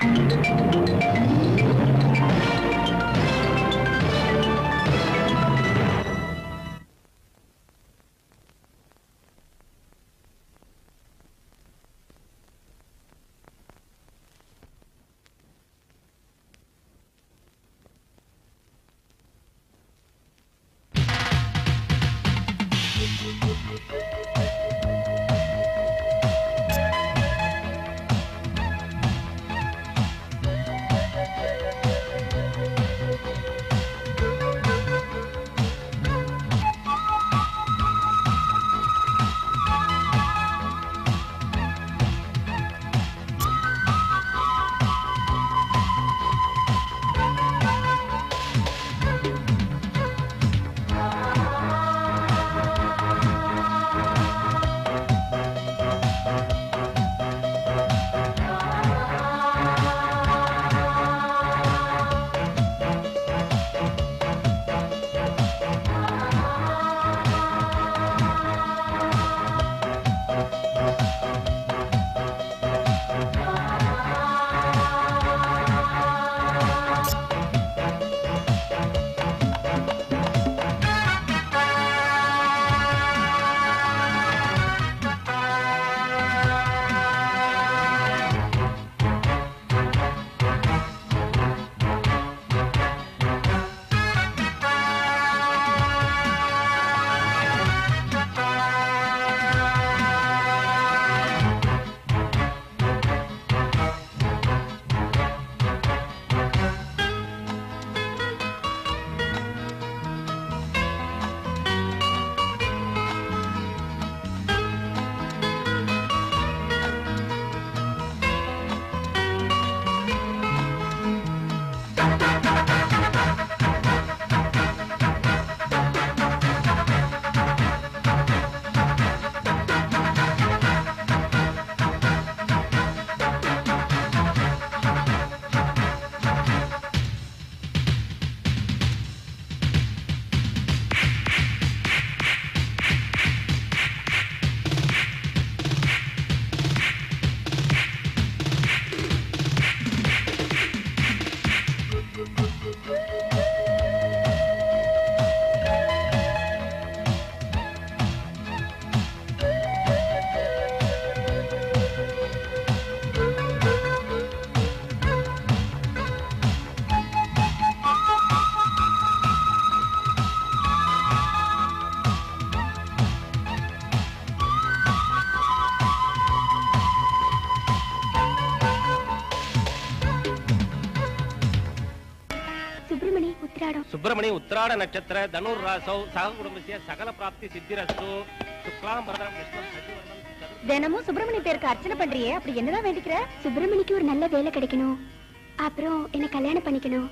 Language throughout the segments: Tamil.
சுப்பிரமணி உத்திராடம் சுப்பிரமணி உத்திராட நட்சத்திர தனுர் ராசௌ சக குடும்பசிய சகல பிராப்தி சித்திரஸ்து சுக்லாம் பரதம் விஷ்ணு சசிவர்ணம் சது- தினமும் சுப்பிரமணி பேருக்கு அர்ச்சனை பண்றியே அப்படி என்னதான் வேண்டிக்கிற சுப்பிரமணிக்கு ஒரு நல்ல வேலை கிடைக்கணும் அப்புறம் என்ன கல்யாணம் பண்ணிக்கணும்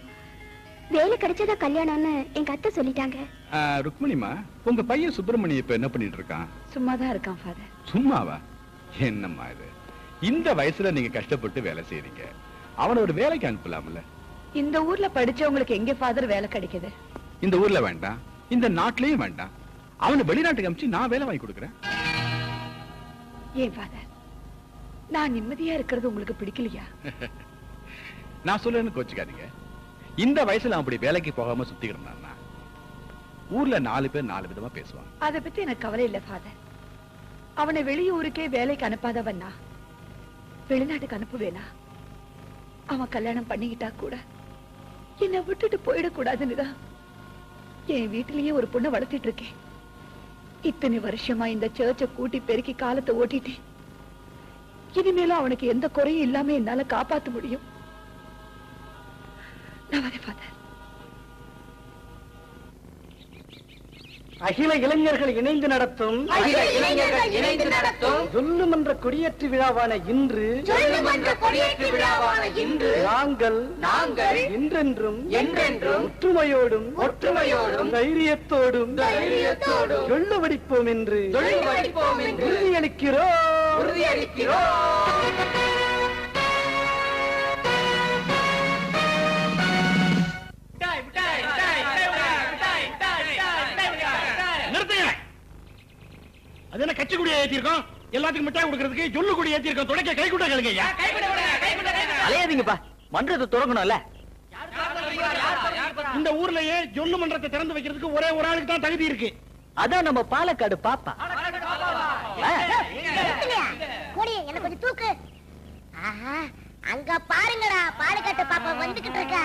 வேலை கிடைச்சதா கல்யாணம்னு எங்க அத்தை சொல்லிட்டாங்க ஆ, ருக்மணிமா உங்க பையன் சுப்பிரமணி இப்ப என்ன பண்ணிட்டு இருக்கான் சும்மா தான் இருக்கான் ஃபாதர் சும்மாவா என்னம்மா இது இந்த வயசுல நீங்க கஷ்டப்பட்டு வேலை செய்றீங்க அவனை ஒரு வேலைக்கு அனுப்பலாம்ல இந்த ஊர்ல படிச்சவங்களுக்கு எங்க ஃபாதர் வேலை கிடைக்குது இந்த ஊர்ல வேண்டாம் இந்த நாட்டிலயும் வேண்டாம் அவனை வெளிநாட்டுக்கு அனுப்பிச்சு நான் வேலை வாங்கி கொடுக்குறேன் ஏன் ஃபாதர் நான் நிம்மதியா இருக்கிறது உங்களுக்கு பிடிக்கலையா நான் சொல்லுன்னு கோச்சுக்காதீங்க இந்த வயசுல அவன் அப்படி வேலைக்கு போகாம சுத்திக்கிட்டு ஊர்ல நாலு பேர் நாலு விதமா பேசுவாங்க அத பத்தி எனக்கு கவலை இல்ல ஃபாதர் அவனை வெளியூருக்கே வேலைக்கு அனுப்பாதவன்னா வெளிநாட்டுக்கு அனுப்புவேனா அவன் கல்யாணம் பண்ணிக்கிட்டா கூட என்னை விட்டுட்டு போயிடக்கூடாதுன்னுதான் என் வீட்டிலேயே ஒரு பொண்ணை வளர்த்திட்டு இருக்கேன் இத்தனை வருஷமா இந்த சர்ச்சை கூட்டி பெருக்கி காலத்தை ஓட்டிட்டேன் இனிமேலும் அவனுக்கு எந்த குறையும் இல்லாம என்னால காப்பாத்த முடியும் நான் வரேன் ஃபாதர் அகில இளைஞர்கள் இணைந்து நடத்தும் அகில இளைஞர்கள் இணைந்து நடத்தும் சொல்லுமன்ற கொடியேற்று விழாவான இன்று சொல்லுமன்ற கொடியேற்று விழாவான இன்று நாங்கள் நாங்கள் என்றென்றும் என்றென்றும் ஒற்றுமையோடும் ஒற்றுமையோடும் தைரியத்தோடும் தைரியத்தோடும் சொல்லு வடிப்போம் என்று சொல்லு வடிப்போம் என்று உறுதியளிக்கிறோம் உறுதியளிக்கிறோம் நிறுத்துங்க அது என்ன கட்சி கொடியை ஏத்திருக்கோம் எல்லாத்துக்கும் மிட்டாய் கொடுக்கறதுக்கு சொல்லு கொடி ஏத்திருக்கோம் துடைக்க கை கூட கேளுங்க ஐயா அலையாதீங்கப்பா மன்றத்தை திறக்கணும்ல இந்த ஊர்லயே ஜொல்லு மன்றத்தை திறந்து வைக்கிறதுக்கு ஒரே ஒரு ஆளுக்கு தான் தகுதி இருக்கு அதான் நம்ம பாலக்காடு பாப்பா ஆ, கூடி என்ன கொஞ்சம் தூக்கு ஆஹா அங்க பாருங்கடா பாலுக்காட்டு பாப்பா வந்துகிட்டு இருக்கா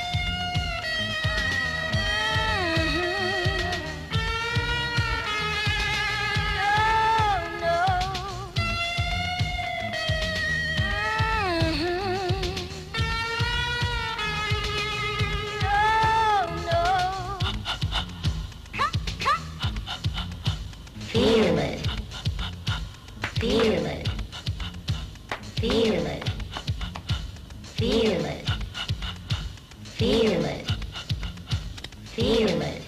Feel it. Feel it. Feel it. Feel it. Feel it. Feel it.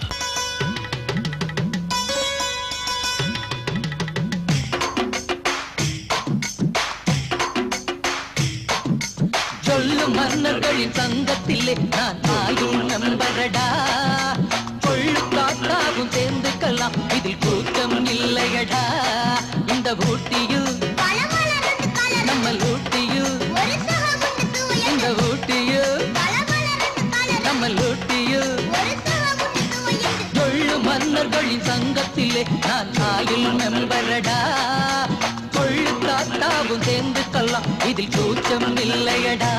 சொல்லும் மன்னர்களின் சங்கத்திலே நான் ஆயும் நம்பரடா கொள்ளு காத்தாகும் சேர்ந்துக்கலாம் இதில் கூட்டம் இல்லையடா இந்த ஊட்டியில் நம்ம ஊட்டியில் இந்த ஊட்டியில் நம்ம ஊட்டியில் சொல்லு மன்னர்களின் சங்கத்திலே நான் ஆயில் மெம்பரடா கொள்ளு காத்தாவும் சேர்ந்துக்கலாம் இதில் கூச்சம் இல்லையடா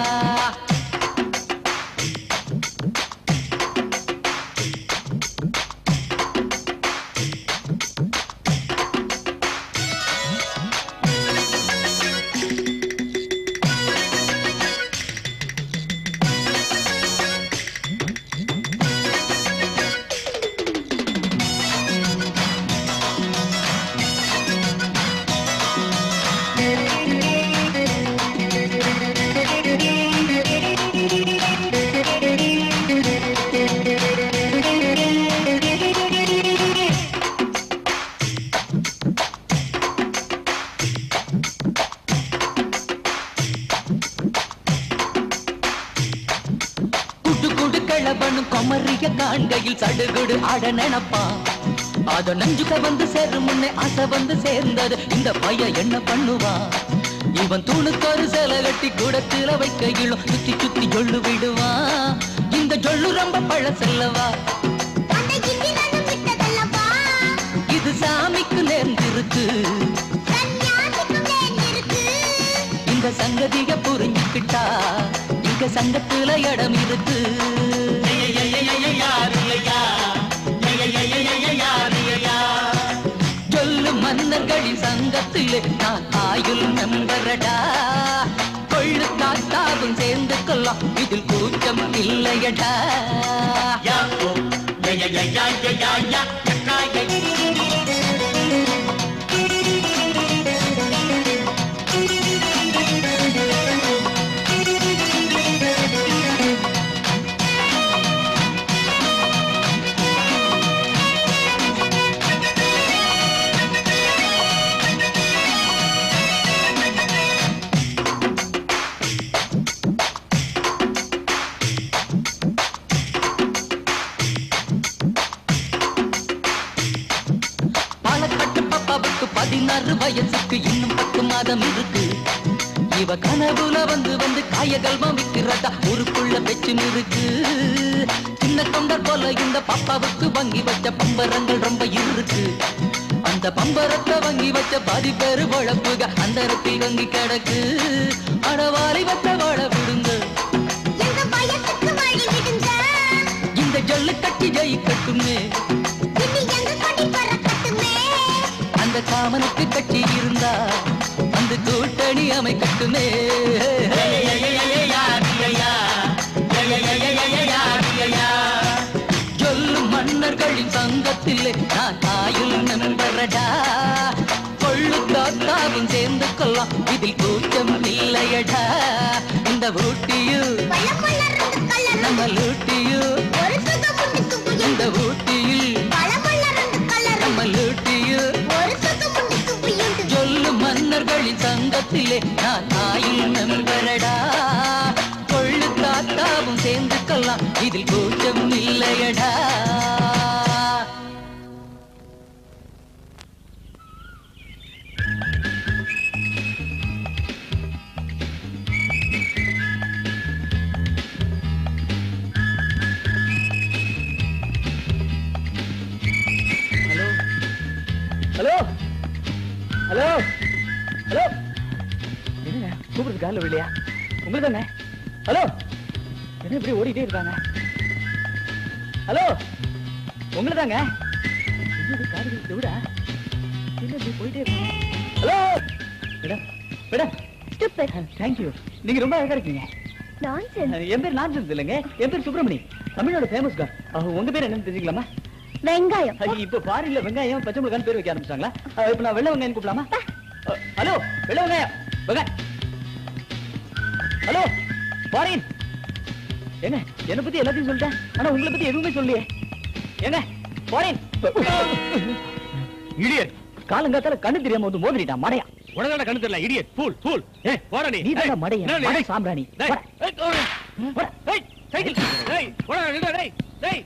குடு குடு கிளவனும் கொமரிய காண்கையில் சடுகுடு ஆட நினைப்பான் அத நஞ்சுக வந்து சேரும் முன்னே ஆசை வந்து சேர்ந்தது இந்த பையன் என்ன பண்ணுவான் இவன் தூணுக்கொரு சேலை கட்டி கூடத்துல வைக்கையிலும் சுத்தி சுத்தி ஜொல்லு விடுவான் இந்த ஜொல்லு ரொம்ப பழசல்லவா இது சாமிக்கு நேர்ந்திருக்கு இந்த சங்கதிய புரிஞ்சுக்கிட்டா இங்க சங்கத்துல இடம் இருக்கு சொல்லு மன்னர்களின் சங்கத்திலே நான் ஆயுள் மெம்பரடா கொள்ளு காத்தாவும் சேர்ந்து கொள்ளலாம் இதில் கூச்சம் இல்லையடா பாலக்காட்டு பாப்பாவுக்கு பதினாறு வயசுக்கு இன்னும் பத்து மாதம் இருக்கு இவ கனவுல வந்து வந்து காயகல்வம் விக்கிறதா ஊருக்குள்ள பெச்சும் இருக்கு சின்ன தொண்டர் போல இந்த பாப்பாவுக்கு வங்கி வச்ச பம்பரங்கள் ரொம்ப இருக்கு அந்த பம்பரத்தை வங்கி வச்ச பாதி பேரு பொழப்புக அந்த இடத்தில் வங்கி கிடக்கு அடவாளி வச்ச வாழ விடுங்க இந்த ஜல்லு கட்டி ஜெயிக்கட்டுமே அந்த காமனுக்கு கட்சி இருந்தா அந்த கூட்டணி அமைக்கட்டுமே சொல்லும் மன்னர்களின் சங்கத்திலே நான் ஆயுள் நண்பரடா கொள்ளு காத்தாவும் சேர்ந்து கொள்ளலாம் இதில் கூட்டம் இல்லையடா இந்த ஊட்டியில் நம்ம லூட்டியில் இந்த ஊட்டியில் நம்ம லூட்டியில் சொல்லு மன்னர்களின் சங்கத்திலே நான் ஆயுள் நண்பரடா கொள்ளு காத்தாவும் சேர்ந்து கொள்ளலாம் இதில் கூச்சம் இல்லையடா ஹலோ என்ன கூப்பிடுறது காலில் விடலையா உங்களுக்கு தானே ஹலோ என்ன இப்படி ஓடிட்டே இருக்காங்க ஹலோ உங்களை தாங்க காடுகள் விடா என்ன இப்படி போயிட்டே இருக்காங்க hello madam madam stupid thank you நீங்க ரொம்ப அழகா இருக்கீங்க நான்சென்ஸ் என் பேர் நான்சன்ஸ் இல்லைங்க என் பேர் சுப்பிரமணி தமிழோட ஃபேமஸ் கார் உங்க பேர் என்னன்னு தெரிஞ்சுக்கலாமா வெங்காயம் ஐய, இப்ப ஃபாரின்ல வெங்காயம் பச்சை மிளகான்னு பேர் வைக்க ஆரம்பிச்சாங்களா அஹ், இப்ப நான் வெள்ளை வெங்காயம் கூப்பிடலாமா அஹ், ஹலோ வெள்ளை வெங்காயம் வெங்காயம் ஹலோ ஃபாரின் ஏங்க என்னை பத்தி எல்லாத்தையும் சொல்லிட்டேன் ஆனா உங்களை பத்தி எதுவுமே சொல்லியே ஏங்க ஃபாரின் இடியட் காலங்காத்தால கண்ணு தெரியாம வந்து மோதிரிட்டான் மடையா உனதான கண்ணு தெரியல இடியட் ஃபூல் ஃபூல் ஏய் போடா நீ நீ தானே ஏய், மடையா என்ன நீ? மடை சாம்பிராணி டேய், போடா. ஏய், ஓடு. போடா. ஏய், சைக்கிள் டேய் போடா நில்லுடா, டேய் டேய்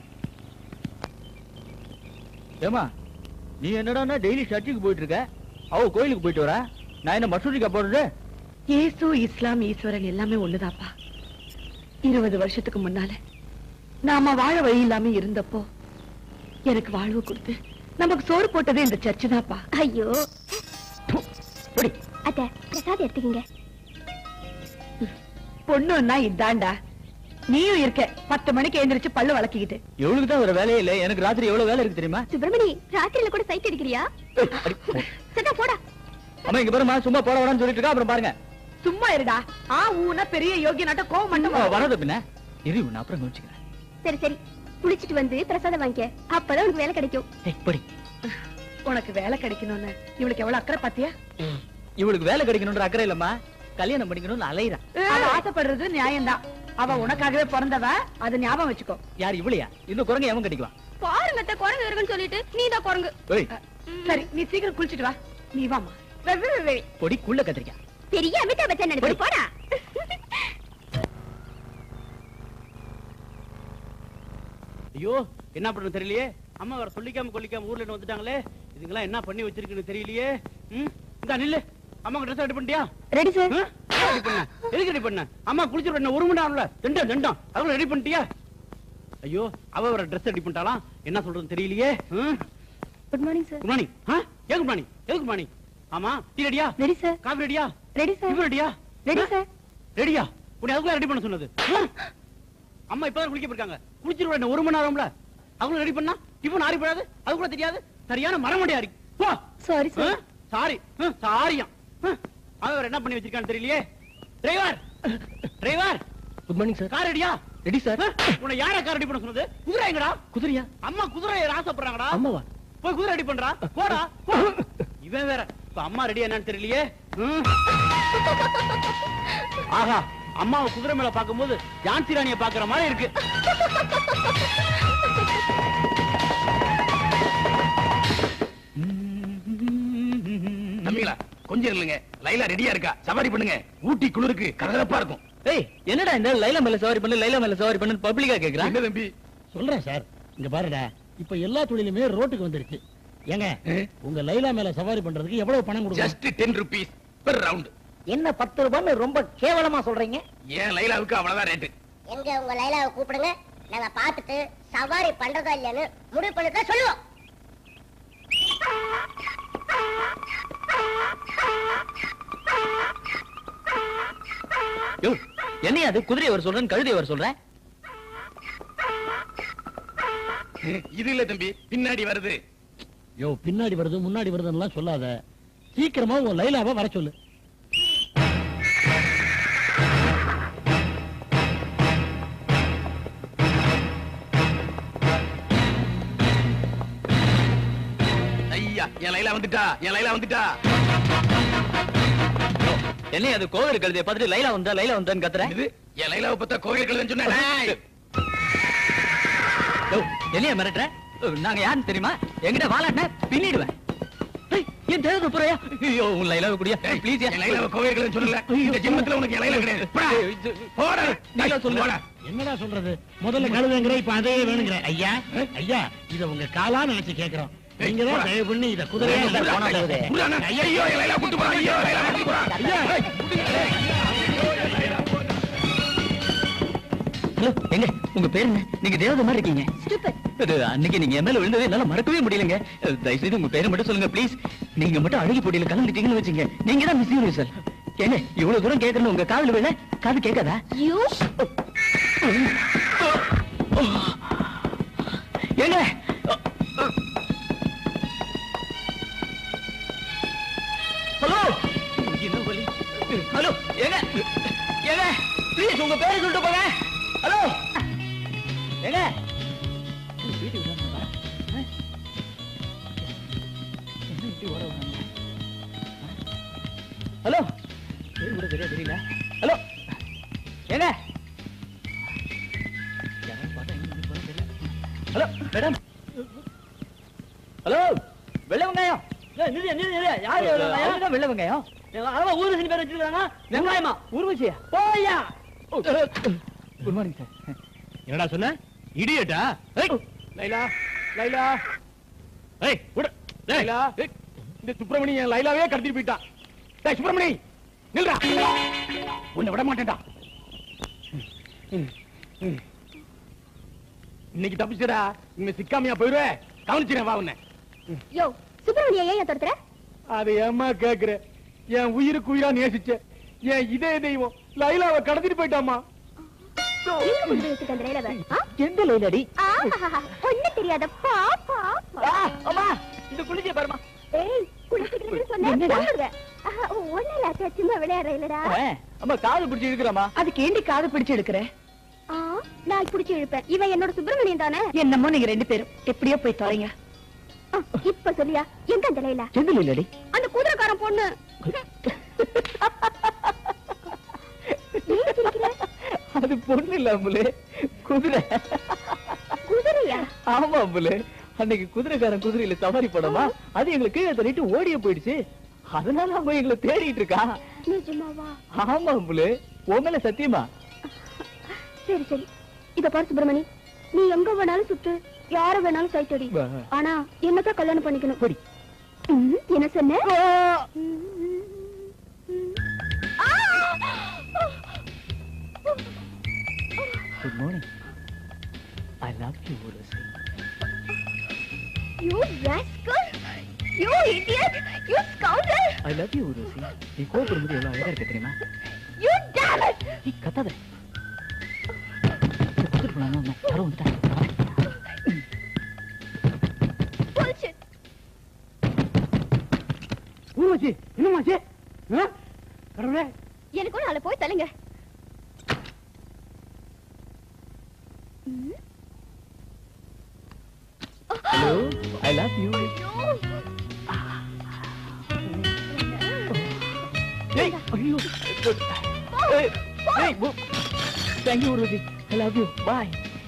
ஏமா நீ என்னடா டெய்லி சர்ச்சுக்கு போயிட்டு இருக்க அவ கோயிலுக்கு போயிட்டு வரா நான் என்ன மசூதிக்கா போடுறது இயேசு இஸ்லாம் ஈஸ்வரன் எல்லாமே ஒண்ணுதாப்பா இருபது வருஷத்துக்கு முன்னால நாம வாழ வழி இல்லாம இருந்தப்போ எனக்கு வாழ்வு கொடுத்து நமக்கு சோறு போட்டதே இந்த சர்ச்சு தான்ப்பா ஐயோ போடி அத்த பிரசாத் எடுத்துக்கங்க பொண்ணுன்னா இதாண்டா நீயும் இருக்க பத்து மணிக்கு எழுந்திரிச்சு பல்லு வளக்கிக்கிட்டு எவ்வளவு தான் ஒரு வேலையே இல்ல எனக்கு ராத்திரி எவ்வளவு வேலை இருக்கு தெரியுமா சுப்பிரமணி ராத்திரில கூட சைட் அடிக்கிறியா ஏய், அடி, போ. சட்டா போடா அம்மா இங்க பாருமா சும்மா போட வேணாம்னு சொல்லிட்டு இருக்கா அப்புறம் பாருங்க சும்மா இருடா ஆ ஊனா பெரிய யோகி நாட்ட கோவம் மட்டும் ஆ, வரும். வராது பின்ன இரு நான் அப்புறம் கவனிச்சுக்கிறேன் சரி சரி குளிச்சிட்டு வந்து பிரசாதம் வாங்கிக்க அப்பதான் உனக்கு வேலை கிடைக்கும் ஏய், போடி உனக்கு வேலை கிடைக்கணும்னு இவளுக்கு எவ்வளவு அக்கறை பாத்தியா இவளுக்கு வேலை கிடைக்கணும்ன்ற அக்கறை இல்லம்மா கல்யாணம் பண்ணிக்கணும்னு அலையிறா அவ ஆசைப்படுறது நியாயம்தான் அவ உனக்காகவே பிறந்தவ அது ஞாபகம் வச்சுக்கோ யார் இவளையா இந்த குரங்கு எவன் கிடைக்குவான் பாருங்க அத்தை, குரங்கு இருக்குன்னு சொல்லிட்டு நீ தான் குரங்கு ஏய் சரி நீ சீக்கிரம் குளிச்சிட்டு வா நீ வாமா வெ, வெ, வெ, வெ. பொடி குள்ள கத்திரிக்கா பெரிய அமிதாப் பச்சன் நினைப்பு போடா ஐயோ என்ன பண்ணணும் தெரியலையே அம்மா வேற சொல்லிக்காம கொல்லிக்காம ஊர்ல இருந்து வந்துட்டாங்களே இதுங்கெல்லாம் என்ன பண்ணி வச்சிருக்குன்னு தெரியலையே ம் இந்த நில்லு அம்மா ட்ரெஸ் ரெடி பண்ணிட்டியா ரெடி சார் ஆ? ரெடி பண்ண எதுக்கு ரெடி பண்ண அம்மா குளிச்சு பண்ண ஒரு மணி நேரம்ல ரெண்டும் ரெண்டும் அதுக்குள்ள ரெடி பண்ணிட்டியா ஐயோ அவ வேற ட்ரெஸ் ரெடி பண்ணிட்டாலாம் என்ன சொல்றதுன்னு தெரியலையே good morning sir good morning ஏ குட் மார்னிங் ஏ குட் மார்னிங் ஆமா டீ ரெடியா ரெடி சார் காஃபி ரெடியா ரெடி சார் டிஃபன் ரெடியா ரெடி சார் ரெடியா உன்னை அதுக்குள்ள ரெடி பண்ண சொன்னது ஆ? அம்மா இப்பதான் குளிக்க போயிருக்காங்க குளிச்சிருவா என்ன ஒரு மணி நேரம்ல அதுக்குள்ள ரெடி பண்ணா டிஃபன் ஆறி போடாது அதுக்குள்ள தெரியாது சரியான மரமண்டையா இருக்கு போ சாரி சார் சாரி சாரியா அவன் வேற என்ன பண்ணி வச்சிருக்கான்னு தெரியலையே driver driver good morning sir car ரெடியா ரெடி சார் உன்னை யாரா கார் ரெடி பண்ண சொன்னது குதிரை எங்கடா குதிரையா அம்மா குதிரை ஆசைப்படுறாங்கடா அம்மாவா போய் குதிரை ரெடி பண்றா போடா போ. இவன் வேற இப்ப அம்மா ரெடி என்னன்னு தெரியலையே ம். ஆஹா அம்மாவை குதிரை மேல பாக்கும்போது ஜான்சி ராணிய பாக்குற மாதிரி இருக்கு தம்பிங்களா கொஞ்சம் இல்லைங்க லைலா ரெடியா இருக்கா சவாரி பண்ணுங்க ஊட்டி குளிருக்கு கலகலப்பா இருக்கும் ஏய் என்னடா இந்த லைலா மேல சவாரி பண்ணு லைலா மேல சவாரி பண்ணு பப்ளிக்கா கேக்குறான் என்ன தம்பி சொல்றேன் சார் இங்க பாருடா இப்ப எல்லா தொழிலுமே ரோட்டுக்கு வந்துருச்சு ஏங்க உங்க லைலா மேல சவாரி பண்றதுக்கு எவ்வளவு பணம் கொடுக்கணும் just ten rupees per round என்ன பத்து ரூபான்னு ரொம்ப கேவலமா சொல்றீங்க ஏன் லைலாவுக்கு அவ்வளவுதான் ரேட்டு எங்க உங்க லைலாவை கூப்பிடுங்க நாங்க பார்த்துட்டு சவாரி பண்றதா இல்லையான்னு முடிவு பண்ணிட்டு சொல்லுவோம் யோ என்னையா அது குதிரை வர சொல்றேன் கழுதை வர சொல்றேன் இது இல்ல தம்பி பின்னாடி வருது யோ பின்னாடி வருது முன்னாடி வருதுன்னு சொல்லாத சீக்கிரமா உன் லைலாவை வர சொல்லு ஐயா என் லைலா வந்துட்டா என் லைலா வந்துட்டா என்னையா அது கோவில் கழுதைய பார்த்துட்டு லைலா வந்தா லைலா வந்தான்னு கத்துறேன் இது என் லைலாவை பார்த்தா கோவில் கழுதுன்னு சொன்னேன் யோ, என்னையா மிரட்டுற யோ, நாங்க யாருன்னு தெரியுமா எங்கிட்ட வாலாட்டின பின்னிடுவேன் ஏய், என் தேவதை புறையா ஐயோ உன் லைலாவை குடியா ப்ளீஸ் என் லைலாவை கோவில் கழுதுன்னு சொல்லல இந்த ஜென்மத்துல உனக்கு என் லைலா கிடையாது போடா. போடா. லைலா சொல்லு. போடா. என்னடா சொல்றது முதல்ல கழுதுங்கிற இப்ப அதே வேணுங்கிற ஐயா ஐயா இத உங்க காலா நினைச்சு கேக்குறோம் நீங்க தான் தயவு பண்ணி இத குதிரையா இல்ல, இல்ல, போனா கழுதை. புரியாதா? ஐயோ என் லைலா கூட்டு போறா ஐயோ லைலா கூட்டு போறா ஹலோ எங்க உங்க பேர் என்ன நீங்க தேவதை மாதிரி இருக்கீங்க ஸ்டூபிட் அது அன்னைக்கு நீங்க என் மேல விழுந்ததே என்னால மறக்கவே முடியலங்க தயவு செய்து உங்க பேரை மட்டும் சொல்லுங்க ப்ளீஸ் நீங்க மட்டும் அழுகி போட்டியில கலந்துட்டீங்கன்னு வச்சுங்க நீங்க தான் மிஸ் யூனிவர்சல் ஏங்க இவ்வளவு தூரம் கேட்கணும் உங்க காதுல விழ காது கேட்காதா யூ ஏங்க ஹலோ என்ன வலி ஹலோ ஏங்க ஏங்க ப்ளீஸ் உங்க பேரை சொல்லிட்டு போங்க ஹலோ ஏங்க வீட்டுக்கு விடாம என்ன இப்படி ஓட விடாம ஹலோ பேர் கூட சரியா தெரியல ஹலோ ஏங்க யாராவது பார்த்தா எங்க இருந்து போறோம் தெரியல ஹலோ மேடம் ஹலோ வெள்ளை வெங்காயம் யாரு வெள்ளை வெள்ளை வெங்காயம் அதான் ஊர்வசி பேர் வச்சிருக்காங்க வெங்காயமா ஊர்வசியா போயா குட் மார்னிங் சார் என்னடா சொன்ன இடியட்டா லைலா லைலா ஏய் விடு லைலா இந்த சுப்பிரமணி என் லைலாவே கடத்திட்டு போயிட்டான் டேய் சுப்பிரமணி நில்றா உன்னை விட மாட்டேன்டா ம், ம். இன்னைக்கு தப்பிச்சடா இனிமே சிக்காமையா போயிருவே கவனிச்சிரேன் வா உன்னை யோ சுப்பிரமணிய ஏன் துரத்துற அது ஏம்மா கேக்குற என் உயிருக்கு உயிரா நேசிச்ச என் இதே தெய்வம் லைலாவை கடத்திட்டு போயிட்டாமா எங்க கொண்டு போய் வச்சிருக்க அந்த ரயிலவை? ஆ? எந்த லைலடி ஆஹாஹாஹா, ஒண்ணும் தெரியாத பாப்பா அம்மா இந்த குளிச்சிய பாருமா ஏய் குளிச்சுக்கணும்னு சொன்னா என்னடா? கொன்னுடுவேன். ஆஹா, ஒண்ணும் இல்ல அக்கா, சும்மா விளையாடுற இல்லடா அம்மா காது பிடிச்சி இருக்கிறாமா அதுக்கு ஏண்டி காது பிடிச்சு எடுக்கிற ஆ, நான் பிடிச்சு இழுப்பேன் இவன் என்னோட சுப்பிரமணியன் தானே என்னமோ நீங்க ரெண்டு பேரும் எப்படியோ போய் தொலைங்க ஆ, இப்ப சொல்லியா எங்க அந்த லைலா எந்த லைலடி அந்த குதிரைக்காரன் பொண்ணு ஏன் சிரிக்கிற? அது பொண்ணு இல்ல அம்புலே குதிரை குதிரையா ஆமா அம்புலே அன்னைக்கு குதிரைக்காரன் குதிரையில சவாரி போனோமா அது எங்களுக்கு கீழே தள்ளிட்டு ஓடிய போயிடுச்சு அதனால அவன் எங்களை தேடிட்டு இருக்கா நிஜமாவா ஆமா அம்புலே உன் மேல சத்தியமா சரி சரி இத பாரு சுப்பிரமணி நீ எங்க வேணாலும் சுத்து யார வேணாலும் சைட்டடி வா. ஆனா என்னதான் கல்யாணம் பண்ணிக்கணும் போடி. ம், என்ன சொன்ன good morning I love you Urvashi you rascal you idiot you scoundrel I love you Urvashi நீ கோபப்படும்போது எவ்வளவு அழகா இருக்க தெரியுமா யூ damn it நீ கத்தாத கொடுத்துட்டு போலாம் யாரோ வந்துட்டாங்க bullshit ஊர்வசி என்னமாச்சு ஆ? கடவுளே எனக்கு ஒரு நாளை போய் தள்ளுங்க ஹலோ ஐ லவ் யூ ஏய் ஐயோ ஏய் ஏய் thank you Urvashi I love you bye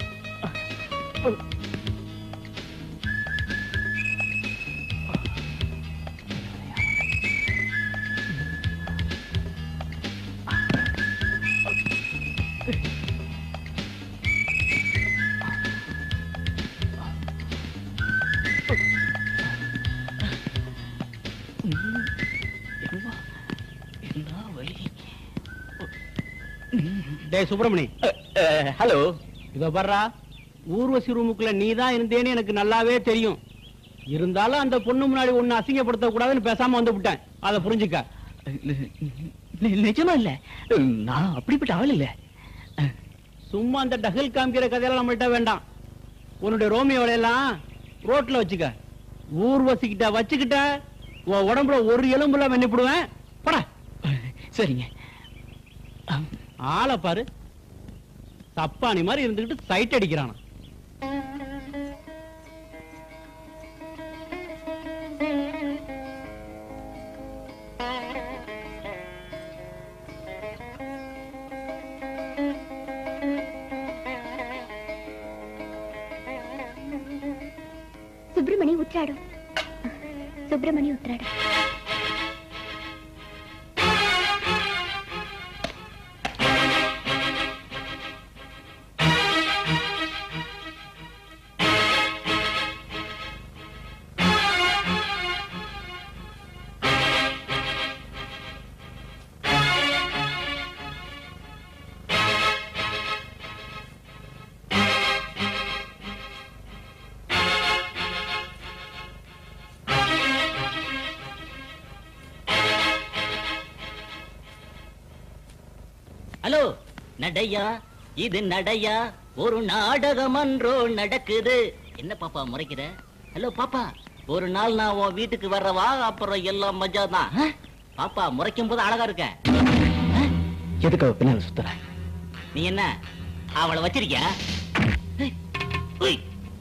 என்ன வலி டேய் சுப்பிரமணி ஹலோ இதோ பாருடா ஊர்வசி ரூமுக்குள்ள நீ தான் இருந்தேன்னு எனக்கு நல்லாவே தெரியும் இருந்தாலும் அந்த பொண்ணு முன்னாடி ஒண்ணு அசிங்கப்படுத்த கூடாதுன்னு பேசாம வந்து விட்டேன் அதை புரிஞ்சுக்க நிஜமா இல்ல நான் அப்படிப்பட்ட ஆள் இல்ல சும்மா அந்த டகல் காமிக்கிற கதையெல்லாம் நம்மள்ட்ட வேண்டாம் உன்னுடைய ரோமியோட எல்லாம் ரோட்ல வச்சுக்க ஊர்வசிக்கிட்ட வச்சுக்கிட்ட உன் உடம்புல ஒரு எலும்புல வெண்ணிப்பிடுவேன் போடா சரிங்க ஆளை பாரு சப்பானி மாதிரி இருந்துகிட்டு சைட் அடிக்கிறானா సుబ్రమణి ఉత్రాడు సుబ్రమణి ఉత్రాడు ஹலோ நடையா இது நடையா ஒரு நாடகம் அன்றோ நடக்குது என்ன பாப்பா முறைக்கிற ஹலோ பாப்பா ஒரு நாள் நான் உன் வீட்டுக்கு வர்றவா அப்புறம் எல்லாம் மஜா தான் பாப்பா முறைக்கும் போது அழகா இருக்க எதுக்கு அவ பின்னால சுத்துற நீ என்ன அவளை வச்சிருக்கியா ஏய், உய்.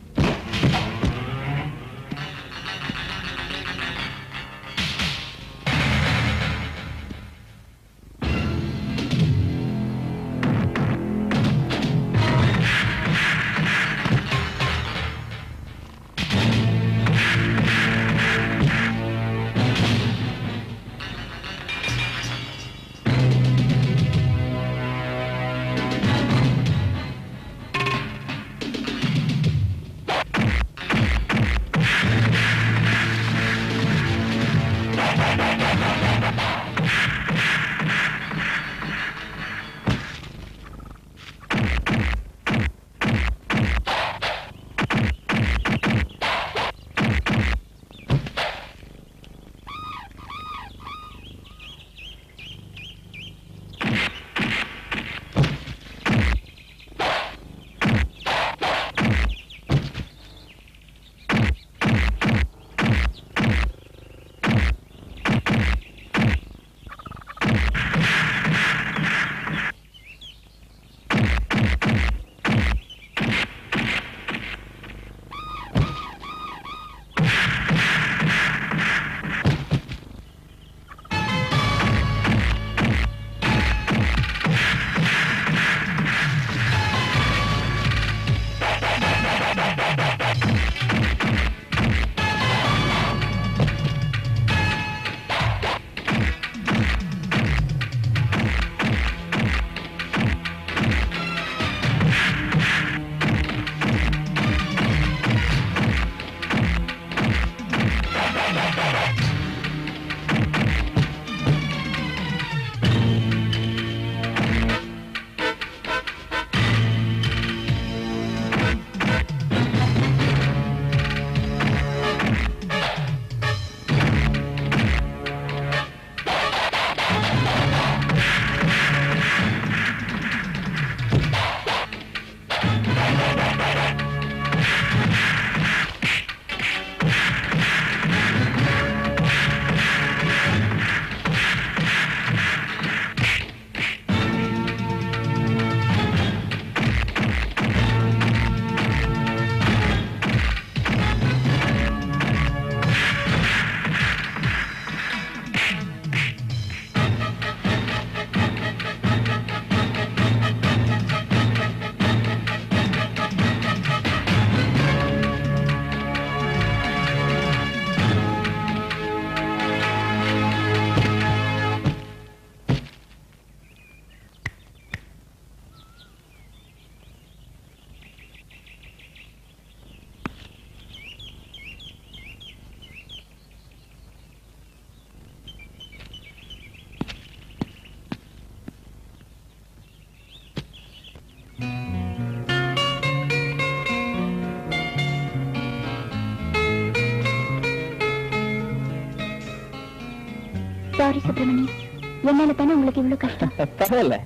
சாரி சுப்பிரமணி என்னால தானே உங்களுக்கு இவ்வளவு கஷ்டம் பரவாயில்ல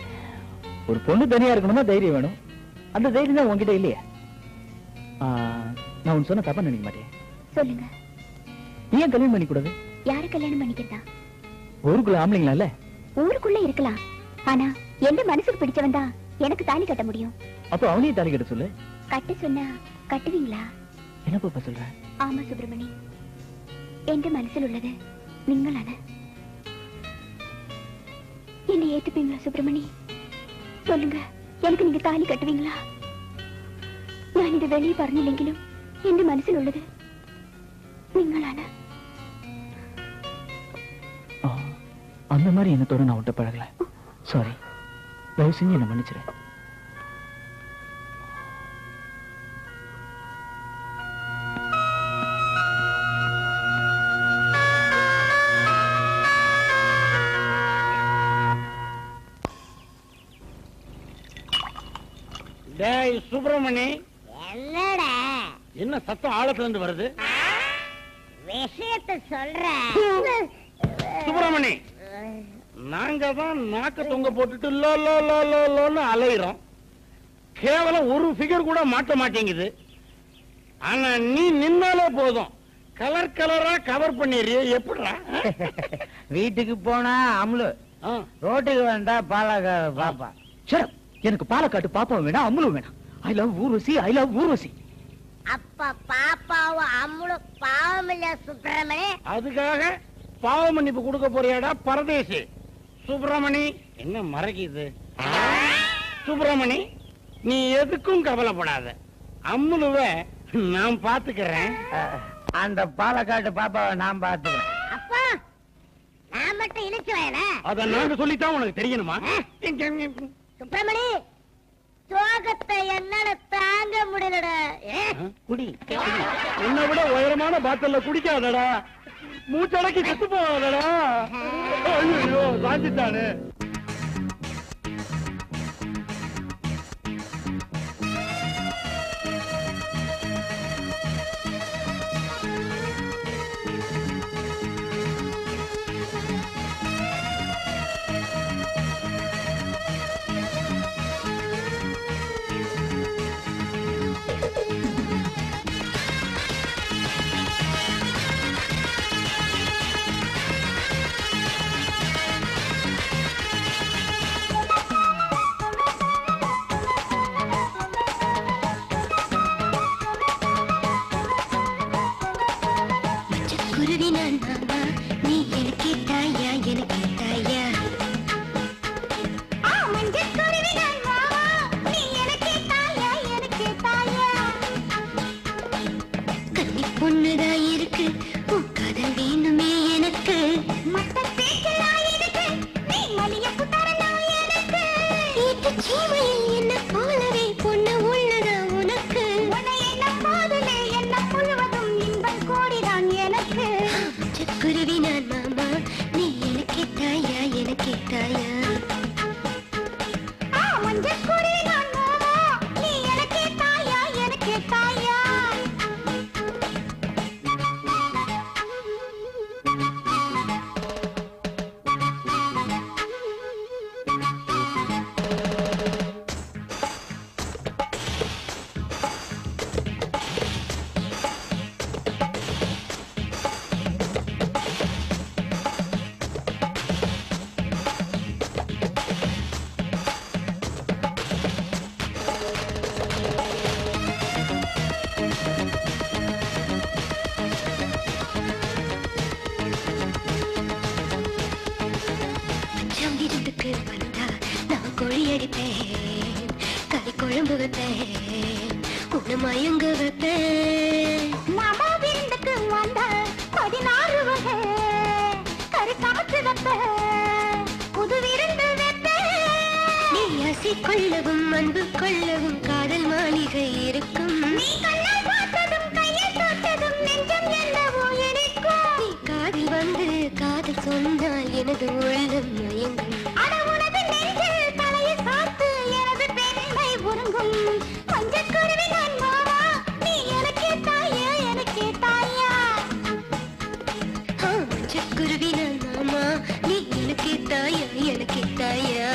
ஒரு பொண்ணு தனியா இருக்கணும்னா தைரியம் வேணும் அந்த தைரியம் தான் உன்கிட்ட இல்லையே ஆ, நான் உன் சொன்ன தப்பா நினைக்க மாட்டேன் சொல்லுங்க நீ ஏன் கல்யாணம் பண்ணி கூடாது யார கல்யாணம் பண்ணிக்கிறதா ஊருக்குள்ள ஆம்பளைங்களா இல்ல ஊருக்குள்ள இருக்கலாம் ஆனா எந்த மனசுக்கு பிடிச்சவன் தான் எனக்கு தாலி கட்ட முடியும் அப்போ அவனையும் தாலி கட்ட சொல்லு கட்ட சொன்னா கட்டுவீங்களா என்ன பாப்பா சொல்ற ஆமா சுப்பிரமணி எந்த மனசில் உள்ளது நீங்களான என்னை ஏத்துப்பீங்களா சுப்பிரமணி சொல்லுங்க எனக்கு நீங்க தாலி கட்டுவீங்களா நான் இது வெளியே പറഞ്ഞില്ലെങ്കിലും എന്റെ മനസ്സിലുള്ളത് നിങ്ങളാണ് ஆ, அந்த மாதிரி எண்ணத்தோட நான் விட்ட பழகல சாரி தயவு செஞ்சு என்ன மன்னிச்சிரு டேய் சுப்பிரமணி என்னடா என்ன சத்தம் ஆழத்துல இருந்து வருது விஷயத்த சொல்ற சுப்பிரமணி நாங்க தான் நாக்க தொங்க போட்டுட்டு லோ லோ லோ லோ லோன்னு அலையிறோம் கேவலம் ஒரு ஃபிகர் கூட மாட்ட மாட்டேங்குது ஆனா நீ நின்னாலே போதும் கலர் கலரா கவர் பண்ணிடுறிய எப்படிடா வீட்டுக்கு போனா அமுலு ரோட்டுக்கு வந்தா பாலக்கார பாப்பா சரி எனக்கு பாலக்காட்டு பாப்பா வேணாம் அமுலும் வேணாம் I love Urvashi I love Urvashi அப்ப பாப்பாவும் அம்முளும் பாவம் இல்ல சுப்பிரமணி அதுக்காக பாவ மன்னிப்பு கொடுக்க போறியாடா பரதேசி சுப்பிரமணி என்ன மறைக்குது சுப்பிரமணி நீ எதுக்கும் கவலைப்படாத அம்முலுவ நான் பாத்துக்கிறேன் அந்த பாலக்காட்டு பாப்பாவை நான் பாத்துக்கிறேன் அப்பா நான் மட்டும் இழுச்சு வேணா அத நாங்க சொல்லித்தான் உனக்கு தெரியணுமா சுப்பிரமணி சோகத்தை என்னால தாங்க முடியலடா ஏ? குடி உன்னை விட உயரமான பாட்டில்ல குடிக்காதடா மூச்சடக்கி செத்து போவாதடா ஐயோ சாஞ்சிட்டானே குருவி நான் மாமா நீ எனக்கு தாயா எனக்கு தாயா கன்னி பொண்ணுதான் இருக்கு உன் காதல் வேணுமே எனக்கு வீட்டு சீமையில் என்ன போலவே பொண்ணு உள்ளதா உனக்கு குருவி நான் மாமா நீ எனக்கு தாயா எனக்கு தாயா அச்சம் விருந்துக்கு வந்தா நான் கோழி அடிப்பேன் கறி குழம்பு வைப்பேன் உன்னை மயங்க வைப்பேன் மாமா விருந்துக்கு வந்தா பதினாறு வகை கறி காற்று வைப்பேன் புது விருந்து வைப்பேன் நீ ஆசை கொள்ளவும் அன்பு கொள்ளவும் காதல் மாளிகை இருக்கும் நீ கண்ணால் பார்த்ததும் கையை தொட்டதும் நெஞ்சம் என்னவோ எனக்கும் நீ காதில் வந்து காதல் சொன்னால் எனது உள்ளம் மயங்கும் அட உனது நெஞ்சில் தலையை சாத்து எனது பெண்மை உறங்கும் பஞ்சக்குருவி நான் மாமா நீ எனக்கே தாயா எனக்கே தாயா பஞ்சக்குருவி நான் மாமா நீ எனக்கே தாயா எனக்கே தாயா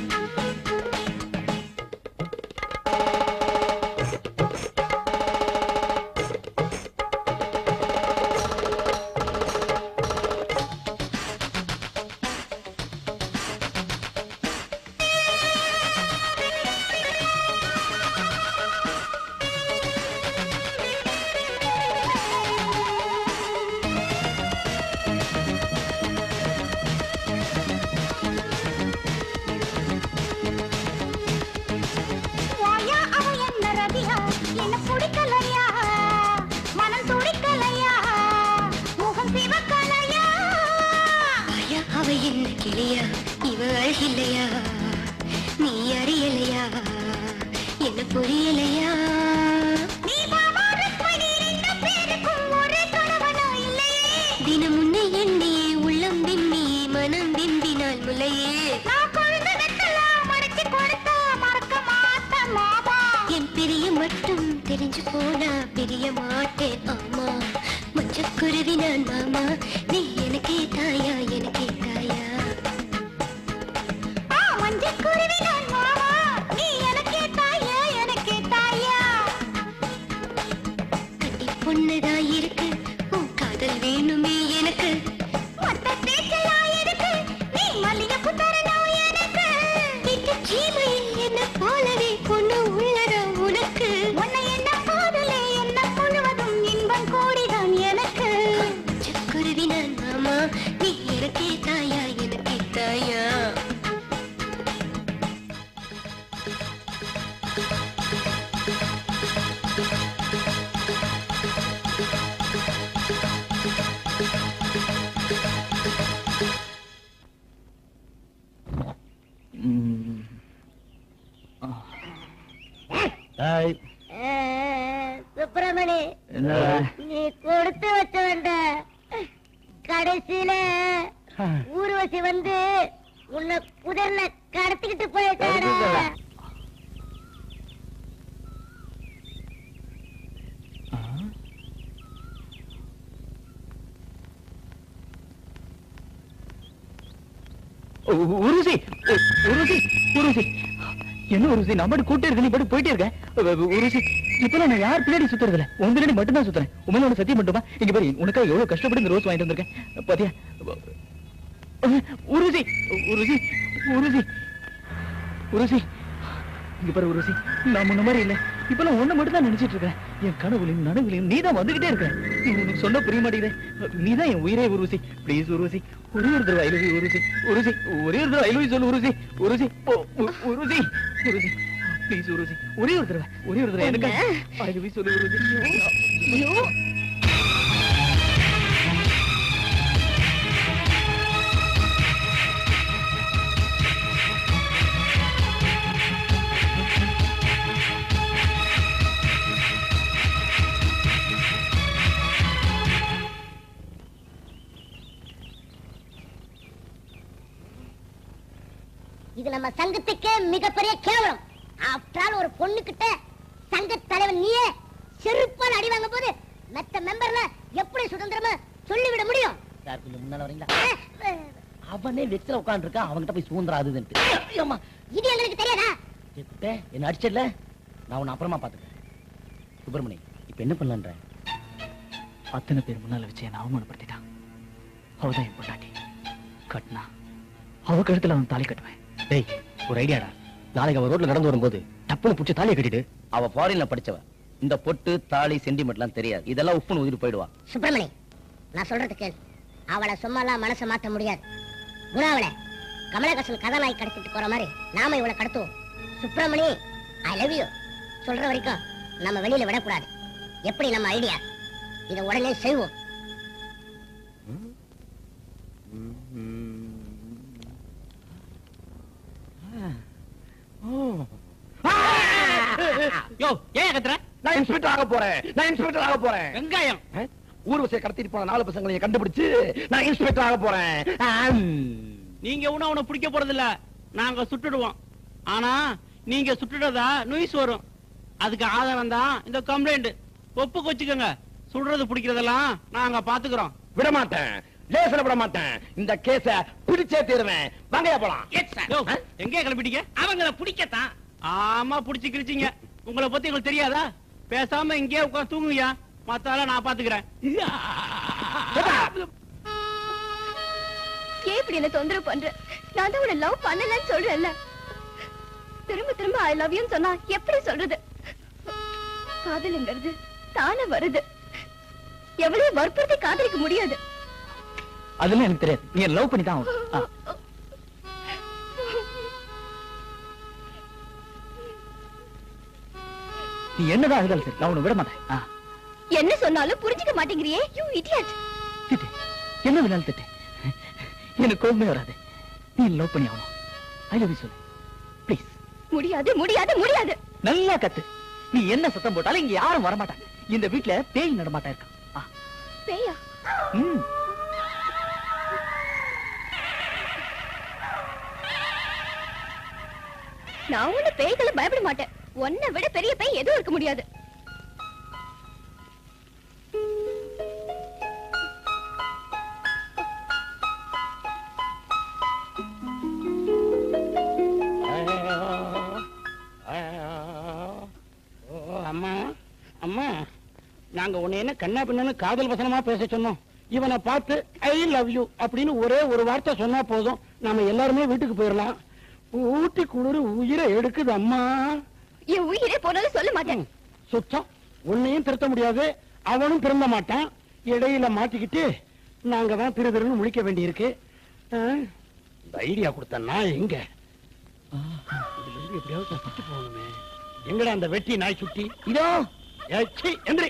வாயா அவ என்ன ரதியா என்ன பிடிக்கலையா மனம் துடிக்கலையா முகம் சிவக்கலையா வாயா அவ என்ன கிளியா இவ அழகில்லையா நீ அறியலையா என்ன புரியலையா நீ மாமா ருக்மணி ரெண்டு பேருக்கும் ஒரே கணவனா இல்லையே தினம் உன்னை எண்ணியே உள்ளம் விண்ணியே மனம் விம்பினால் முலையே நான் கொழுந்து வெட்டலாம் மறைச்சு கொடுத்தா மறக்க மாட்டேன் மாமா என் பிரிய மட்டும் தெரிஞ்சு போனா பிரிய மாட்டேன் ஆமா மஞ்சக்குருவி நான் மாமா நீ எனக்கே தாயா எனக்கே தாயா சுப்பிரமணி நீ கொடுத்து வச்ச வேண்ட கடைசியில ஊர்வசி வந்து உன்னை புதர்ல கடத்திக்கிட்டு போயிட்டாடா உ- உருசி உ- உருசி உருசி என்ன உருசி நான் பாட்டு கூட்டே இருக்க நீ பாட்டு போயிட்டே இருக்க உ- உ- உருசி இப்பெல்லாம் நான் யார் பின்னாடி சுத்துறது இல்ல உன் பின்னாடி மட்டும் தான் சுத்துறேன் உண்மையில உனக்கு சத்தியம் மட்டுமா இங்க பாரு உனக்காக எவ்வளவு கஷ்டப்பட்டு இந்த ரோஸ் வாங்கிட்டு வந்திருக்கேன் பாத்தியா உருசி உருசி உருசி உருசி இங்க பாரு உருசி நான் முன்ன மாதிரி இல்ல இப்பெல்லாம் ஒண்ணு மட்டும் தான் நினைச்சிட்டு இருக்கேன் என் கனவுலையும் நனவுலையும் நீ தான் வந்துகிட்டே இருக்க உனக்கு சொன்ன புரிய மாட்டேங்குது நீ தான் என் உயிரே உருசி ப்ளீஸ் உருசி ஒரே ஒரு தடவை ஐலவி உருசி உருசி ஒரே ஒரு தடவை ஐலவி சொல்லு உருசி உருசி ஓ, உ- உருசி உருசி ப்ளீஸ் உருசி ஒரே ஒரு தடவை ஒரே ஒரு தடவை எனக்கு ஐலவி சொல்லு உருசி இது நம்ம சங்கத்துக்கே மிகப்பெரிய கேவலம் ஆஃப்டர் ஆல் ஒரு பொண்ணு கிட்ட சங்க தலைவன் நீயே செருப்பால் அடி வாங்க போது மத்த மெம்பர்ல எப்படி சுதந்திரமா சொல்லிவிட முடியும் சார் கொஞ்சம் முன்னால வரீங்களா அவனே வெச்சில உட்காந்துருக்கான் அவன்கிட்ட போய் சுதந்திரம் ஆகுதுன்ட்டு அம்மா இது எங்களுக்கு தெரியாதா செத்தே, என்ன அடிச்சல நான் உன்னை அப்புறமா பாத்துக்கிறேன் சுப்பிரமணி இப்ப என்ன பண்ணலான்ற அத்தனை பேர் முன்னால வச்சு என்ன அவமானப்படுத்திட்டான் அவதான் என் பொண்டாட்டி கட்டினா அவ கழுத்துல அவன் தாலி கட்டுவேன் டேய் ஒரு ஐடியாடா நாளைக்கு அவ ரோட்ல நடந்து வரும்போது டப்புன்னு புடிச்சு தாலியை கட்டிட்டு அவ ஃபாரின்ல படிச்சவ இந்த பொட்டு தாலி சென்டிமெண்ட்லாம் தெரியாது இதெல்லாம் உப்புன்னு உதிரி போயிடுவா சுப்பிரமணி நான் சொல்றது கேள் அவளை சும்மாலாம் மனசை மாத்த முடியாது குணாவளை கமலஹாசன் கதாநாயகி கடத்திட்டு போற மாதிரி நாம இவளை கடத்துவோம் சுப்பிரமணி ஐ லவ் யூ சொல்ற வரைக்கும் நம்ம வெளியில விடக்கூடாது எப்படி நம்ம ஐடியா இதை உடனே செய்வோம் யோ ஏன் கத்துற நான் இன்ஸ்பெக்டர் ஆக போறேன் நான் இன்ஸ்பெக்டர் ஆக போறேன் வெங்காயம் ஊர்வசியை கடத்திட்டு போன நாலு பசங்களையும் கண்டுபிடிச்சு நான் இன்ஸ்பெக்டர் ஆக போறேன் ஆம். நீங்க ஒண்ணும் அவனை பிடிக்க போறது இல்ல நாங்க சுட்டுடுவோம் ஆனா நீங்க சுட்டுடுறதா நுயிஸ் வரும் அதுக்கு ஆதாரம் தான் இந்த கம்ப்ளைண்ட் ஒப்புக்கு வச்சுக்கோங்க சுடுறது பிடிக்கிறதெல்லாம் நாங்க பாத்துக்கிறோம் விட மாட்டேன் லேசில விட மாட்டேன் இந்த கேஸ பிடிச்சே தீருவேன் வாங்கயா போலாம் யோ, எங்கே கிளம்பிட்டீங்க அவங்கள பிடிக்கத்தான் ஆமா பிடிச்சு கிழிச்சீங்க உங்களை பத்தி உங்களுக்கு தெரியாதா பேசாம இங்கே உட்காந்து தூங்குயா மத்தால நான் பாத்துக்கிறேன் ஏன் இப்படி என்ன தொந்தரவு பண்ற நான் தான் உன்னை லவ் பண்ணலன்னு சொல்றேன்ல திரும்ப திரும்ப ஐ லவ் யூன்னு சொன்னா எப்படி சொல்றது காதலுங்கிறது தானே வருது எவ்வளவு வற்புறுத்தி காதலிக்க முடியாது அதெல்லாம் எனக்கு தெரியாது நீ லவ் பண்ணி தான் ஆகணும். ஆ. நீ என்னதான் இருந்தாலும் சரி நான் உன்னை விட மாட்டேன் ஆ, என்ன சொன்னாலும் புரிஞ்சுக்க மாட்டேங்கிறியே யூ இடியட் திட்டு என்ன வேணாலும் திட்டு எனக்கு கோபமே வராது நீ லவ் பண்ணி ஆகணும் ஐ லவ் யூ சொல்லு ப்ளீஸ் முடியாது முடியாது முடியாது நல்லா கத்து நீ என்ன சத்தம் போட்டாலும் இங்க யாரும் வர மாட்டாங்க இந்த வீட்ல பேய் நடமாட்டா இருக்கா ஆ, பேயா ம். நான் ஒண்ணு பேய்களை பயப்பட மாட்டேன் உன்னை விட பெரிய பேய் எதுவும் இருக்க முடியாது ஓ, அம்மா அம்மா நாங்க உன்னை என்ன கண்ணா பின்னு காதல் வசனமா பேச சொன்னோம் இவனை பார்த்து ஐ லவ் யூ அப்படின்னு ஒரே ஒரு வார்த்தை சொன்னா போதும் நாம எல்லாருமே வீட்டுக்கு போயிடலாம் ஊட்டி குளிர் உயிரை எடுக்குது அம்மா என் உயிரே போனாலும் சொல்ல மாட்டேன் சுத்தம் உன்னையும் திருத்த முடியாது அவனும் திருந்த மாட்டான் இடையில மாட்டிக்கிட்டு நாங்க தான் திரு திருன்னு முழிக்க வேண்டியிருக்கு ஆ, இந்த ஐடியா கொடுத்த நான் எங்க இதுல இருந்து எப்படியாவது தப்பிச்சு போகணுமே எங்கடா அந்த வெட்டி நாய் சுட்டி இதோ ஏய், சீ, எந்திரி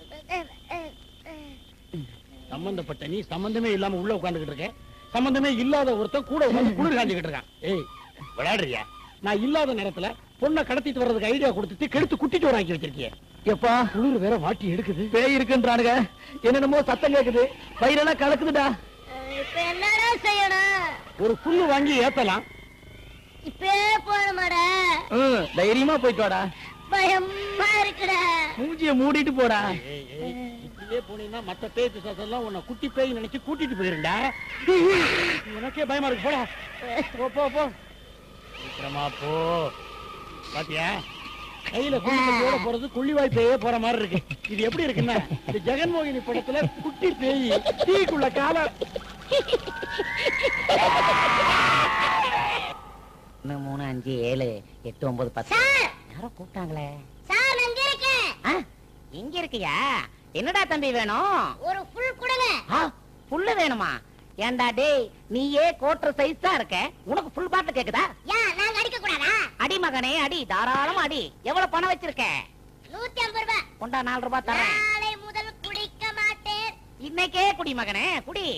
சம்பந்தப்பட்ட நீ சம்பந்தமே இல்லாம உள்ள உட்கார்ந்துகிட்டு இருக்க சம்பந்தமே இல்லாத ஒருத்தன் கூட உட்கார்ந்து குளிர் காஞ்சுகிட்டு இருக்கான் ஏய் விளையாடுறியா நான் இல்லாத நேரத்துல பொண்ணை கடத்திட்டு வர்றதுக்கு ஐடியா கொடுத்துட்டு கெடுத்து குட்டிட்டு வராக்கி வச்சிருக்கிய எப்பா குளிர் வேற வாட்டி எடுக்குது பேய் இருக்குன்றானுங்க என்னென்னமோ சத்தம் கேக்குது வயிறெல்லாம் கலக்குதுடா இப்ப என்னடா செய்யணும் ஒரு புல்லு வாங்கி ஏத்தலாம் இப்பே போகணுமாடா ம், தைரியமா போயிட்டு வாடா பயமா இருக்குடா மூஞ்சிய மூடிட்டு போடா இப்படியே போனீங்கன்னா மத்த பேய் பிசாசெல்லாம் உன்னை குட்டி பேய் நினைச்சு கூட்டிட்டு போயிருண்டா உனக்கே பயமா இருக்கு போடா போ போ போ சீக்கிரமா போ பாத்தியா கையில குள்ளியோட போறது குள்ளிவாய் பேயே போற மாதிரி இருக்கு இது எப்படி இருக்குன்னா இந்த ஜெகன்மோகினி படத்துல குட்டி பேய் டீக்குள்ள கால ஒண்ணு மூணு அஞ்சு ஏழு எட்டு ஒன்பது பத்து சார் யாரோ கூப்பிட்டாங்களே சார் நான் இங்க இருக்கேன் ஆ, இங்க இருக்கியா என்னடா தம்பி வேணும் ஒரு ஃபுல் கொடுங்க ஆ, புல்லு வேணுமா ஏண்டா டேய் நீயே கோட்டர் சைஸ் தான் இருக்க உனக்கு ஃபுல் பாட்டில் கேக்குதா ஏன் நாங்க அடிக்க கூடாதா அடி மகனே அடி தாராளமா அடி எவ்வளவு பணம் வச்சிருக்க நூத்தி ஐம்பது ரூபாய் கொண்டா நாலு ரூபாய் தரேன் நாளை முதல் குடிக்க மாட்டேன் இன்னைக்கே குடி மகனே குடி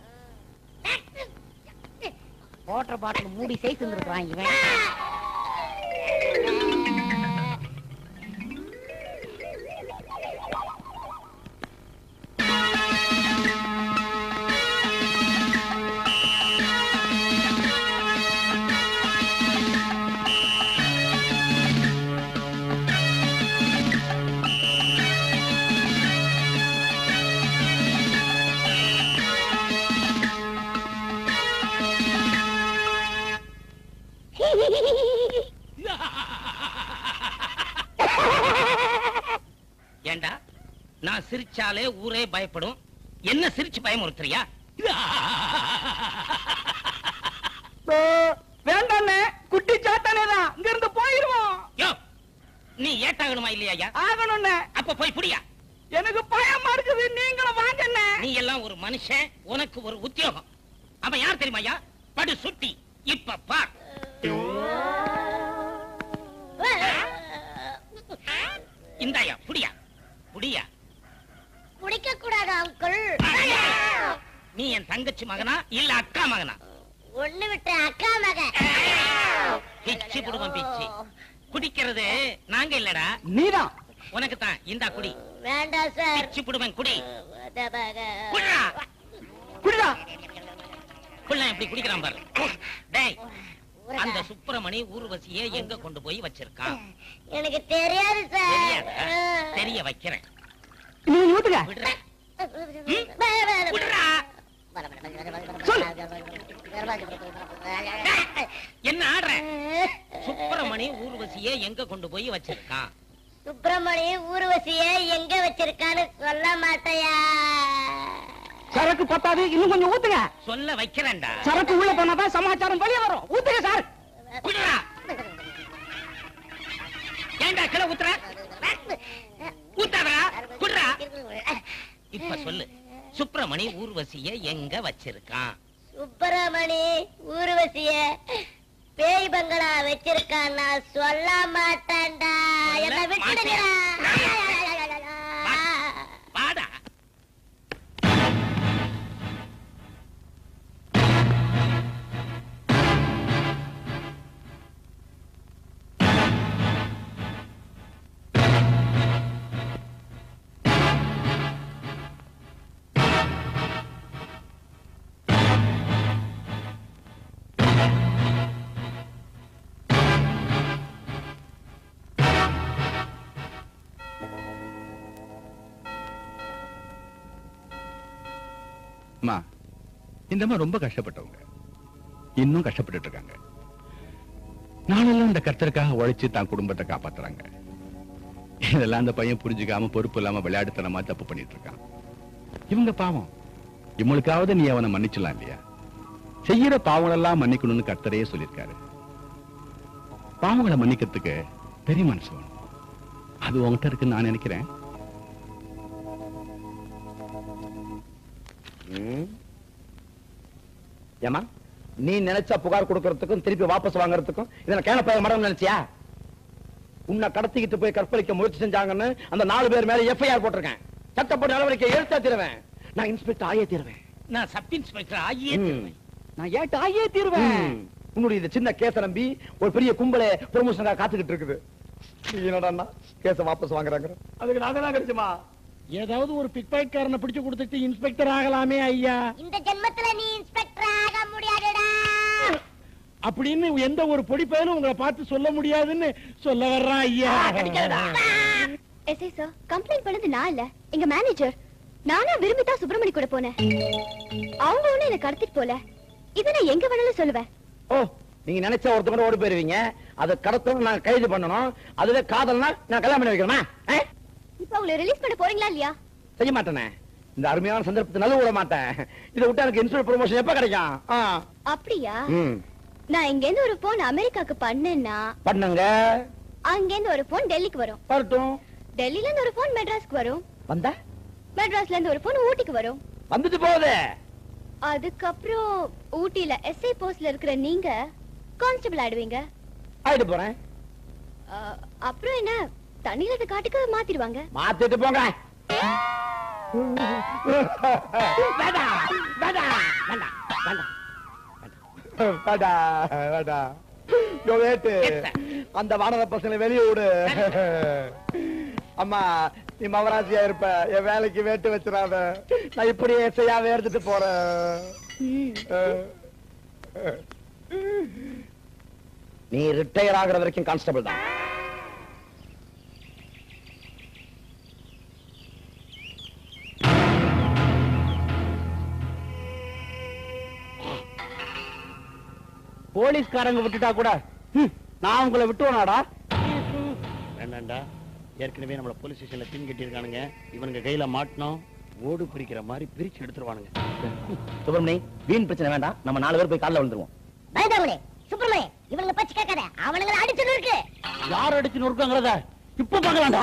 வாட்டர் பாட்டில் மூடி சைஸ் இருந்திருக்கான் இவன் ஏண்டா நான் சிரிச்சாலே ஊரே பயப்படும் என்ன சிரிச்சு பயமுறுத்துறியா வேண்டாண்ணே குட்டி சாத்தானே தான் இங்க இருந்து போயிருவோம் யோ நீ ஏட்டாகணுமா இல்லையா ஆகணும்ண்ணே அப்ப போய் புடியா எனக்கு பயமா இருக்குது நீங்களும் வாங்கண்ணே நீ எல்லாம் ஒரு மனுஷன் உனக்கு ஒரு உத்தியோகம் அவன் யார் தெரியுமாயா படு சுட்டி இப்ப பார் இந்தாயா புடியா புடியா குடிக்க கூடாது அங்கிள் நீ என் தங்கச்சி மகனா இல்ல அக்கா மகனா ஒண்ணு விட்டு அக்கா மகன் பிச்சு புடுவன் பிச்சு குடிக்கிறது நாங்க இல்லடா நீதான் உனக்கு தான் இந்தா குடி வேண்டாம் சார் பிச்சு புடுவன் குடி அத மகன். குடிடா குடிடா குள்ள எப்படி குடிக்கிறான் பாரு டேய் அந்த சுப்பிரமணி ஊர்வசியை எங்க கொண்டு போய் வச்சிருக்கான் எனக்கு தெரியாது சார் தெரியாதா? தெரிய வைக்கிறேன் நீ ஊத்துங்க விடுறேன் வேற- விடுறா என்ன ஆடுற சுப்பிரமணி ஊர்வசியை எங்க கொண்டு போய் வச்சிருக்கான் சுப்பிரமணி ஊர்வசிய எங்க வச்சிருக்கான்னு சொல்ல மாட்டேயா சரக்கு பத்தாது இன்னும் கொஞ்சம் ஊத்துங்க சொல்ல வைக்கிறேன்டா சரக்கு உள்ள போனாதான் சமாச்சாரம் வெளியே வரும் ஊத்துங்க சார் விடுறா ஏன்டா கிளை ஊத்துற ஊத்தாதா குடுறா இப்ப சொல்லு சுப்பிரமணி ஊர்வசிய எங்க வச்சிருக்கான் சுப்பிரமணி ஊர்வசிய பேய் பங்களா வச்சிருக்கான் நான் சொல்ல மாட்டேன்டா என்ன சொல்ல விட்டுடுங்கடா வாடா அம்மா இந்த அம்மா ரொம்ப கஷ்டப்பட்டவங்க இன்னும் கஷ்டப்பட்டுட்டு இருக்காங்க நாளெல்லாம் இந்த கர்த்தருக்காக உழைச்சு தான் குடும்பத்தை காப்பாத்துறாங்க இதெல்லாம் அந்த பையன் புரிஞ்சுக்காம பொறுப்பு இல்லாம விளையாட்டுத்தனமா தப்பு பண்ணிட்டு இருக்கான் இவங்க பாவம் இவங்களுக்காவது நீ அவனை மன்னிச்சலாம் இல்லையா செய்யற பாவங்களெல்லாம் மன்னிக்கணும்னு கர்த்தரையே சொல்லியிருக்காரு பாவங்களை மன்னிக்கிறதுக்கு பெரிய மனசு வேணும் அது உங்ககிட்ட இருக்குன்னு நான் நினைக்கிறேன் ஏமா நீ நினைச்சா புகார் கொடுக்கறதுக்கும் திருப்பி வாபஸ் வாங்குறதுக்கும் இதனை கேனப்பாய மரம் நினைச்சியா உன்னை கடத்திக்கிட்டு போய் கற்பழிக்க முயற்சி செஞ்சாங்கன்னு அந்த நாலு பேர் மேல எஃப்ஐஆர் போட்டிருக்கேன் சட்டப்படி நடவடிக்கை எழுத்தா தீருவேன் நான் இன்ஸ்பெக்டர் ஆயே தீருவேன் நான் சப் இன்ஸ்பெக்டர் ஆகியே ம். தீருவேன். நான் ஏட்டு ஆயே தீருவேன் உன்னுடைய இந்த சின்ன கேஸ நம்பி ஒரு பெரிய கும்பலே ப்ரொமோஷனுக்காக காத்துக்கிட்டு இருக்குது நீ என்னடா கேஸ வாபஸ் வாங்குறாங்க அதுக்கு நாங்க தான் கிடைச்சுமா ஏதாவது ஒரு பிக் பாக்கெட்காரனை பிடிச்சு கொடுத்துட்டு இன்ஸ்பெக்டர் ஆகலாமே ஐயா இந்த ஜென்மத்துல நீ இன்ஸ்பெக்டர் ஆக முடியாதுடா அப்படின்னு எந்த ஒரு பொடி பயனும் உங்களை பார்த்து சொல்ல முடியாதுன்னு சொல்ல வர்றான் ஐயா எஸ்ஐ சார் கம்ப்ளைண்ட் பண்ணது நான் இல்ல எங்க மேனேஜர் நானா விரும்பி தான் சுப்பிரமணி கூட போனேன் அவங்க ஒண்ணு என்ன கடத்திட்டு போல இதை நான் எங்க வேணாலும் சொல்லுவேன் ஓ நீங்க நினைச்ச ஒருத்தவங்க ஓடி போயிருவீங்க அதை கடத்தணும் நான் கைது பண்ணணும் அதுவே காதல்னா நான் கல்யாணம் பண்ணி வைக்கணுமா ஆ? இப்ப உங்களை ரிலீஸ் பண்ண போறீங்களா இல்லையா செய்ய மாட்டேனே இந்த அருமையான சந்தர்ப்பத்தை நல்ல விட மாட்டேன் இதை விட்டா எனக்கு இன்சூரன்ஸ் ப்ரொமோஷன் எப்ப கிடைக்கும் ஆ. அப்படியா ம் நான் இங்க இருந்து ஒரு போன் அமெரிக்காக்கு பண்ணேன்னா பண்ணுங்க அங்க இருந்து ஒரு போன் டெல்லிக்கு வரும் வரட்டும் டெல்லில இருந்து ஒரு போன் மெட்ராஸ்க்கு வரும் வந்தா மெட்ராஸ்ல இருந்து ஒரு போன் ஊட்டிக்கு வரும் வந்துட்டு போகுது அதுக்கப்புறம் ஊட்டில எஸ்ஐ போஸ்ட்ல இருக்கிற நீங்க கான்ஸ்டபிள் ஆயிடுவீங்க ஆயிட்டு போறேன் அஹ், அப்புறம் என்ன தண்ணியில இருக்க காட்டுக்கு மாத்திடுவாங்க மாத்திட்டு போங்க வேண்டாம் வேண்டாம் வேண்டாம் வேண்டாம் வேண்டாம் வேண்டாம் யோ வேட்டு அந்த வானர பசங்களை வெளியே விடு அம்மா நீ மவராசியா இருப்ப என் வேலைக்கு வேட்டு வச்சிடாத நான் இப்படியே செய்யாம எடுத்துட்டு போறேன் நீ ரிட்டையர் ஆகுற வரைக்கும் கான்ஸ்டபிள் தான் போலீஸ்காரங்க விட்டுட்டா கூட ஹம், நான் உங்களை விட்டுவனாடா வேண்டாண்டா ஏற்கனவே நம்மள போலீஸ் ஸ்டேஷன்ல பின் கட்டியிருக்கானுங்க இவனுங்க கையில மாட்டினோம் ஓடு பிரிக்கிற மாதிரி பிரிச்சு எடுத்துருவானுங்க சுப்பிரமணி வீண் பிரச்சனை வேண்டாம் நம்ம நாலு பேர் போய் கால்ல விழுந்துருவோம் பயந்தாங்களே சுப்பிரமணி இவனுங்க பச்சு கேட்காத அவனுங்களை அடிச்சு இருக்கு யார் அடிச்சு நொறுக்காங்கிறத இப்ப பார்க்கலாம்டா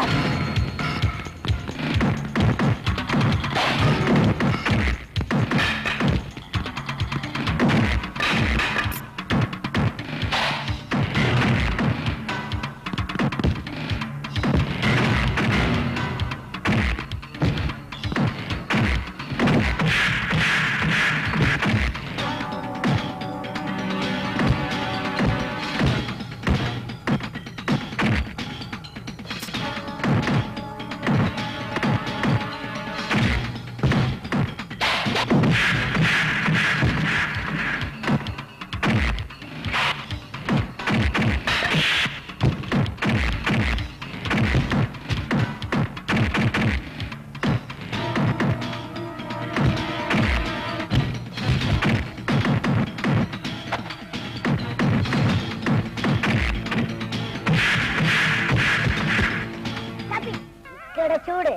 சூடு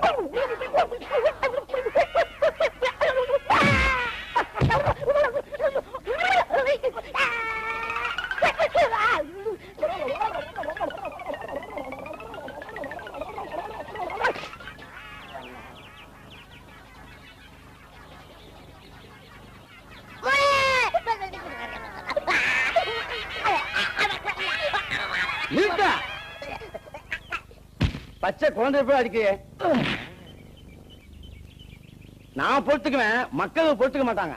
நிறுத்த பச்சை குழந்தை போய் அடிக்கிறியே நான் பொறுத்துக்குவேன் மக்கள் பொறுத்துக்க மாட்டாங்க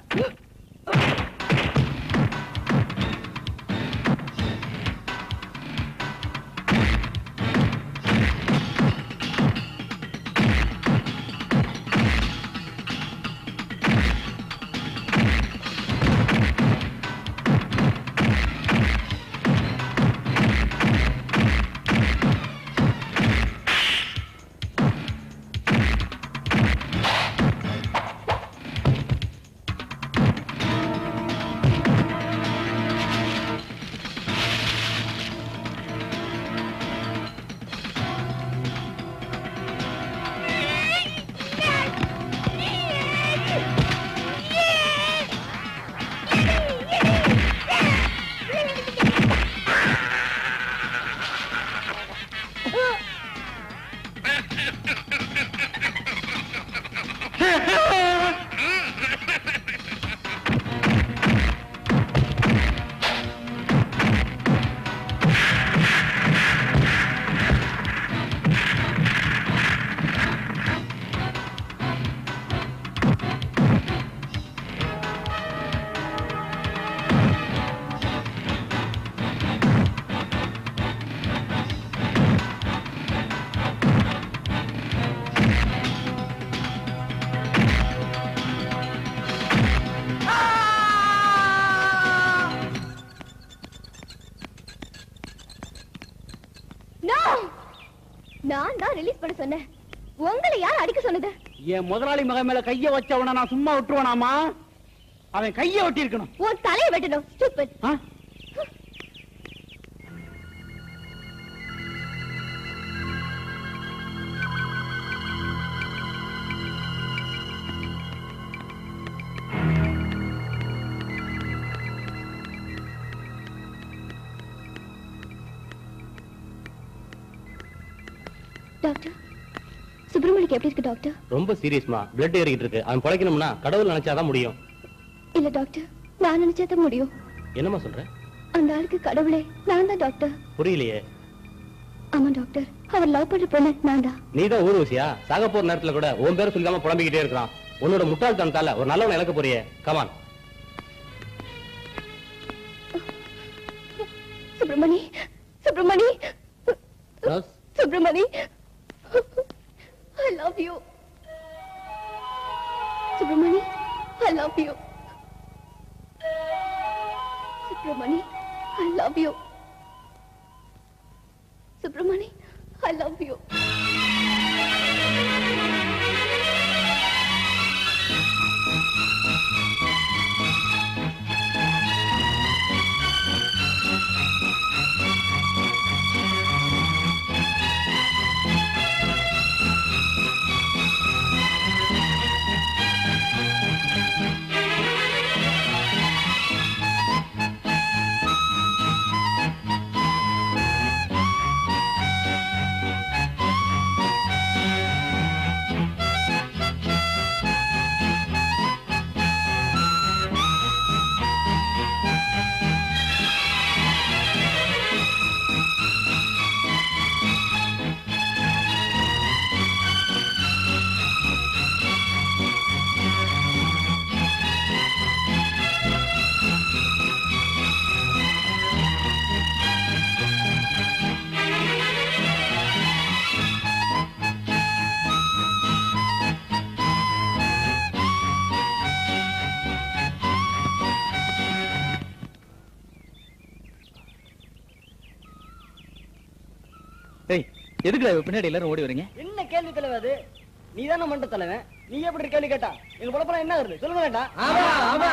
நோ நான் தான் ரிலீஸ் பண்ண சொன்னேன் உங்களை யார் அடிக்க சொன்னது என் முதலாளி மகன் மேல கைய வச்சவன நான் சும்மா விட்டுருவானாமா அவன் கைய ஒட்டி இருக்கணும் உன் தலையை வெட்டணும் ஸ்டூபிட் டாக்டர் சுப்பிரமணிக்கு எப்படி இருக்கு டாக்டர் ரொம்ப சீரியஸ்மா பிளட் ஏறிக்கிட்டு இருக்கு அவன் பிழைக்கணும்னா கடவுள் நினைச்சாதான் முடியும் இல்ல டாக்டர் நான் நினைச்சதான் முடியும் என்னம்மா சொல்ற அந்த ஆளுக்கு கடவுளே நான் தான் டாக்டர் புரியலையே ஆமா டாக்டர் அவர் லவ் பண்ற பொண்ணு நான் தான் நீ தான் ஊர்வசியா சாக போற நேரத்துல கூட உன் பேரை சொல்லாம புலம்பிக்கிட்டே இருக்கிறான் உன்னோட முட்டாள்தனத்தால ஒரு நல்லவனை இழக்க போறியே come on Subramani Subramani Subramani I love you Subramani I love you Subramani I love you Subramani I love you ஏய் எதுக்குடா இவ பின்னாடி எல்லாரும் ஓடி வரீங்க என்ன கேள்வி தலைவர் அது நீ தானே மண்ட தலைவன் நீ எப்படி கேள்வி கேட்டா எங்க பொழப்பெல்லாம் என்ன வருது சொல்லுங்க வேண்டாம் ஆமா ஆமா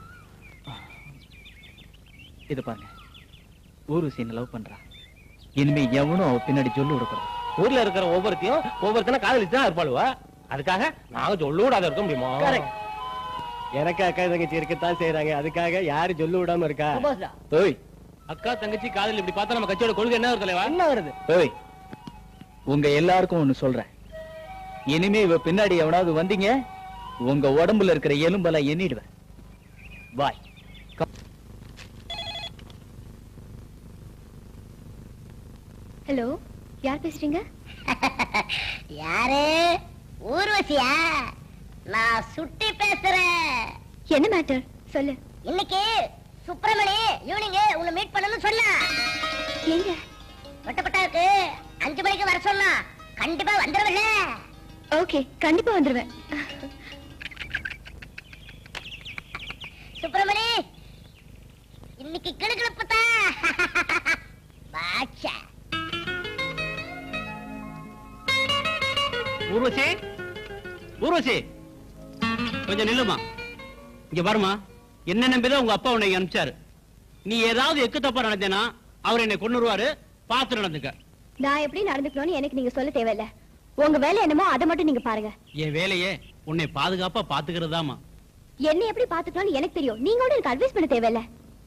இது பாருங்க ஊர்வசி என்ன லவ் பண்றா இனிமே எவனும் அவ பின்னாடி சொல்லு விடக்கூடாது ஊர்ல இருக்கிற ஒவ்வொருத்தையும் ஒவ்வொருத்தனை காதலிச்சு தான் இருப்பாளுவா அதுக்காக நாங்க சொல்ல விடாத இருக்க முடியுமா எனக்கு அக்கா தங்கச்சி இருக்கத்தான் செய்யறாங்க அதுக்காக யாரு சொல்ல விடாம இருக்கா சுபாஷ்டா ஓய் அக்கா தங்கச்சி காதல் இப்படி பார்த்தா நம்ம கட்சியோட கொள்கை என்ன ஒரு தலைவா என்ன வருது ஓய் உங்க எல்லாருக்கும் ஒண்ணு சொல்றேன் இனிமே இவ பின்னாடி எவனாவது வந்தீங்க உங்க உடம்புல இருக்கிற எலும்பெல்லாம் எண்ணிடுவேன் பாய் ஹலோ யார் பேசுறீங்க யாரு ஊர்வசியா நான் சுட்டி பேசுறேன் என்ன மேட்டர் சொல்லு இன்னைக்கு சுப்பிரமணி ஈவினிங் உன்னை மீட் பண்ணணும்னு சொன்னா எங்க வெட்டப்பட்டாருக்கு அஞ்சு மணிக்கு வர சொன்னா கண்டிப்பா வந்துருவில்ல ஓகே கண்டிப்பா வந்துருவேன் சுப்பிரமணி இன்னைக்கு கிளுகிழப்புதா பாட்சா ஊர்வசி ஊர்வசி கொஞ்சம் நில்லுமா இங்க பாருமா என்ன நம்பிதான் உங்க அப்பா உன்னை அனுப்பிச்சாரு நீ ஏதாவது எக்கு தப்பா நடந்தேனா அவர் என்னை கொண்டுருவாரு பார்த்து நடந்துக்க நான் எப்படி நடந்துக்கணும்னு எனக்கு நீங்க சொல்ல தேவையில்ல உங்க வேலை என்னமோ அதை மட்டும் நீங்க பாருங்க என் வேலையே உன்னை பாதுகாப்பா பாத்துக்கிறதாமா என்ன எப்படி பாத்துக்கணும்னு எனக்கு தெரியும் நீங்க கூட எனக்கு அட்வைஸ் பண்ண தேவையில்ல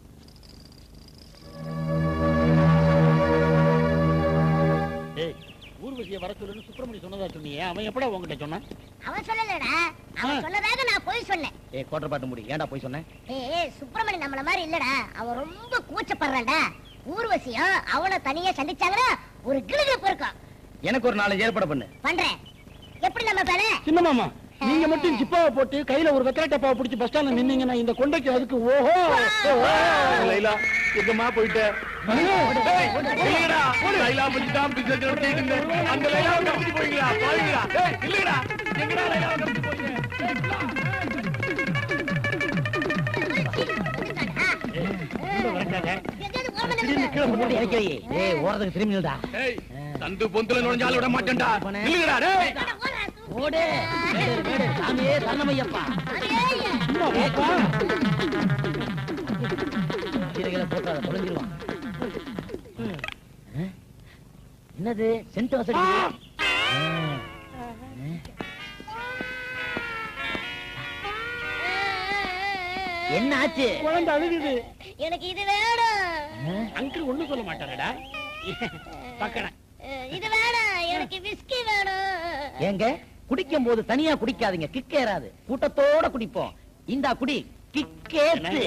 ஏய் ஊர்வசியை வர சொல்லுன்னு சுப்பிரமணி சொன்னதா சொன்னியே அவன் எப்படா உன்கிட்ட சொன்னான் அவன் சொல்லலடா அவன் சொன்னதாக நான் போய் சொன்னேன் ஏ கோட்டர் பாட்டு முடி ஏன்டா போய் சொன்னேன் ஏய் சுப்பிரமணி நம்மள மாதிரி இல்லடா அவன் ரொம்ப கூச்சப்படுறான்டா ஊர்வசியும் அவனை தனியா சந்திச்சாங்கன்னா ஒரு கிளுகிழப்பு இருக்கும் எனக்கு ஒரு நாலஞ்சு ஏற்பாடு பண்ணு பண்றேன் எப்படி நம்ம பேரு சின்ன மாமா நீங்க மட்டும் ஜிப்பாவை போட்டு கையில ஒரு வெத்தலை டப்பாவை பிடிச்சி பஸ் ஸ்டாண்ட்ல நின்னீங்கன்னா இந்த கொண்டைக்கு அதுக்கு ஓஹோ லைலா எங்கம்மா போயிட்ட ஏய், இல்லையடா. லைலா பிடிச்சிட்டான், பிடிச்சு வச்சு நிறுத்திட்டு இருந்தேன். அந்த லைலாவை கம்பிட்டு போயிங்களா? பாருங்களா? ஏய், இல்லையடா. எங்கடா லைலாவை கம்பிட்டு போறீங்க? எங்கேயாவது ஓரமா நில்லுங்க. ஏய் ஓரத்துக்கு திரும்பி நில்டா ஏய், சந்து பொந்துல நுழைஞ்சாலும் விட மாட்டேன்டா இல்லைடா டேய் ஓடு வேடு, வேடு. சாமியே சரணமையப்பா கீரைகளை போட்டாத தொலைஞ்சிருவான் ம். என்னது சென்ட் வசதி என்ன ஆச்சு குழந்தை அழுகுது எனக்கு இது வேணும் அங்கிள் ஒண்ணு சொல்ல மாட்டாரடா பக்கன அஹ், இது வேணும் எனக்கு விஸ்கி வேணும் ஏங்க குடிக்கும் போது தனியா குடிக்காதீங்க கிக் ஏறாது கூட்டத்தோட குடிப்போம் இந்தா குடி கிக்கேத்து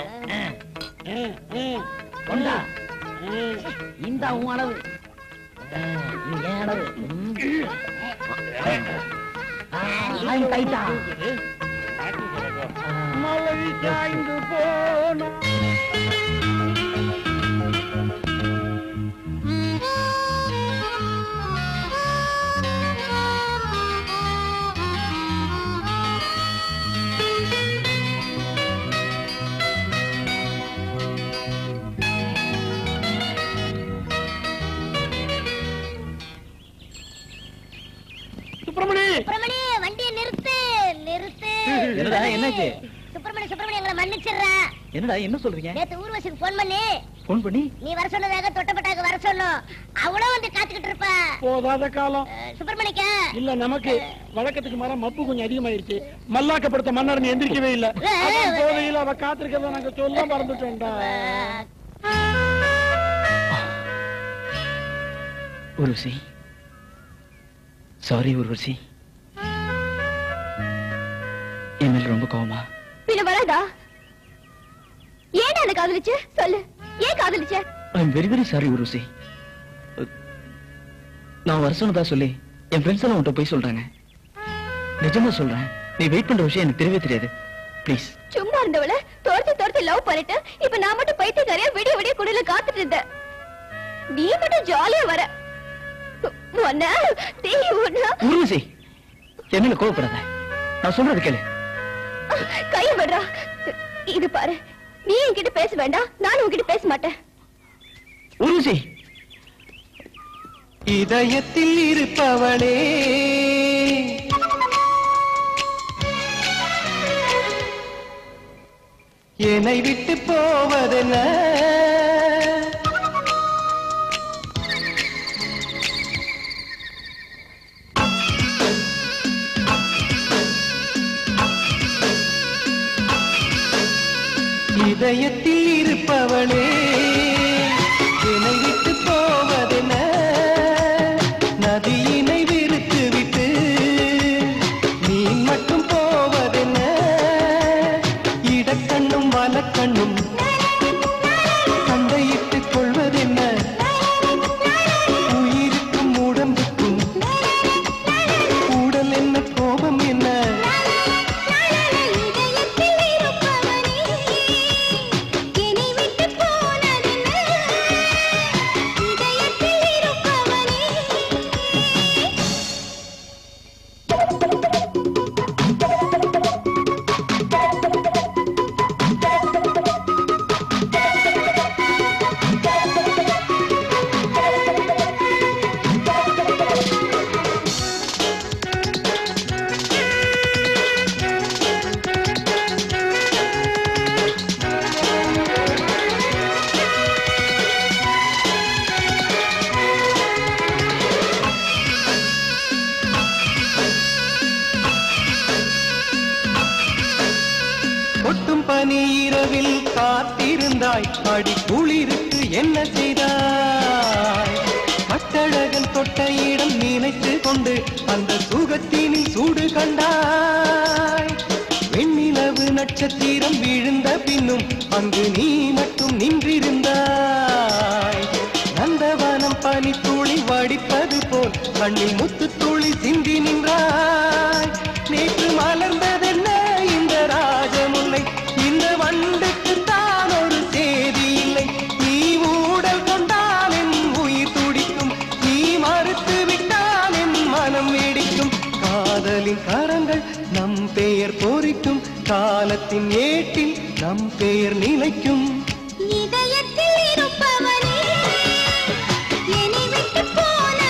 கொண்டா இந்தா உன் அளவு அஹ், இது என் அளவு ம். ஆ, ஆயும் கைட்டா மலை சாய்ந்து போனா சுப்பிரமணி சுப்பிரமணி வண்டியை நிறுத்து நிறுத்து என்னடா, என்னாச்சு? சுப்பிரமணி சுப்பிரமணி எங்களை மன்னிச்சிடுற என்னடா என்ன சொல்றீங்க நேத்து ஊர்வசிக்கு போன் பண்ணி போன் பண்ணி நீ வர சொன்னதாக தொட்டப்பட்டாக்கு வர சொன்னோம் அவளும் வந்து காத்துக்கிட்டு இருப்ப போதாத காலம் சுப்பிரமணிக்க இல்ல நமக்கு வழக்கத்துக்கு மாற மப்பு கொஞ்சம் அதிகமாயிருச்சு மல்லாக்கப்படுத்த மன்னர் எந்திரிக்கவே இல்ல அதான் போதையில அவ காத்திருக்கிறத நாங்க சொல்ல மறந்துட்டோம்டா உருவசி சாரி உருவசி என் மேல ரொம்ப கோவமா பின்ன வராதா ஏன் என்ன காதலிச்ச சொல்லு ஏன் காதலிச்ச I am very very sorry Urvashi நான் வர சொன்னதா சொல்லி என் ஃப்ரெண்ட்ஸ் எல்லாம் உன்கிட்ட போய் சொல்றாங்க நிஜமா சொல்றேன் நீ வெயிட் பண்ற விஷயம் எனக்கு தெரியவே தெரியாது ப்ளீஸ் சும்மா இருந்தவள தோர்த்து தோர்த்து லவ் பண்ணிட்டு இப்ப நான் மட்டும் பைத்தியக்காரியா விடிய விடிய குடில காத்துட்டு இருந்தேன் நீ மட்டும் ஜாலியா வர உன்ன தீ உன்ன உருவசி என் மேல கோவப்படாத நான் சொல்றது கேளு கை விடுறா இது பாரு நீ என்கிட்ட பேச வேண்டாம் நானும் உன்கிட்ட பேச மாட்டேன் உருவசி இதயத்தில் இருப்பவளே என்னை விட்டு போவதென்ன இதயத்தில் இருப்பவளே என்னை விட்டு போவதென்ன நதியினை விரித்து விட்டு நீ மட்டும் போவதென்ன இடக்கண்ணும் வலக்கண்ணும் சண்டையிட்டுக் கொள்வதென்ன உயிருக்கும் உடம்புக்கும் கூடல் என்ன கோபம் என்ன கொட்டும் பனி இரவில் காத்திருந்தாய் அடி குளிருக்கு என்ன செய்தாய் கட்டழகன் தொட்ட இடம் நினைத்து கொண்டு அந்த சுகத்தினில் சூடு கண்டாய் வெண்ணிலவு நட்சத்திரம் விழுந்த பின்னும் அங்கு நீ மட்டும் நின்றிருந்தாய் நந்தவனம் பனி துளி வடிப்பது போல் கண்ணில் முத்து துளி சிந்தி நின்றாய் நேற்று மலர்ந்ததென்ன இந்த ராஜமுல்லை இந்த வண்டுக்கு தான் ஒரு சேதி இல்லை நீ ஊடல் கொண்டால் என் உயிர் துடிக்கும் நீ மறுத்து விட்டால் என் மனம் வெடிக்கும் காதலின் கரங்கள் நம் பெயர் பொறிக்கும் காலத்தின் ஏட்டில் நம் பெயர் நிலைக்கும் இதயத்தில் இருப்பவனே என்னை விட்டு போன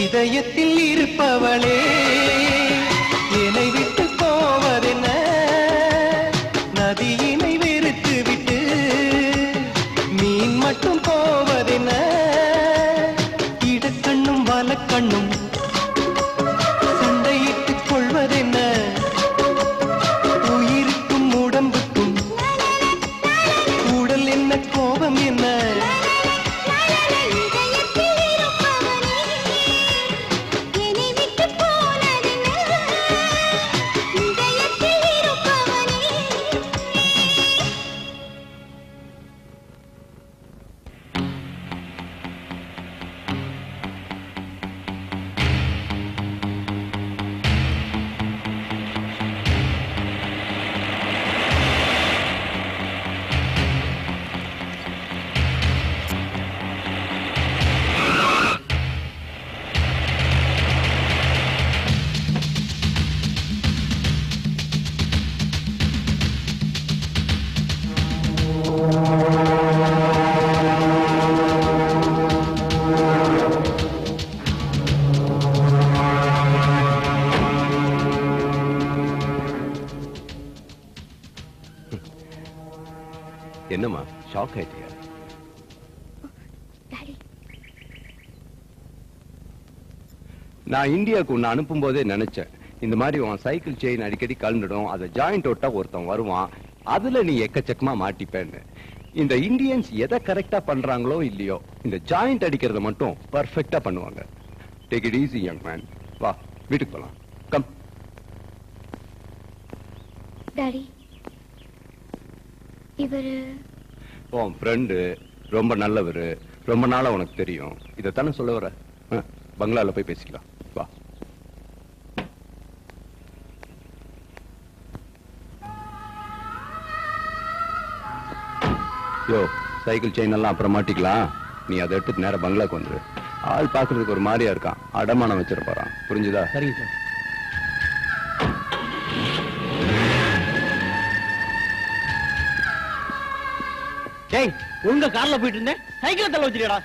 இதயத்தில் இருப்பவளே என்னை விட்டு போவதென்ன நதியினை வெறுத்து விட்டு மீன் மட்டும் போவதென்ன இடக்கண்ணும் வலக்கண்ணும் சண்டையிட்டுக் கொள்வதென்ன உயிருக்கும் உடம்புக்கும் உடல் என்ன கோபம் என்ன என்னம்மா ஷாக் ஆயிட்டியா நான் இந்தியாவுக்கு உன்னை அனுப்பும் போதே நினைச்சேன் இந்த மாதிரி உன் சைக்கிள் செயின் அடிக்கடி கலந்துடும் அதை ஜாயிண்ட் ஒட்டா ஒருத்தன் வருவான் அதுல நீ எக்கச்சக்கமா மாட்டிப்பேன்னு இந்த இந்தியன்ஸ் எதை கரெக்டா பண்றாங்களோ இல்லையோ இந்த ஜாயிண்ட் அடிக்கிறத மட்டும் பர்ஃபெக்டா பண்ணுவாங்க take it easy young man வா வீட்டுக்கு போலாம் கம் டாடி இவரு உன் ஃப்ரெண்டு ரொம்ப நல்லவர் ரொம்ப நாளா உனக்கு தெரியும் இதைத்தானே சொல்ல வர ஆ, பங்களால போய் பேசிக்கலாம் வா யோ சைக்கிள் செயின் எல்லாம் அப்புறம் மாட்டிக்கலாம் நீ அதை எடுத்துட்டு நேரா பங்களாக்கு வந்துரு ஆள் பாக்குறதுக்கு ஒரு மாதிரியா இருக்கான் அடமானம் வச்சிட போறான் புரிஞ்சுதா சரிங்க சார் டேய் ஒழுங்கா கார்ல போயிட்டு இருந்தேன் சைக்கிளை தள்ள வச்சிருக்கடா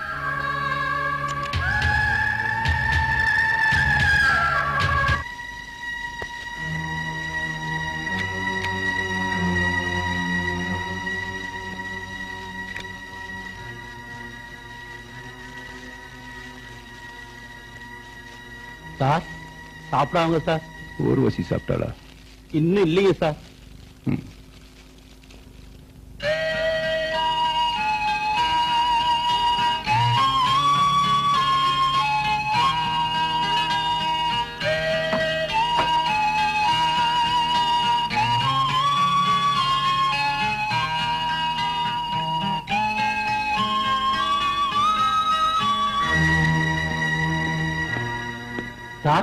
சார் சாப்பிடாங்க சார் ஊர்வசி சாப்பிட்டாளா இன்னும் இல்லைங்க சார் ம். சார்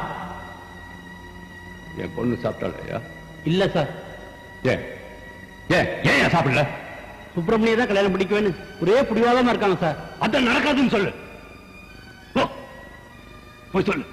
என் பொண்ணு சாப்பிட்டாளையா இல்ல சார் ஏன் ஏன் ஏன் சாப்பிடல சுப்பிரமணிய தான் கல்யாணம் பண்ணிக்குவேன்னு ஒரே பிடிவாதமா இருக்காங்க சார் அதான் நடக்காதுன்னு சொல்லு போ. போய் சொல்லு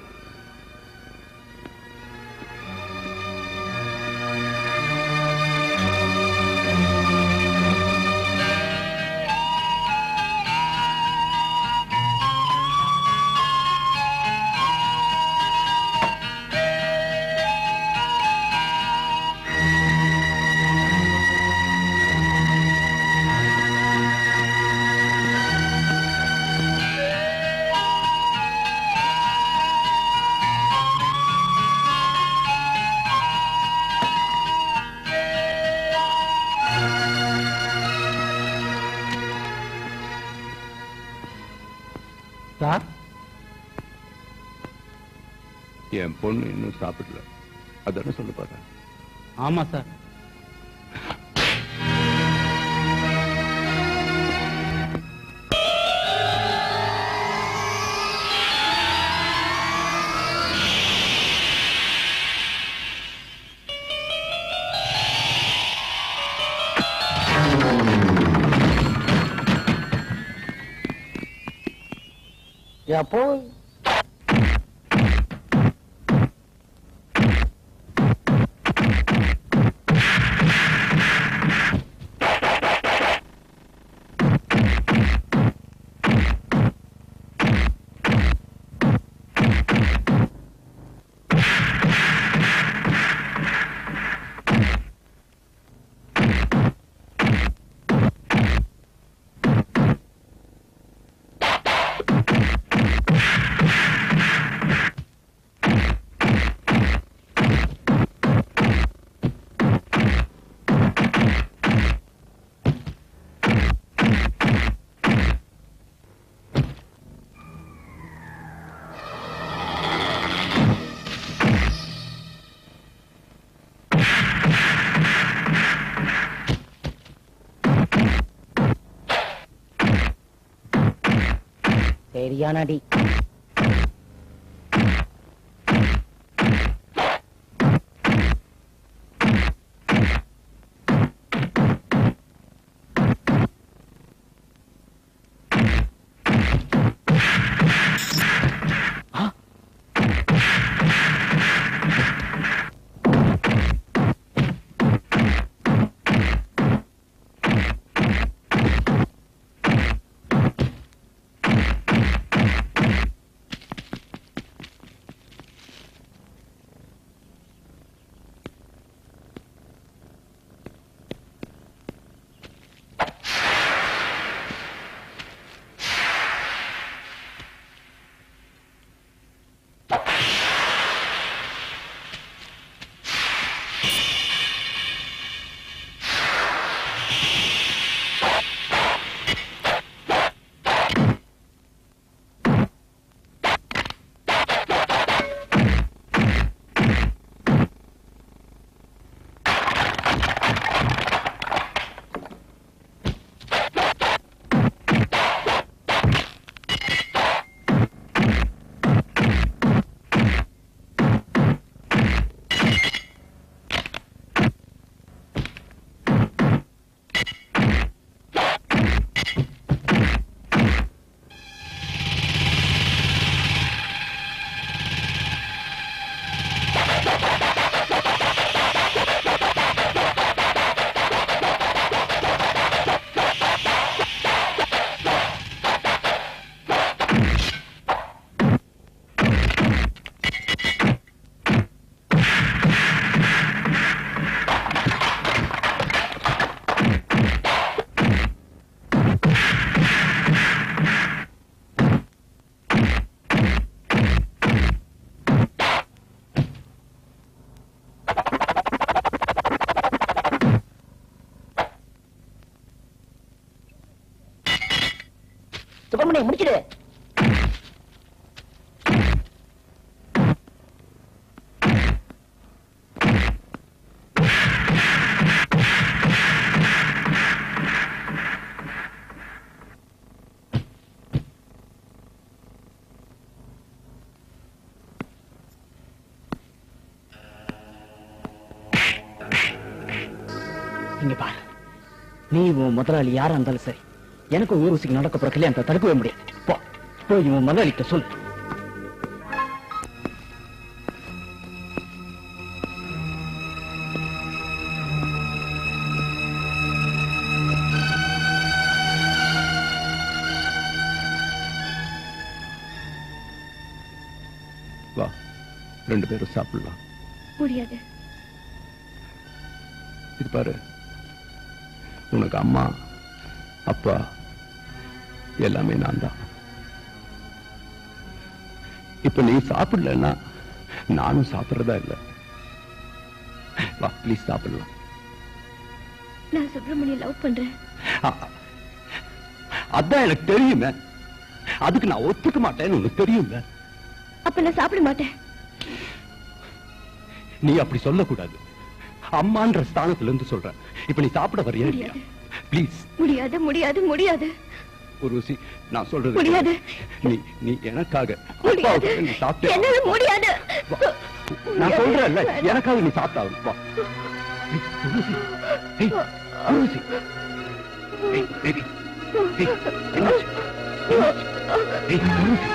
சார் என் பொண்ணு இன்னும் சாப்பிடல அதானே சொல்ல பாரு ஆமா சார் எப்போ சரியானடி சுப்பிரமணியம் முடிச்சிடு இங்க பாரு நீ உன் முதலாளி யாரா இருந்தாலும் சரி எனக்கு ஊர்வசிக்கு நடக்க போற கல்யாணத்தை தடுக்கவே முடியாது போ போய் உன் முதலாளிட்ட சொல்லு வா ரெண்டு பேரும் சாப்பிடலாம் முடியாது இது பாரு உனக்கு அம்மா அப்பா எல்லாமே நான் தான் இப்ப நீ சாப்பிடலன்னா நானும் சாப்பிடுறதா இல்ல வா ப்ளீஸ் சாப்பிடலாம் நான் சுப்பிரமணிய லவ் பண்றேன் அ- அதான் எனக்கு தெரியுமே அதுக்கு நான் ஒத்துக்க மாட்டேன்னு உனக்கு தெரியுமே அப்ப நான் சாப்பிட மாட்டேன் நீ அப்படி சொல்லக்கூடாது அம்மான்ற ஸ்தானத்துல இருந்து சொல்றேன் இப்ப நீ சாப்பிட வரியா இல்லையா ப்ளீஸ் முடியாது முடியாது முடியாது உருவசி நான் சொல்றது முடியாது. நீ நீ எனக்காக முடியாது அப்பாவுக்காக நீ சாப்பிட்டு என்னால முடியாது நான் சொல்றேன்ல எனக்காக நீ சாப்பிட்டா வா ஏய், உருவசி. ஏய், baby. ஏய், என்னாச்சு? என்னாச்சு? ஏய், உருவசி.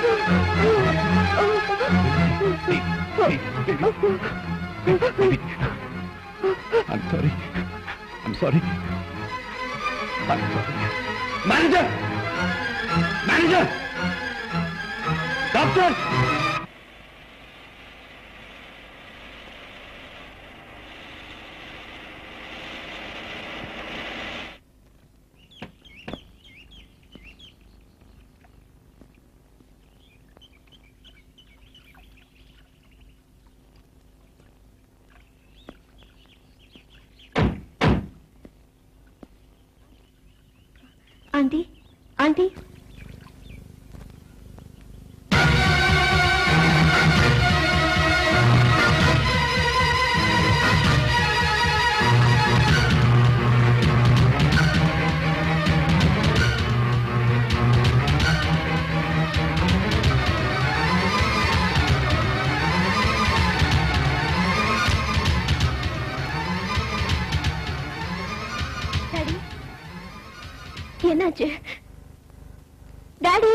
ஏய், ஏய், baby. ஏய், baby. I'm sorry. I'm sorry. I'm sorry. Manager! Manager! Doctor! Aunty aunty daddy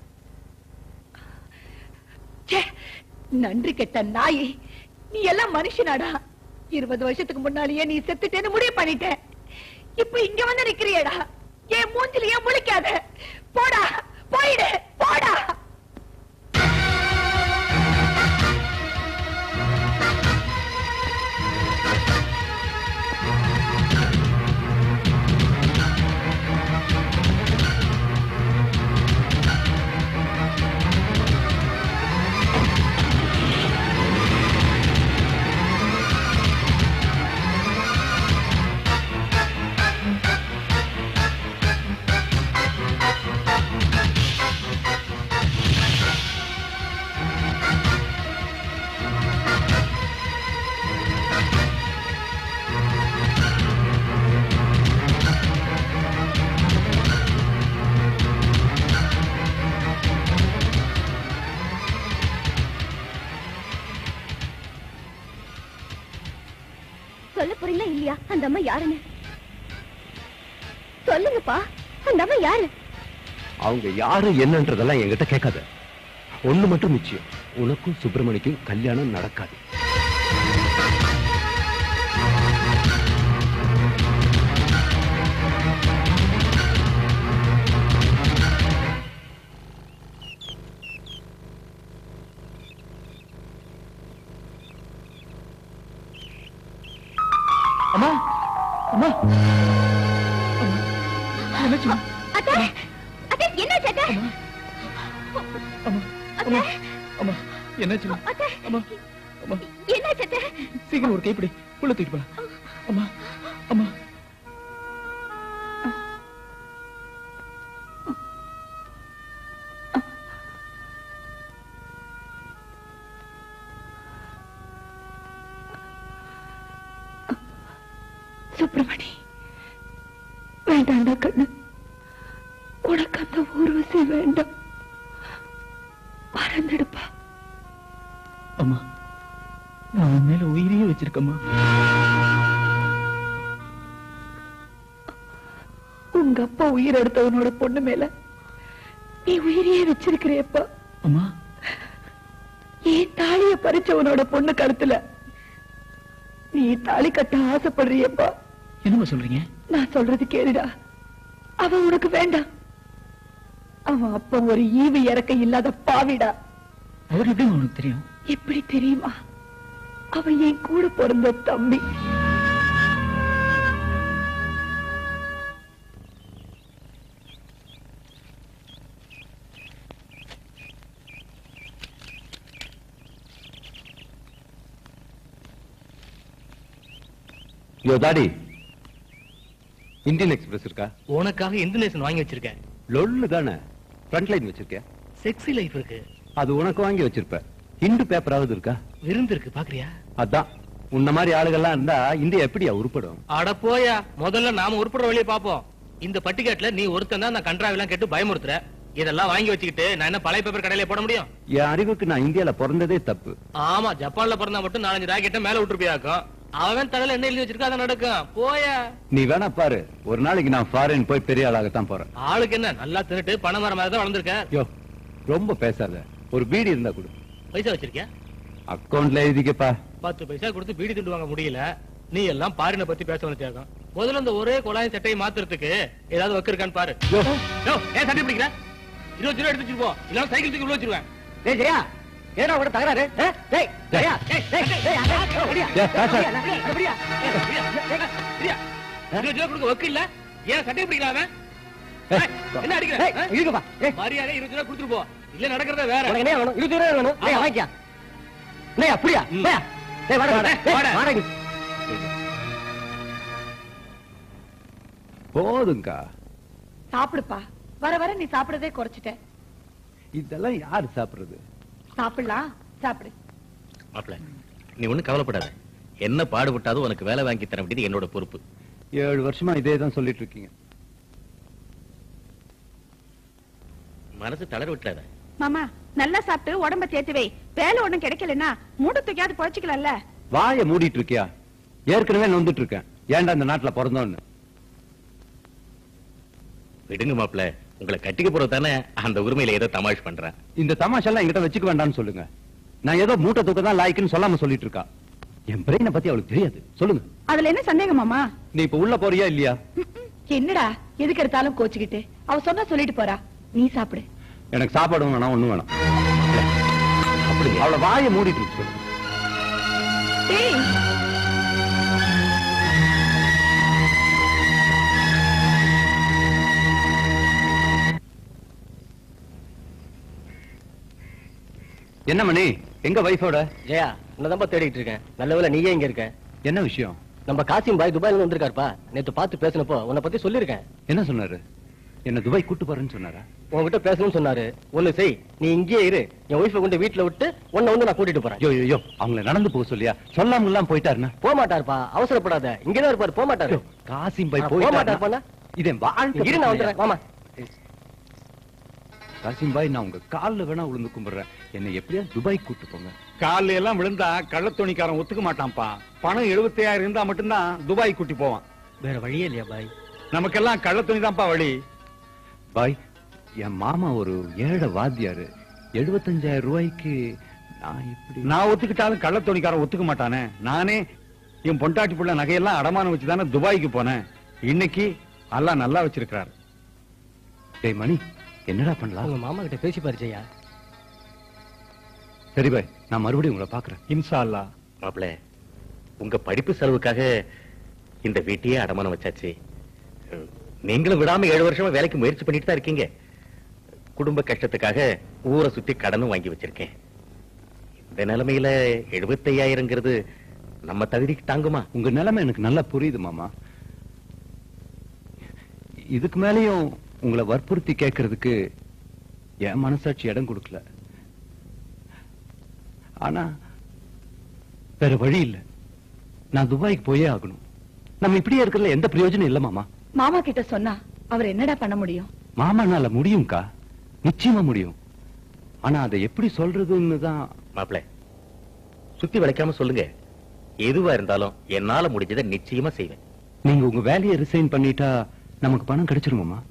ச்சே, நன்றி கெட்ட நாயே நீ எல்லாம் மனுஷனாடா இருபது வருஷத்துக்கு முன்னாலேயே நீ செத்துட்டேன்னு முடிவு பண்ணிட்ட இப்ப இங்க வந்து நிக்கிறியேடா என் மூஞ்சில ஏன் முழிக்காத போடா போயிடு போடா சொல்ல போறீங்களா இல்லையா அந்த அம்மா யாருன்னு சொல்லுங்கப்பா அந்த அம்மா யாரு அவங்க யாரு என்னன்றதெல்லாம் என்கிட்ட கேட்காத ஒண்ணு மட்டும் நிச்சயம் உனக்கும் சுப்பிரமணிக்கும் கல்யாணம் நடக்காது அம்மா அம்மா என்னாச்சு அத்தை அத்தை என்ன அத்தை அம்மா அம்மா அம்மா என்னாச்சு அத்தை அம்மா அம்மா என்ன அத்தை சீக்கிரம் ஒரு கைப்பிடி உள்ள தூக்கிட்டு போலாம் அம்மா அம்மா சுப்பிரமணி வேண்டாண்டா கண்ணு உனக்கு அந்த ஊர்வசி வேண்டாம் மறந்துடுப்பா அம்மா நான் உன் மேல உயிரையே வச்சிருக்கம்மா உங்க அப்பா உயிர் எடுத்தவனோட பொண்ணு மேல நீ உயிரையே வச்சிருக்கிறியப்பா அம்மா ஏன் தாலிய பறிச்சவனோட பொண்ணு கழுத்துல நீ தாலி கட்ட ஆசைப்படுறியப்பா என்னம்மா சொல்றீங்க நான் சொல்றது கேளுடா அவன் உனக்கு வேண்டாம் அவன் அப்பா ஒரு ஈவு இறக்க இல்லாத பாவிடா அவர் எப்படி உனக்கு தெரியும் எப்படி தெரியுமா அவன் என் கூட பிறந்த தம்பி யோ தாடி இந்தியன் எக்ஸ்பிரஸ் இருக்கா உனக்காக இந்தோனேஷன் வாங்கி வச்சிருக்கேன் லொல்லு தானே ஃப்ரண்ட் லைன் வச்சிருக்கேன் செக்ஸி லைஃப் இருக்கு அது உனக்கு வாங்கி வச்சிருப்ப இந்து பேப்பராவது இருக்கா விருந்து இருக்கு பாக்குறியா அதான் உன்ன மாதிரி ஆளுகள்லாம் இருந்தா இந்தியா எப்படியா உருப்படும் அட போயா முதல்ல நாம உருப்படுற வழியை பாப்போம் இந்த பட்டிக்காட்டுல நீ ஒருத்தன் தான் நான் கன்றாவெல்லாம் கேட்டு பயமுறுத்துற இதெல்லாம் வாங்கி வச்சுக்கிட்டு நான் என்ன பழைய பேப்பர் கடையில போட முடியும் என் அறிவுக்கு நான் இந்தியால பிறந்ததே தப்பு ஆமா ஜப்பான்ல பிறந்தா மட்டும் நாலஞ்சு ராக்கெட்ட மேல விட்டுருப்பியாக்கும் அவன் தலையில என்ன எழுதி வச்சிருக்கா அதை நடக்கும் போயா நீ வேணா பாரு ஒரு நாளைக்கு நான் ஃபாரின் போய் பெரிய ஆளாகத்தான் போறேன் ஆளுக்கு என்ன நல்லா தின்னுட்டு பணம் வர மாதிரி தான் வளர்ந்துருக்க யோ ரொம்ப பேசாத ஒரு பீடி இருந்தா கொடு பைசா வச்சிருக்கியா அக்கவுண்ட்ல எழுதிக்கப்பா பத்து பைசா கொடுத்து பீடி துண்டு வாங்க முடியல நீ எல்லாம் பாரினை பத்தி பேச வந்து தியாகம் முதல்ல இந்த ஒரே குழாய் சட்டையை மாத்துறதுக்கு ஏதாவது வக்கு இருக்கான்னு பாரு யோ, ஏன் சட்டை பிடிக்கிற இருபது ரூபா எடுத்து வச்சுட்டு போ இல்ல சைக்கிள் தூக்கி உள்ள வச்சிருவேன் டேய் ஜெயா ஏடா கூட தகராறு ஆ? டேய் ஜெயா டேய் டேய் டேய் அட, அட, அப்படியா? டேய், காசா. அப்படியா? அப்படியா? பிரியா, இருபது ரூபா கொடுக்க வக்கு இல்ல ஏன் சட்டை பிடிக்கிறான் அவன்? ஏய், ஏய், என்ன அடிக்கிற ஏய், ஆ? இழுக்கப்பா. ஏய். மரியாதை இருபது ரூபா கொடுத்துட்டு போ இல்ல நடக்கிறதா வேற உனக்கு என்ன வேணும் இருபது ரூபா வேணும் டேய் ஆமா. வாங்கிக்க டேய் அப்படியா ம். டேய் டேய் வாடா வாடா, டேய், வாடா. வாடா இங்க. போதுங்கா சாப்பிடுப்பா வர வர நீ சாப்பிடறதே குறைச்சிட்ட இதெல்லாம் யாரு சாப்பிடுறது சாப்பிடலாம் சாப்பிடு மாப்பிள நீ ஒண்ணும் கவலைப்படாத என்ன பாடுபட்டாலும் உனக்கு வேலை வாங்கி தர வேண்டியது என்னோட பொறுப்பு ஏழு வருஷமா இதே தான் சொல்லிட்டு இருக்கீங்க மனசு தளர விட்டுறாத மாமா நல்லா சாப்பிட்டு உடம்ப தேத்து வை வேலை ஒண்ணும் கிடைக்கலன்னா மூட தூக்கியாவது பொழைச்சிக்கலாம்ல வாய மூடிட்டு இருக்கியா ஏற்கனவே நொந்துட்டு இருக்கேன் ஏன்டா இந்த நாட்டுல பிறந்தோன்னு விடுங்க மாப்பிள உங்களை கட்டிக்க போறது தானே அந்த உரிமையில ஏதோ தமாஷ் பண்றேன் இந்த தமாஷெல்லாம் என்கிட்ட வச்சுக்க வேண்டாம்னு சொல்லுங்க நான் ஏதோ மூட்டை தூக்க தான் லாய்க்குன்னு சொல்லாம சொல்லிட்டு இருக்கா என் பிரெயினை பத்தி அவளுக்கு தெரியாது சொல்லுங்க அதுல என்ன சந்தேகம் மாமா நீ இப்ப உள்ள போறியா இல்லையா என்னடா எதுக்கு எடுத்தாலும் கோச்சுக்கிட்டு அவ சொன்னா சொல்லிட்டு போறா நீ சாப்பிடு எனக்கு சாப்பாடு வேணாம் ஒண்ணும் வேணாம் அப்படி அவளை வாயை மூடிட்டு இருக்கு சொல்லு டேய் என்ன மணி எங்க வைஃபோட ஜெயா உன்னதான்பா தேடிட்டு இருக்கேன் நல்ல வேளை நீயே இங்க இருக்க என்ன விஷயம் நம்ம காசிம் பாய் துபாயில இருந்து வந்திருக்காருப்பா நேத்து பார்த்து பேசினப்போ உன்னை பத்தி சொல்லிருக்கேன் என்ன சொன்னாரு என்ன துபாய் கூட்டு போறேன்னு சொன்னாரா உன்கிட்ட பேசணும்னு சொன்னாரு ஒண்ணு செய் நீ இங்கேயே இரு என் ஒய்ஃபை கொண்டு வீட்டுல விட்டு உன்னை வந்து நான் கூட்டிட்டு போறேன் ஐயோ ஐயோ அவங்கள நடந்து போக சொல்லியா சொல்லாம எல்லாம் போயிட்டாருன்னா போக மாட்டாருப்பா அவசரப்படாத இங்கதான் இருப்பாரு போக மாட்டாரு காசிம் ஆ, பாய் போக போயிட்டாருன்னா மாட்டாருப்பாண்ணா இதன் வாழ்க்கை இரு நான் வந்துடுறேன் மாமா காசிம் பாய் நான் உங்க கால்ல வேணா விழுந்து கும்பிடுறேன் என்னை எப்படியா துபாய் கூட்டு போங்க காலைல எல்லாம் விழுந்தா கள்ளத்தோணிக்காரன் ஒத்துக்க மாட்டான்ப்பா பணம் எழுபத்தையாயிரம் இருந்தா மட்டும்தான் துபாய் கூட்டி போவான் வேற வழியே இல்லையா பாய் நமக்கெல்லாம் கள்ளத்துணி தான்ப்பா வழி பாய் என் மாமா ஒரு ஏழை வாத்தியாரு எழுபத்தஞ்சாயிரம் ரூபாய்க்கு நான் இப்படி நான் ஒத்துக்கிட்டாலும் கள்ளத்தோணிக்காரன் ஒத்துக்க மாட்டானே நானே என் பொண்டாட்டி புள்ள நகையெல்லாம் அடமானம் வச்சுதானே துபாய்க்கு போனேன் இன்னைக்கு எல்லாம் நல்லா வச்சிருக்கிறார் டேய் மணி என்னடா பண்ணலாம் உங்க மாமா கிட்ட பேசி பாரு ஜெயா சரி பாய் நான் மறுபடியும் உங்களை பாக்குறேன் இன்சா அல்லா மாப்பிள உங்க படிப்பு செலவுக்காக இந்த வீட்டையே அடமானம் வச்சாச்சு அஹ், நீங்களும் விடாம ஏழு வருஷமா வேலைக்கு முயற்சி பண்ணிட்டு தான் இருக்கீங்க குடும்ப கஷ்டத்துக்காக ஊரை சுத்தி கடனும் வாங்கி வச்சிருக்கேன் இந்த நிலைமையில எழுபத்தையாயிரங்கிறது நம்ம தகுதிக்கு தாங்குமா உங்க நிலைமை எனக்கு நல்லா புரியுது மாமா இதுக்கு மேலயும் உங்களை வற்புறுத்தி கேட்கறதுக்கு என் மனசாட்சி இடம் கொடுக்கல ஆனா வேற வழி இல்ல நான் துபாய்க்கு போயே ஆகணும் நம்ம இப்படியே இருக்கிறதுல எந்த பிரயோஜனம் இல்ல மாமா மாமா கிட்ட சொன்னா அவர் என்னடா பண்ண முடியும் மாமானால முடியும்க்கா நிச்சயமா முடியும் ஆனா அதை எப்படி சொல்றதுன்னு தான் மாப்பிள சுத்தி வளைக்காம சொல்லுங்க எதுவா இருந்தாலும் என்னால முடிஞ்சதை நிச்சயமா செய்வேன் நீங்க உங்க வேலையை ரிசைன் பண்ணிட்டா நமக்கு பணம் கிடைச்சிருமாமா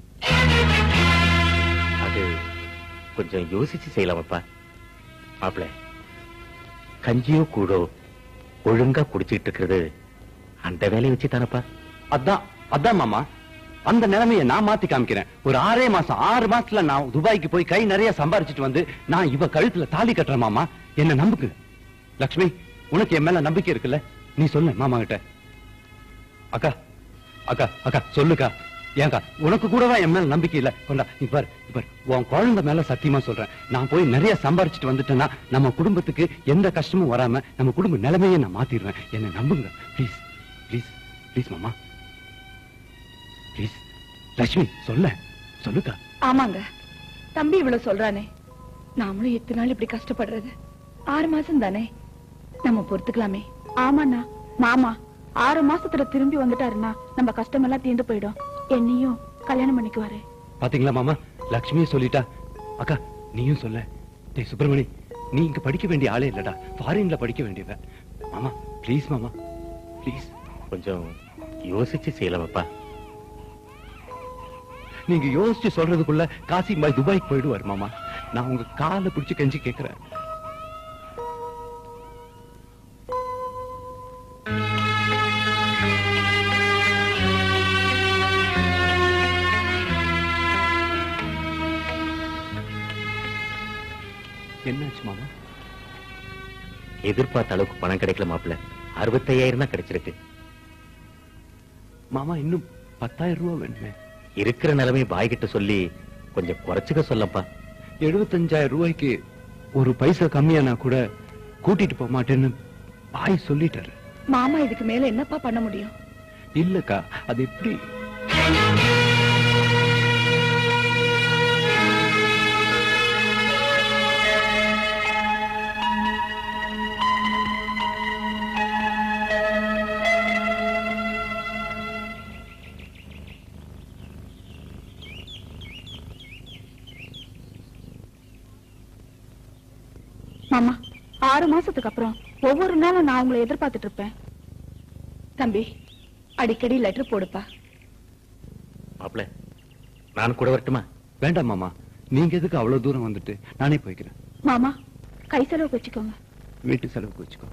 அது கொஞ்சம் யோசிச்சு செய்யலாமப்பா மாப்பிள கஞ்சியோ கூடோ ஒழுங்கா குடிச்சிட்டு இருக்கிறது அந்த வேலையை வச்சு தானப்பா அதான் அதான் மாமா அந்த நிலைமையை நான் மாத்தி காமிக்கிறேன் ஒரு ஆறே மாசம் ஆறு மாசத்துல நான் துபாய்க்கு போய் கை நிறைய சம்பாரிச்சிட்டு வந்து நான் இவ கழுத்துல தாலி கட்டுறேன் மாமா என்ன நம்புக்கு லக்ஷ்மி உனக்கு என் மேல நம்பிக்கை இருக்குல்ல நீ சொல்லு மாமா கிட்ட அக்கா அக்கா அக்கா சொல்லுக்கா ஏங்கா உனக்கு கூடவா என் மேல நம்பிக்கை இல்ல கொண்டா நீ பாரு நீ பாரு உன் குழந்தை மேல சத்தியமா சொல்றேன் நான் போய் நிறைய சம்பாரிச்சிட்டு வந்துட்டேன்னா நம்ம குடும்பத்துக்கு எந்த கஷ்டமும் வராம நம்ம குடும்ப நிலைமையை நான் மாத்திடுவேன் என்ன நம்புங்க ப்ளீஸ் ப்ளீஸ் ப்ளீஸ் மாமா ப்ளீஸ் லட்சுமி சொல்ல சொல்லுக்கா ஆமாங்க தம்பி இவ்வளவு சொல்றானே நாமளும் எத்தனை நாள் இப்படி கஷ்டப்படுறது ஆறு மாசம் தானே நம்ம பொறுத்துக்கலாமே ஆமாண்ணா மாமா ஆறு மாசத்துல திரும்பி வந்துட்டாருன்னா நம்ம கஷ்டம் எல்லாம் தீர்ந்து போயிடும் என்னையும் கல்யாணம் பண்ணிக்குவாரு பாத்தீங்களா மாமா லட்சுமியே சொல்லிட்டா அக்கா நீயும் சொல்ல டேய் சுப்பிரமணி நீ இங்க படிக்க வேண்டிய ஆளே இல்லடா ஃபாரின்ல படிக்க வேண்டியவ மாமா ப்ளீஸ் மாமா ப்ளீஸ் கொஞ்சம் யோசிச்சு செய்யலாமப்பா நீங்க யோசிச்சு சொல்றதுக்குள்ள காசி பாய் துபாய்க்கு போயிடுவார் மாமா நான் உங்க காலை பிடிச்சு கெஞ்சி கேக்குறேன் என்னாச்சு மாமா எதிர்பார்த்த அளவுக்கு பணம் கிடைக்கல மாப்பிள அறுபத்தையாயிரம் தான் கிடைச்சிருக்கு மாமா இன்னும் பத்தாயிரம் ரூபாய் வேணுமே இருக்கிற நிலைமை பாய்கிட்ட சொல்லி கொஞ்சம் குறைச்சுக்க சொல்லப்பா எழுபத்தஞ்சாயிரம் ரூபாய்க்கு ஒரு பைசா கம்மியானா கூட கூட்டிட்டு போக மாட்டேன்னு பாய் சொல்லிட்டாரு மாமா இதுக்கு மேல என்னப்பா பண்ண முடியும் இல்லக்கா அது எப்படி மாமா ஆறு மாசத்துக்கு அப்புறம் ஒவ்வொரு நாளும் நான் உங்களை எதிர்பார்த்துட்டு இருப்பேன் தம்பி அடிக்கடி லெட்டர் போடுப்பா மாப்பிள நான் கூட வரட்டுமா வேண்டாம் மாமா நீங்க எதுக்கு அவ்வளவு தூரம் வந்துட்டு நானே போய்க்கிறேன் மாமா கை செலவுக்கு வச்சுக்கோங்க வீட்டு செலவுக்கு வச்சுக்கோ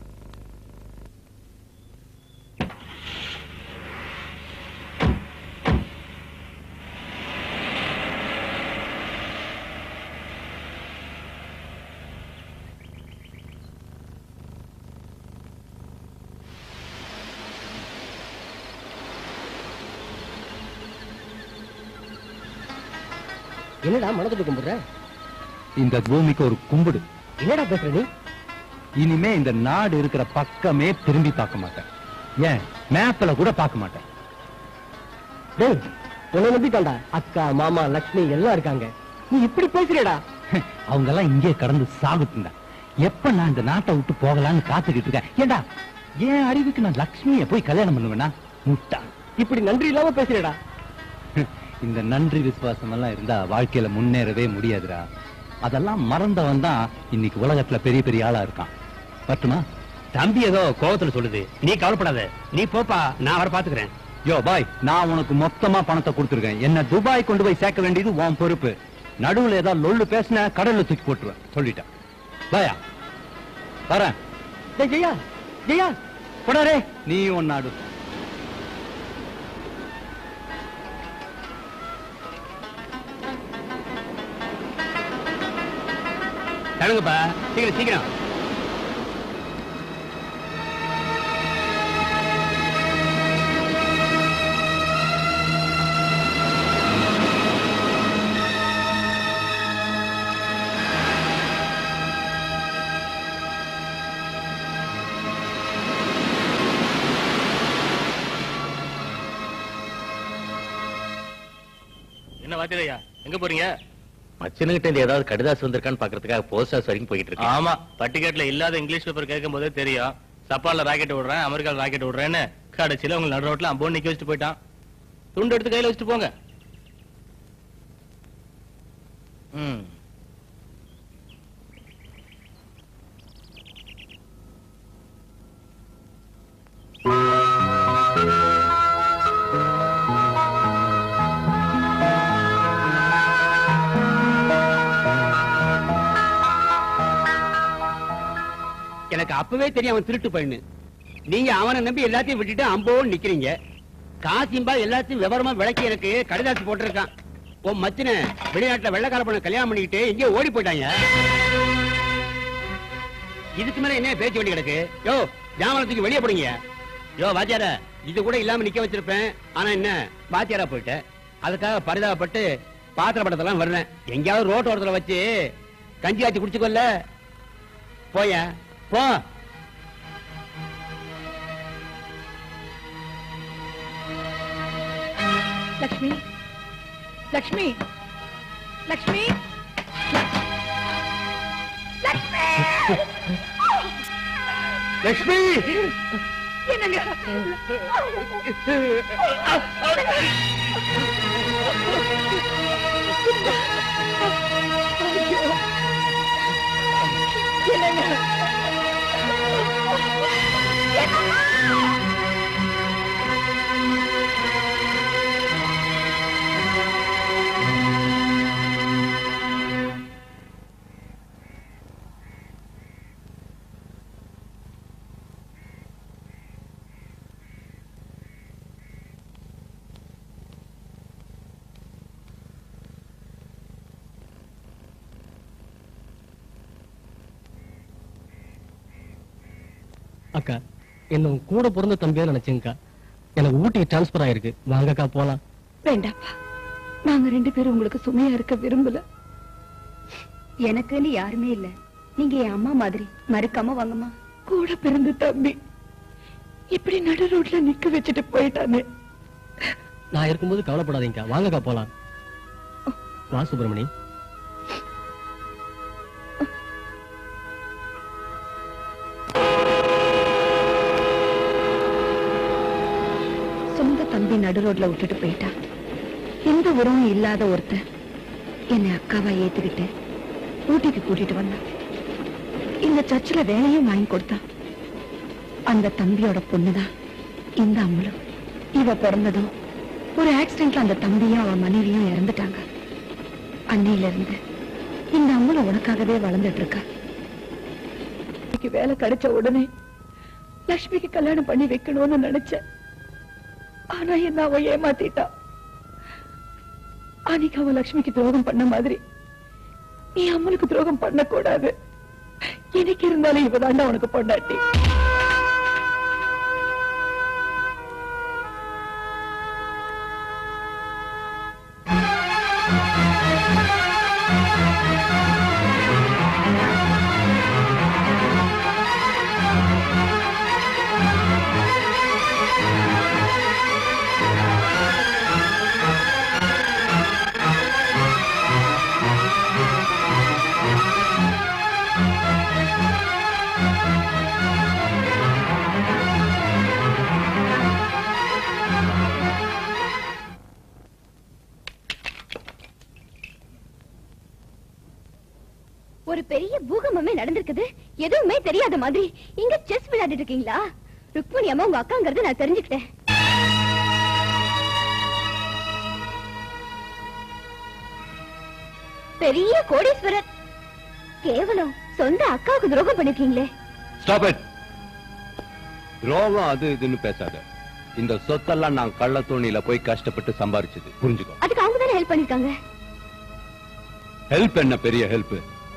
என்னடா மனதுட்டு கும்பிடுற இந்த பூமிக்கு ஒரு கும்பிடு என்னடா பேசுற நீ இனிமே இந்த நாடு இருக்கிற பக்கமே திரும்பி பார்க்க மாட்டேன் ஏன் மேப்ல கூட பார்க்க மாட்டேன் டேய் உன்னை நம்பிட்டான்டா அக்கா மாமா லக்ஷ்மி எல்லாம் இருக்காங்க நீ இப்படி பேசுறடா அவங்க எல்லாம் இங்கே கடந்து சாகுத்துங்க எப்ப நான் இந்த நாட்டை விட்டு போகலான்னு காத்துக்கிட்டு இருக்கேன் ஏண்டா என் அறிவுக்கு நான் லக்ஷ்மியை போய் கல்யாணம் பண்ணுவேனா முட்டா இப்படி நன்றி இல்லாம பேசுறடா இந்த நன்றி விசுவாசம் எல்லாம் இருந்தா வாழ்க்கையில முன்னேறவே முடியாதுடா அதெல்லாம் மறந்தவன் தான் இன்னைக்கு உலகத்துல பெரிய பெரிய ஆளா இருக்கான் பட்டுமா தம்பி ஏதோ கோவத்துல சொல்லுது நீ கவலைப்படாத நீ போப்பா நான் அவரை பாத்துக்கிறேன் யோ பாய் நான் உனக்கு மொத்தமா பணத்தை கொடுத்துருக்கேன் என்ன துபாய் கொண்டு போய் சேர்க்க வேண்டியது உன் பொறுப்பு நடுவுல ஏதாவது லொள்ளு பேசின கடல்ல தூக்கி போட்டுருவேன் சொல்லிட்டேன் பாயா வரேன் டேய் ஜெயா ஜெயா போடாரே நீ உன் நாடு தடுங்கப்பா சீக்கிரம் சீக்கிரம் என்ன வாத்தியதையா எங்க போறீங்க மச்சனுகிட்ட இருந்து ஏதாவது கடிதாசு வந்திருக்கான்னு பாக்குறதுக்காக போஸ்ட் ஆஃபீஸ் வரைக்கும் போயிட்டு இருக்கேன் ஆமா பட்டிகேட்ல இல்லாத இங்கிலீஷ் பேப்பர் கேட்கும் போதே தெரியும் சப்பால்ல ராக்கெட் விடுறேன் அமெரிக்கால ராக்கெட் விடுறேன்னு கடைசியில உங்க நடு ரோட்ல அம்போன் நிக்க வச்சுட்டு போயிட்டான் துண்டு எடுத்து கையில வச்சுட்டு போங்க ம் எனக்கு அப்பவே தெரியும் அவன் திருட்டு பையனு நீங்க அவனை நம்பி எல்லாத்தையும் விட்டுட்டு அம்போன்னு நிக்கிறீங்க காசிம்பா எல்லாத்தையும் விவரமா விளக்கி எனக்கு கடிதாசு போட்டிருக்கான் உன் மச்சின வெளிநாட்டுல வெள்ளக்கார பொண்ணை கல்யாணம் பண்ணிக்கிட்டு எங்கேயோ ஓடி போயிட்டாங்க இதுக்கு மேல என்ன பேச்சு வேண்டி கிடக்கு யோ ஜாமனத்துக்கு வெளியே போடுங்க யோ வாத்தியார இது கூட இல்லாம நிக்க வச்சிருப்பேன் ஆனா என்ன வாத்தியாரா போயிட்டேன் அதுக்காக பரிதாபப்பட்டு பாத்திர படத்தெல்லாம் வர்றேன் எங்கேயாவது ரோட்டு ஓரத்துல வச்சு கஞ்சி காய்ச்சி குடிச்சுக்கொள்ள போய போ லக்ஷ்மி லக்ஷ்மி லக்ஷ்மி லக்ஷ்மி லட்சுமி என்னங்க என்னங்க அக்கா என்ன உன் கூட பிறந்த தம்பியா நினைச்சேங்கக்கா எனக்கு ஊட்டி டிரான்ஸ்பர் ஆயிருக்கு வாங்கக்கா போலாம் வேண்டாப்பா நாங்க ரெண்டு பேரும் உங்களுக்கு சுமையா இருக்க விரும்பல எனக்குன்னு யாருமே இல்ல நீங்க என் அம்மா மாதிரி மறுக்காம வாங்கம்மா கூட பிறந்த தம்பி இப்படி நடு ரோட்ல நிக்க வச்சுட்டு போயிட்டானே நான் இருக்கும்போது கவலைப்படாதீங்கக்கா வாங்கக்கா போலாம் வா சுப்பிரமணி சொந்த தம்பி நடு ரோட்ல விட்டுட்டு போயிட்டான் எந்த உறவும் இல்லாத ஒருத்தன் என்னை அக்காவா ஏத்துக்கிட்டு ஊட்டிக்கு கூட்டிட்டு வந்தான் இந்த சர்ச்சில் வேலையும் வாங்கி கொடுத்தான் அந்த தம்பியோட பொண்ணுதான் இந்த அம்மளும் இவ பிறந்ததும் ஒரு ஆக்சிடென்ட்ல அந்த தம்பியும் அவன் மனைவியும் இறந்துட்டாங்க அன்னையில இருந்து இந்த அம்மளை உனக்காகவே வளர்ந்துட்டு இருக்கா இன்னைக்கு வேலை கிடைச்ச உடனே லக்ஷ்மிக்கு கல்யாணம் பண்ணி வைக்கணும்னு நினைச்சேன் ஆனா என்ன அவ ஏமாத்திட்டா அன்னைக்கு அவ லக்ஷ்மிக்கு துரோகம் பண்ண மாதிரி நீ அம்மனுக்கு துரோகம் பண்ணக்கூடாது எனக்கு இருந்தாலும் இவதாண்டா உனக்கு பொண்டாட்டி ஒரு பெரிய பூகம்பமே நடந்திருக்குது எதுவுமே தெரியாத மாதிரி இங்க செஸ் விளையாடிட்டு இருக்கீங்களா ருக்மணி அம்மா உங்க அக்காங்கிறது நான் தெரிஞ்சுக்கிட்டேன் பெரிய கோடீஸ்வரர் கேவலம் சொந்த அக்காவுக்கு துரோகம் பண்ணிருக்கீங்களே ஸ்டாப் இட் ரோகம் அது இதுன்னு பேசாத இந்த சொத்தெல்லாம் நான் கள்ள தோணியில போய் கஷ்டப்பட்டு சம்பாரிச்சது புரிஞ்சுக்கோ அதுக்கு அவங்க தானே ஹெல்ப் பண்ணிருக்காங்க ஹெல்ப் என்ன பெரிய ஹெல்ப்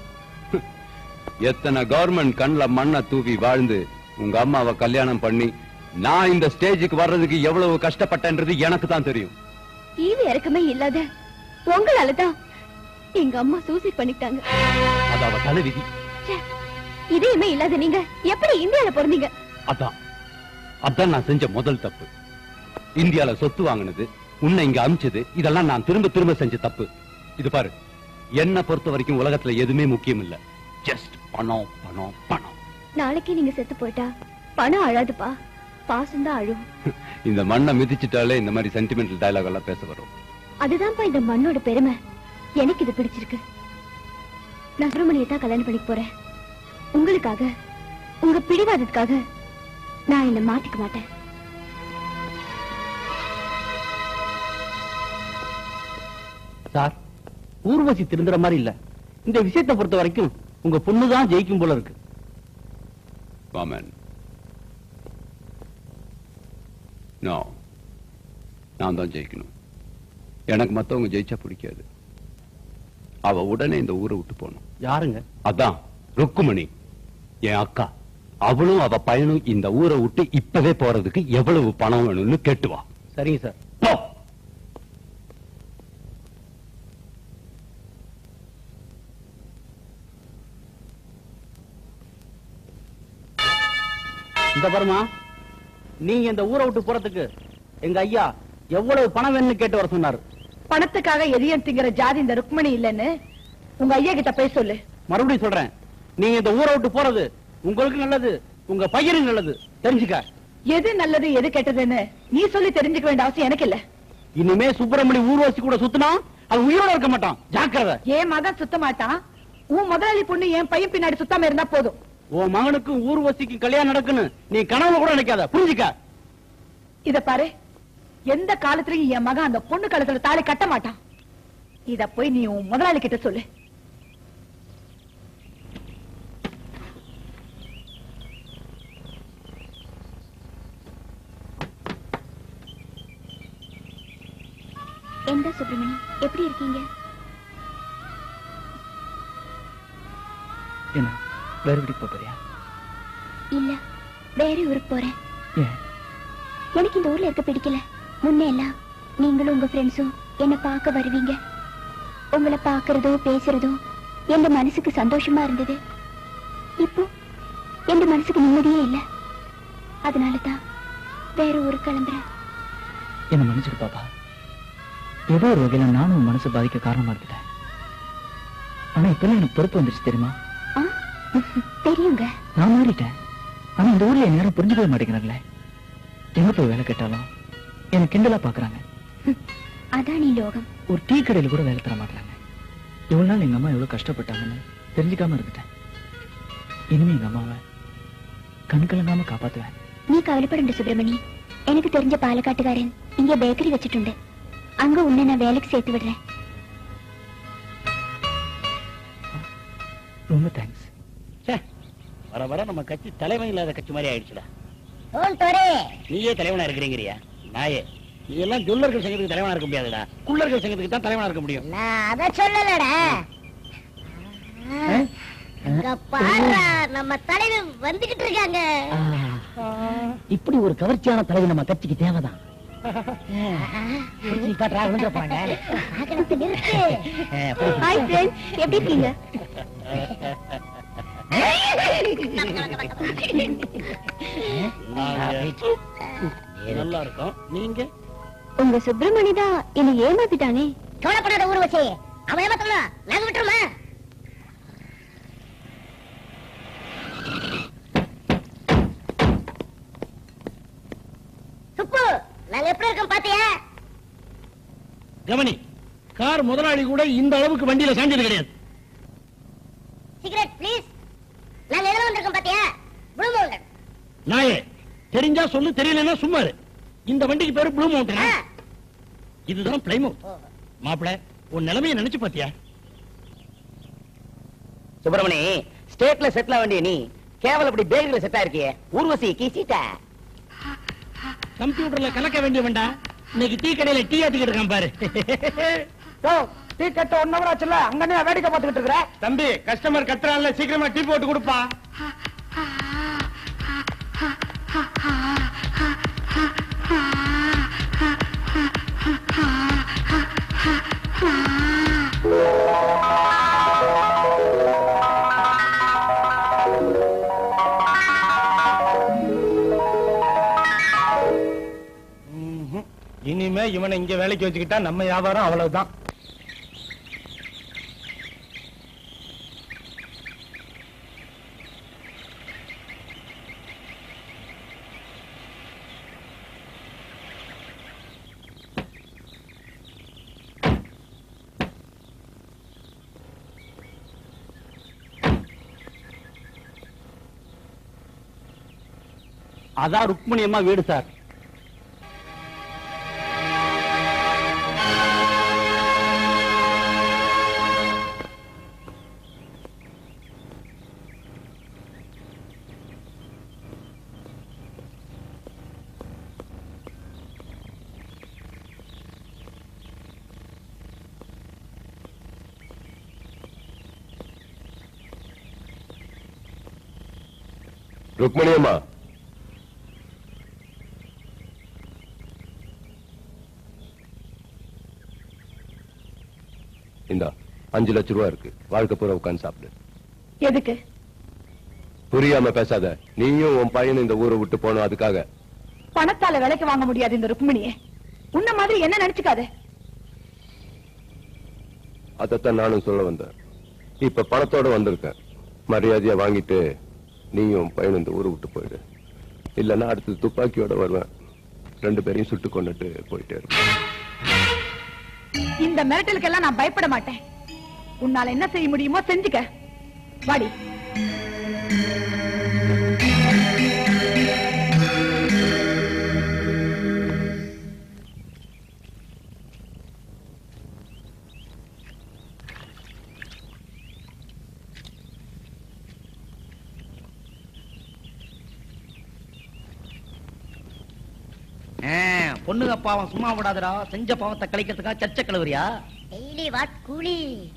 எத்தனை கவர்மெண்ட் கண்ணுல மண்ணை தூவி வாழ்ந்து உங்க அம்மாவை கல்யாணம் பண்ணி நான் இந்த ஸ்டேஜுக்கு வர்றதுக்கு எவ்வளவு கஷ்டப்பட்டேன்றது எனக்கு தான் தெரியும் ஈவு இறக்கமே இல்லாத உங்களால தான் எங்க அம்மா சூசைட் பண்ணிட்டாங்க அது அவ தலைவிதி இதயமே இல்லாத நீங்க எப்படி இந்தியால பிறந்தீங்க அதான் அதான் நான் செஞ்ச முதல் தப்பு இந்தியால சொத்து வாங்கினது உன்னை இங்க அமிச்சது இதெல்லாம் நான் திரும்ப திரும்ப செஞ்ச தப்பு இது பாரு என்ன பொறுத்த வரைக்கும் உலகத்துல எதுவுமே முக்கியம் இல்ல ஜஸ்ட் பணம் பணம் பணம் நாளைக்கு நீங்க செத்து போயிட்டா பணம் அழாதுப்பா பாசம் தான் அழும் இந்த மண்ணை மிதிச்சிட்டாலே இந்த மாதிரி சென்டிமெண்டல் டயலாக் எல்லாம் பேச வரும் அதுதான்ப்பா இந்த மண்ணோட பெருமை எனக்கு இது பிடிச்சிருக்கு நான் சுப்பிரமணியை தான் கல்யாணம் பண்ணிக்க போறேன் உங்களுக்காக உங்க பிடிவாதத்துக்காக நான் என்ன மாத்திக்க மாட்டேன் சார் ஊர்வசி திருந்துற மாதிரி இல்ல இந்த விஷயத்தை பொறுத்த வரைக்கும் உங்க பொண்ணுதான் ஜெயிக்கும் போல இருக்கு வாமன் நோ நான் தான் ஜெயிக்கணும் எனக்கு மத்தவங்க ஜெயிச்சா பிடிக்காது அவ உடனே இந்த ஊரை விட்டு போகணும் யாருங்க அதான் ருக்குமணி என் அக்கா அவளும் அவ பையனும் இந்த ஊரை விட்டு இப்பவே போறதுக்கு எவ்வளவு பணம் வேணும்னு கேட்டு வா சரிங்க சார் போ இந்த பாருமா நீங்க இந்த ஊரை விட்டு போறதுக்கு எங்க ஐயா எவ்வளவு பணம் வேணும்னு கேட்டு வர சொன்னாரு பணத்துக்காக எதையும் திங்கிற ஜாதி இந்த ருக்மணி இல்லைன்னு உங்க ஐயா கிட்ட போய் சொல்லு மறுபடியும் சொல்றேன் நீங்க இந்த ஊரை விட்டு போறது உங்களுக்கு நல்லது உங்க பையனுக்கு நல்லது தெரிஞ்சுக்க எது நல்லது எது கெட்டதுன்னு நீ சொல்லி தெரிஞ்சுக்க வேண்டிய அவசியம் எனக்கு இல்ல இனிமே சுப்பிரமணி ஊர்வசி கூட சுத்தினா அது உயிரோட இருக்க மாட்டான் ஜாக்கிரதை என் மகன் சுத்த மாட்டான் உன் முதலாளி பொண்ணு என் பையன் பின்னாடி சுத்தாம இருந்தா போதும் உன் மகனுக்கும் ஊர்வசிக்கும் கல்யாணம் நடக்குன்னு நீ கனவுல கூட நினைக்காத புரிஞ்சுக்க இத பாரு எந்த காலத்துலயும் என் மகன் அந்த பொண்ணு கழுத்துல தாலி கட்ட மாட்டான் இத போய் நீ உன் முதலாளி கிட்ட சொல்லு எந்த சுப்பிரமணி எப்படி இருக்கீங்க என்ன வேற வீட்டுக்கு போப் போறியா இல்ல வேற ஊருக்கு போறேன் ஏன் எனக்கு இந்த ஊர்ல இருக்க பிடிக்கல முன்ன எல்லாம் நீங்களும் உங்க ஃப்ரெண்ட்ஸும் என்ன பார்க்க வருவீங்க உங்களை பார்க்கறதோ பேசுறதோ என் மனசுக்கு சந்தோஷமா இருந்தது இப்போ என் மனசுக்கு நிம்மதியே இல்ல அதனால தான் வேற ஊருக்கு கிளம்புறேன் என்ன மன்னிச்சுக்க பாப்பா ஏதோ ஒரு வகையில நானும் உன் மனசு பாதிக்க காரணமா இருந்துட்டேன் ஆனா இப்ப எனக்கு பொறுப்பு வந்துருச்சு தெரியுமா ஆ? தெரியுங்க நான் மாறிட்டேன் ஆனா இந்த ஊர்ல என் நேரம் புரிஞ்சுக்கவே மாட்டேங்கிறாங்களே எங்க போய் வேலை கேட்டாலும் எனக்கு கிண்டலா பாக்குறாங்க அதான் நீ லோகம் ஒரு டீ கடையில கூட வேலை தர மாட்டாங்க இவ்வளவு நாள் எங்க அம்மா எவ்வளவு கஷ்டப்பட்டாங்கன்னு தெரிஞ்சுக்காம இருந்துட்டேன் இனிமே எங்க அம்மாவை கண் கலங்காம காப்பாத்துவேன் நீ கவலைப்படണ്ട சுப்பிரமணி எனக்கு தெரிஞ்ச பாலக்காட்டுக்காரன் இங்க பேக்கரி வச்சிട്ടുണ്ട് அங்க உன்னை நான் வேலைக்கு சேர்த்து விடுறேன் ரொம்ப தேங்க்ஸ் வர வர நம்ம கட்சி தலைவன் இல்லாத கட்சி மாதிரி ஆயிடுச்சுடா டோன்ட் வரி நீயே தலைவனா இருக்கிறீங்கறியா நாயே நீ எல்லாம் ஜொல்லர்கள் சங்கத்துக்கு தலைவனா இருக்க முடியாதுடா குள்ளர்கள் சங்கத்துக்கு தான் தலைவனா இருக்க முடியும் நான் அத சொல்லலடா இங்க பாருடா நம்ம தலைவன் வந்துகிட்டு இருக்காங்க இப்படி ஒரு கவர்ச்சியான தலைவர் நம்ம கட்சிக்கு தேவைதான் புடிச்சு காட்டுறா விழுந்துட போறாங்க வாகனத்தை நிறுத்து அஹ், போய். ஹாய் ஃப்ரெண்ட்ஸ் எப்படி இருக்கீங்க நல்லா இருக்கும் நீங்க உங்க சுப்பிரமணி தான் என்னை ஏமாத்திட்டானே கவலைப்படாத ஊர்வசி அவன் ஏமாத்தலாம் நாங்க விட்டுருமா சுப்பு நாங்க எப்படி இருக்கோம் பாத்தியா கவனி கார் முதலாளி கூட இந்த அளவுக்கு வண்டியில சாஞ்சது கிடையாது சிகரெட் ப்ளீஸ் நாங்க எதுல வந்திருக்கோம் பாத்தியா ப்ளூ மவுண்டன் நாயே தெரிஞ்சா சொல்லு தெரியலன்னா சும்மா இரு. இந்த வண்டிக்கு பேரு ப்ளூ மவுண்டன் இதுதான் பிளைமவுட் மாப்பிள உன் நிலைமையை நினைச்சு பாத்தியா சுப்பிரமணி ஸ்டேட்ல செட்டில் ஆக வேண்டிய நீ கேவல இப்படி பேகுல செட் ஆயிருக்கியே ஊர்வசி கீசிட்ட கம்ப்யூட்டர்ல கலக்க வேண்டிய வேண்டாம் இன்னைக்கு டீ கடையில டீ ஆத்திக்கிட்டு இருக்கான் பாரு டீ கட்ட ஒன் ஹவர் ஆச்சுல அங்கனே வேடிக்கை பார்த்துக்கிட்டு இருக்கிற தம்பி கஸ்டமர் கத்துறான்ல சீக்கிரமா டீ போட்டு கொடுப்பா ம்ஹும். இனிமே இவனை இங்க வேலைக்கு வச்சுக்கிட்டா நம்ம வியாபாரம் அவ்வளவுதான் அதான் ருக்மணி அம்மா வீடு சார் ருக்மணி அம்மா இந்தா அஞ்சு லட்சம் ரூபா இருக்கு வாழ்க்கை பூரா உட்கார்ந்து சாப்பிடு எதுக்கு புரியாம பேசாத நீயும் உன் பையனும் இந்த ஊரை விட்டு போனோம் அதுக்காக பணத்தால விலைக்கு வாங்க முடியாது இந்த ருக்மிணியை உன்ன மாதிரி என்ன நினைச்சுக்காத அதைத்தான் நானும் சொல்ல வந்தேன் இப்ப பணத்தோட வந்திருக்கேன் மரியாதையா வாங்கிட்டு நீயும் உன் பையனும் இந்த ஊரை விட்டு போயிடு இல்லைன்னா அடுத்து துப்பாக்கியோட வருவேன் ரெண்டு பேரையும் சுட்டு கொண்டுட்டு போயிட்டே இருப்பேன் இந்த மிரட்டலுக்கெல்லாம் நான் பயப்பட மாட்டேன் உன்னால என்ன செய்ய முடியுமோ செஞ்சுக்க வாடி பொண்ணுங்க பாவம் சும்மா விடாதடா செஞ்ச பாவத்தை கழிக்கிறதுக்கா சர்ச்சை கழுவுறியா டெய்லி வாட் கூலி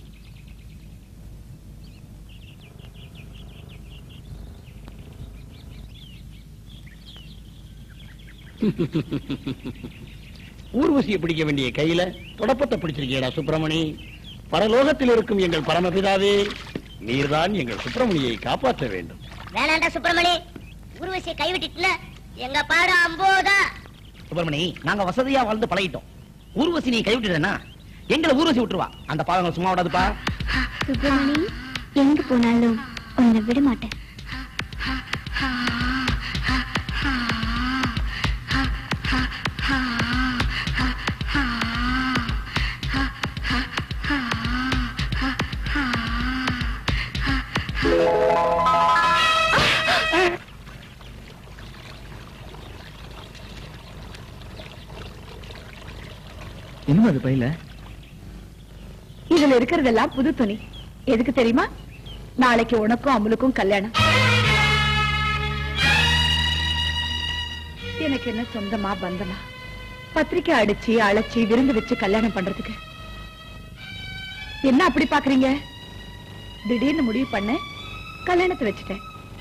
ஊர்வசியை பிடிக்க வேண்டிய கையில தொடப்பத்தை பிடிச்சிருக்கீடா சுப்பிரமணி பரலோகத்தில் இருக்கும் எங்கள் பரமபிதாவே நீர்தான் எங்கள் சுப்பிரமணியை காப்பாற்ற வேண்டும் வேணாண்டா சுப்பிரமணி ஊர்வசியை கைவிட்டுட்டுல எங்க பாடு அம்போதா சுப்பிரமணி நாங்க வசதியா வாழ்ந்து பழகிட்டோம் ஊர்வசி நீ கைவிட்டுறனா எங்களை ஊர்வசி விட்டுருவா அந்த பாவங்கள் சும்மா விடாதுப்பா சுப்பிரமணி எங்க போனாலும் உன்னை விட மாட்டேன் இன்னும் அது பையில இதுல இருக்கிறதெல்லாம் புது துணி எதுக்கு தெரியுமா நாளைக்கு உனக்கும் அமுலுக்கும் கல்யாணம் எனக்கு என்ன சொந்தமா பந்தமா பத்திரிக்கை அடிச்சு அழைச்சி விருந்து வச்சு கல்யாணம் பண்றதுக்கு என்ன அப்படி பாக்குறீங்க திடீர்னு முடிவு பண்ண கல்யாணத்தை வச்சுட்டேன்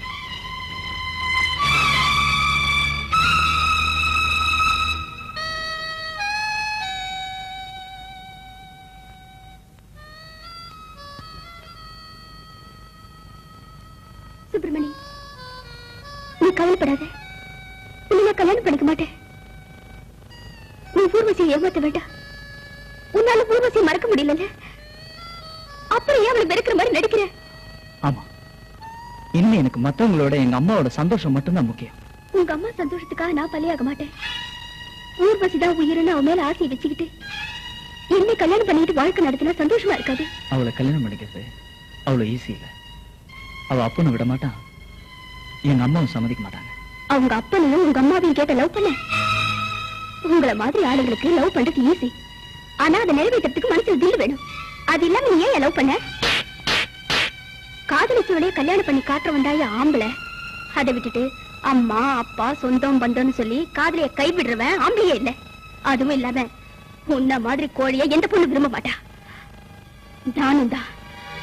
சுப்பிரமணி நீ கவலைப்படாத உன்னை நான் கல்யாணம் பண்ணிக்க மாட்டேன் நீ ஊர்வசியை ஏமாத்த வேண்டாம் உன்னால ஊர்வசியை மறக்க முடியல அப்புறம் ஏன் அவளை வெறுக்கிற மாதிரி நடிக்கிற ஆமா இனிமே எனக்கு மத்தவங்களோட எங்க அம்மாவோட சந்தோஷம் மட்டும்தான் முக்கியம் உங்க அம்மா சந்தோஷத்துக்காக நான் பலியாக மாட்டேன் ஊர்வசி தான் உயிரின்னு அவன் மேல ஆசையை வச்சுக்கிட்டு என்ன கல்யாணம் பண்ணிட்டு வாழ்க்கை நடத்தினா சந்தோஷமா இருக்காது அவளை கல்யாணம் பண்ணிக்கிறது அவ்வளவு ஈஸி இல்ல அவ அப்பனை விட மாட்டான் எங்க அம்மாவும் சம்மதிக்க மாட்டாங்க அவங்க அப்பனையும் உங்க அம்மாவையும் கேட்ட லவ் பண்ண உங்களை மாதிரி ஆளுங்களுக்கு லவ் பண்றது ஈஸி ஆனா அதை நிறைவேற்றத்துக்கு மனசுல தில் வேணும் அது இல்லாம நீ ஏன் லவ் பண்ண காதலிச்சவளையே கல்யாணம் பண்ணி காட்டுற வந்தாய ஆம்பளை அதை விட்டுட்டு அம்மா அப்பா சொந்தம் பந்தம்னு சொல்லி காதலிய கைவிடுறவன் ஆம்பளையே இல்ல அதுவும் இல்லாம உன்ன மாதிரி கோழிய எந்த பொண்ணு விரும்ப மாட்டா நானும் தான்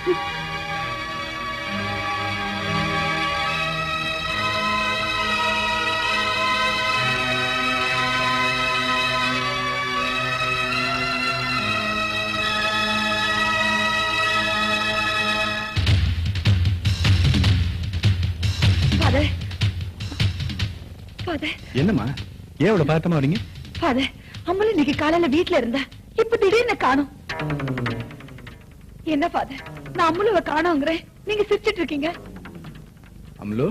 ஃபாதர் ஃபாதர் என்னம்மா ஏன் இவ்வளவு பதட்டமா வரீங்க ஃபாதர் அம்மள இன்னைக்கு காலையில வீட்ல இருந்தா இப்ப திடீர்னு காணோம் என்ன ஃபாதர் நான் அம்முலவை காணோங்கிறேன் நீங்க சிரிச்சிட்டு இருக்கீங்க அம்லு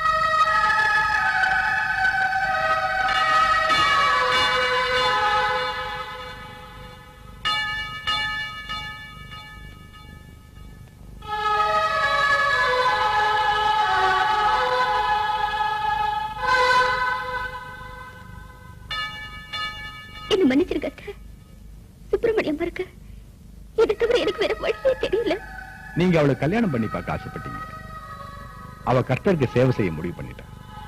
என்ன மன்னிச்சிருக்க அத்தை. சுப்பிரமணியம் மறக்க இதை தவிர எனக்கு வேற வழியே தெரியல நீங்க அவளை கல்யாணம் பண்ணி பார்க்க ஆசைப்பட்டீங்க அவ கர்த்தருக்கு சேவை செய்ய முடிவு பண்ணிட்டா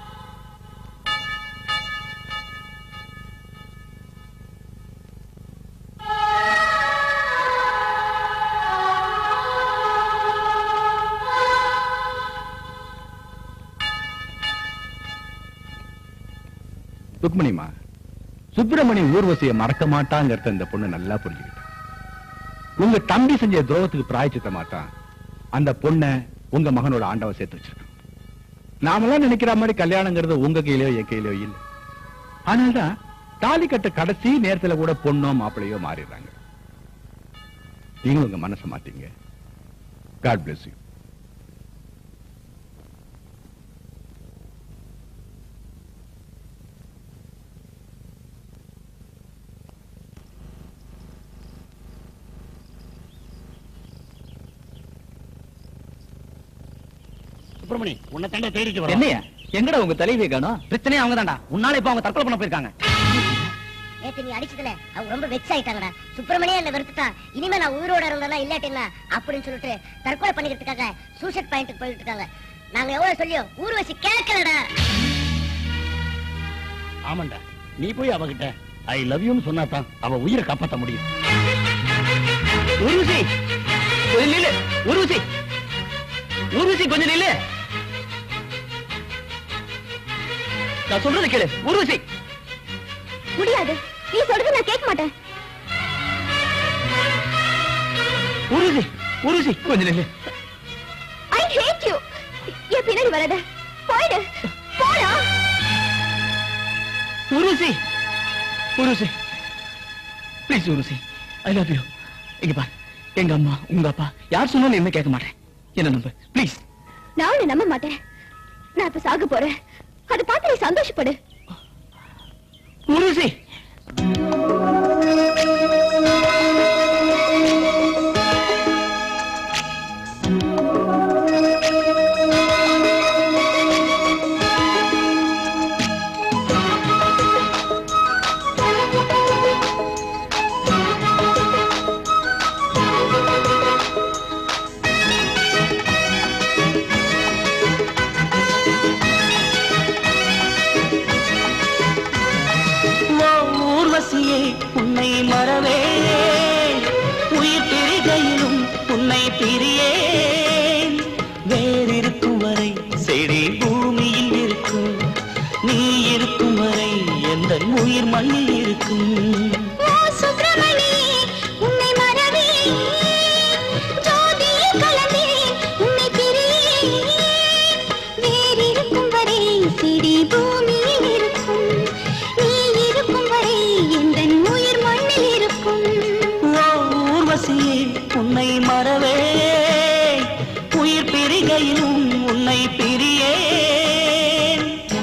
ருக்மணிமா சுப்பிரமணி ஊர்வசியை மறக்க மாட்டாங்கிறத இந்த பொண்ணு நல்லா புரிஞ்சுக்கிட்டா உங்க தம்பி செஞ்ச துரோகத்துக்கு பிராய்ச்சித்த மாட்டான் அந்த பொண்ணை உங்க மகனோட ஆண்டவன் சேர்த்து வச்சிருக்கான் நாமெல்லாம் நினைக்கிற மாதிரி கல்யாணங்கிறது உங்க கையிலயோ என் கையிலயோ இல்ல ஆனால்தான் தாலி கட்ட கடைசி நேரத்துல கூட பொண்ணோ மாப்பிள்ளையோ மாறிடுறாங்க நீங்களும் உங்க மனசை மாத்தீங்க காட் bless you சுப்பிரமணி உன்னை தாண்டா தேடிட்டு வர என்னையா எங்கடா உங்க தலைவியை காணோம் பிரச்சனையே அவங்க தாண்டா உன்னால இப்ப அவங்க தற்கொலை பண்ண போயிருக்காங்க நேத்து நீ அடிச்சதுல அவங்க ரொம்ப வெக்ஸ் ஆயிட்டாங்கடா சுப்பிரமணியம் என்ன வெறுத்துட்டான் இனிமே நான் உயிரோட இருந்தேன்னா இல்லாட்டினா அப்படின்னு சொல்லிட்டு தற்கொலை பண்ணிக்கிறதுக்காக சூசைட் பாயிண்ட்டுக்கு போயிட்டு இருக்காங்க நாங்க எவ்வளவு சொல்லியோ ஊர்வசி கேட்கலடா ஆமாண்டா நீ போய் அவகிட்ட ஐ லவ் யூன்னு சொன்னா தான் அவ உயிரை காப்பாத்த முடியும் உருவசி கொஞ்சம் நில்லு உருவசி உருவசி கொஞ்சம் நில்லு நான் சொல்றது கேளு உருவசி முடியாது நீ சொல்றது நான் கேட்க மாட்டேன் உருவசி உருவசி கொஞ்சம் நில்லு ஐ ஹேட் யூ என் பின்னாடி வராத போயிடு போடா Urvashi Urvashi please Urvashi I love you இங்க பாரு எங்க அம்மா உங்க அப்பா யார் சொன்னாலும் என்ன கேட்க மாட்டேன் என்ன நம்பு ப்ளீஸ் நான் உன்னை நம்ப மாட்டேன் நான் இப்ப சாக போறேன் அதை பார்த்து நீ சந்தோஷப்படு உருவசி மறவே உயிர் பிரிகையிலும் உன்னை பிரியேன் வேறிருக்கும் வரை செடி பூமியில் இருக்கும் நீ இருக்கும் வரை எந்த உயிர் மண்ணில் இருக்கும் ஓ சுப்பிரமணி உன்னை மறவே ஜோதியில் கலந்தேன் உன்னை பிரியேன் வேறிருக்கும் வரை செடி பூமியில் இருக்கும் நீ இருக்கும் வரை எந்தன் உயிர் மண்ணில் இருக்கும் ஓ ஊர்வசியே உன்னை மறவே உயிர் பிரிகையிலும் உன்னை பிரியேன்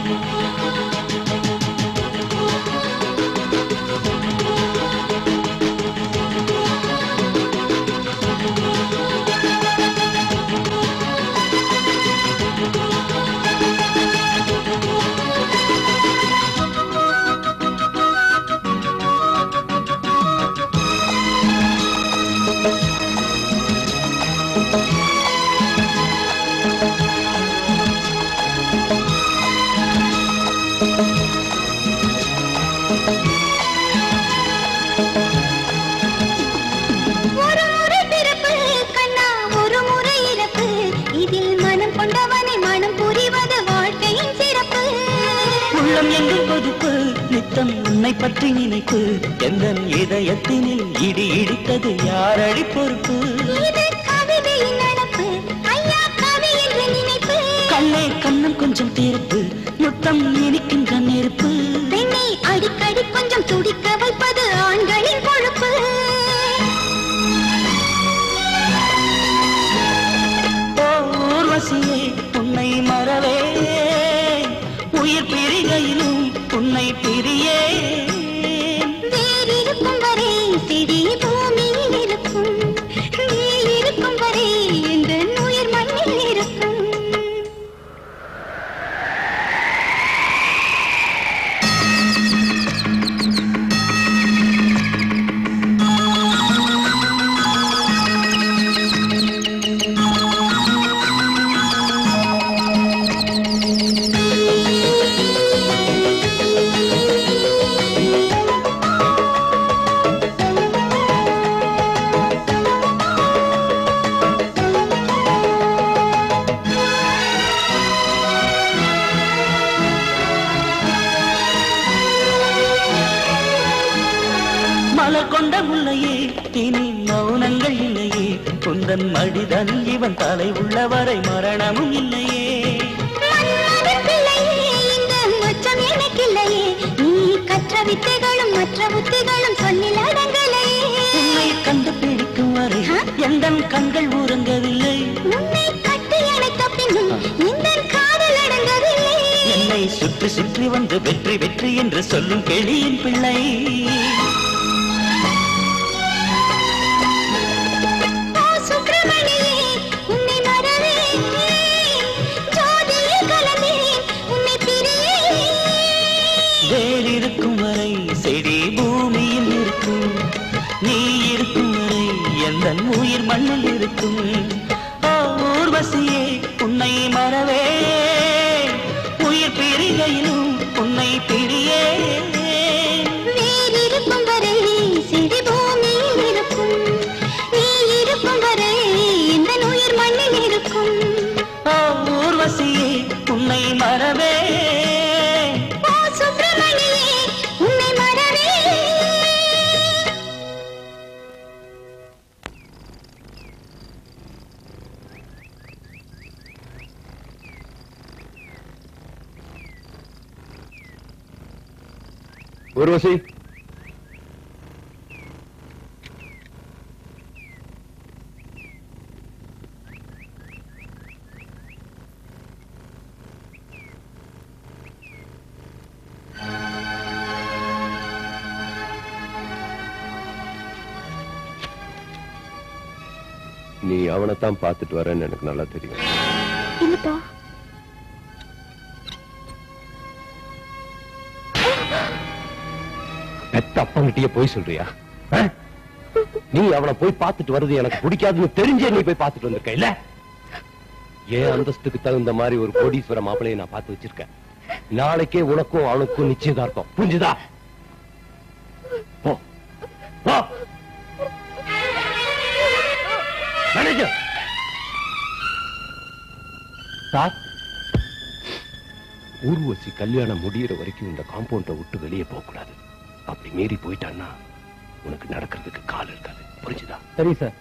ஒரு முறை பிறப்பு கண்ணா ஒரு முறை இறப்பு இதில் மனம் கொண்டவனை மனம் புரிவது வாழ்க்கையின் சிறப்பு உள்ளம் எங்கும் கொதிப்பு நித்தம் உன்னை பற்றி நினைப்பு எந்த இதயத்தினில் இடி இடித்தது யாரடி பொறுப்பு இது கவிதையின் நடப்பு ஐயா கவி என்று நினைப்பு கண்ணே கண்ணம் கொஞ்சம் தீர்ப்பு முத்தம் இனிக்கின்ற நெருப்பு பெண்ணை அடிக்கடி கொஞ்சம் துடிக்க வைப்பது ஆண்களின் பொறுப்பு ஓ ஊர்வசியே உன்னை மறவே உயிர் பிரிகையிலும் உன்னை பிரியேன் வேறிருக்கும் வரை செடி பூமியில் இருக்கும் நீ இருக்கும் வரை இந்த உயிர் மண்ணில் இருக்கும் மலர் கொண்ட முல்லையே இனி மௌனங்கள் இல்லையே குந்தன் மடிதன் இவன் தலை உள்ளவரை மரணமும் இல்லையே மன்மதன் பிள்ளையே, இந்த மச்சம் எனக்கில்லையே. நீ கற்ற வித்தைகளும் மற்ற புத்திகளும் சொல்லில் அடங்கலையே. உன்னை கண்டுபிடிக்கும் வரை எந்த கண்கள் உறங்கவில்லை உன்னை கட்டி அணைத்த பின்னும் எந்தன் காதல் அடங்கவில்லை. என்னை சுற்றி சுற்றி வந்து வெற்றி வெற்றி என்று சொல்லும் கிளியின் பிள்ளை ஓ சுப்பிரமணியே, உன்னை மறவேன். ஜோதியில் கலந்தேன், உன்னை பிரியேன். வேறிருக்கும் வரை செடி பூமியில் இருக்கும் நீ இருக்கும் வரை எந்த உயிர் மண்ணில் இருக்கும் ஓ ஊர்வசியே உன்னை மறவே உயிர் பிரிகையிலும் உன்னை பிரியேன் வேறிருக்கும் வரை செடி பூமியில் இருக்கும். நீ இருக்கும் வரை எந்தன் உயிர் மண்ணில் இருக்கும் ஓ ஊர்வசியே உன்னை மறவே ஓ சுப்பிரமணியே, உன்னை மறவேன். ஊர்வசி நீ அவனைத்தான் பார்த்துட்டு வரேன்னு எனக்கு நல்லா தெரியும் இல்லப்பா பெத்த அப்பங்கிட்டயே போய் சொல்றியா ஆ? நீ அவனை போய் பார்த்துட்டு வர்றது எனக்கு பிடிக்காதுன்னு தெரிஞ்சே நீ போய் பார்த்துட்டு வந்திருக்க இல்ல ஏன் அந்தஸ்துக்கு தகுந்த மாதிரி ஒரு கோடீஸ்வர மாப்பிளையை நான் பார்த்து வச்சிருக்கேன் நாளைக்கே உனக்கும் அவனுக்கும் நிச்சயதார்த்தம் புரிஞ்சுதா போ போ மேனேஜர் சார் ஊர்வசி கல்யாணம் முடியிற வரைக்கும் இந்த காம்பவுண்டை விட்டு வெளியே போக கூடாது அப்படி மீறி போயிட்டான்னா உனக்கு நடக்கிறதுக்கு கால் இருக்காது புரிஞ்சுதா சரி சார்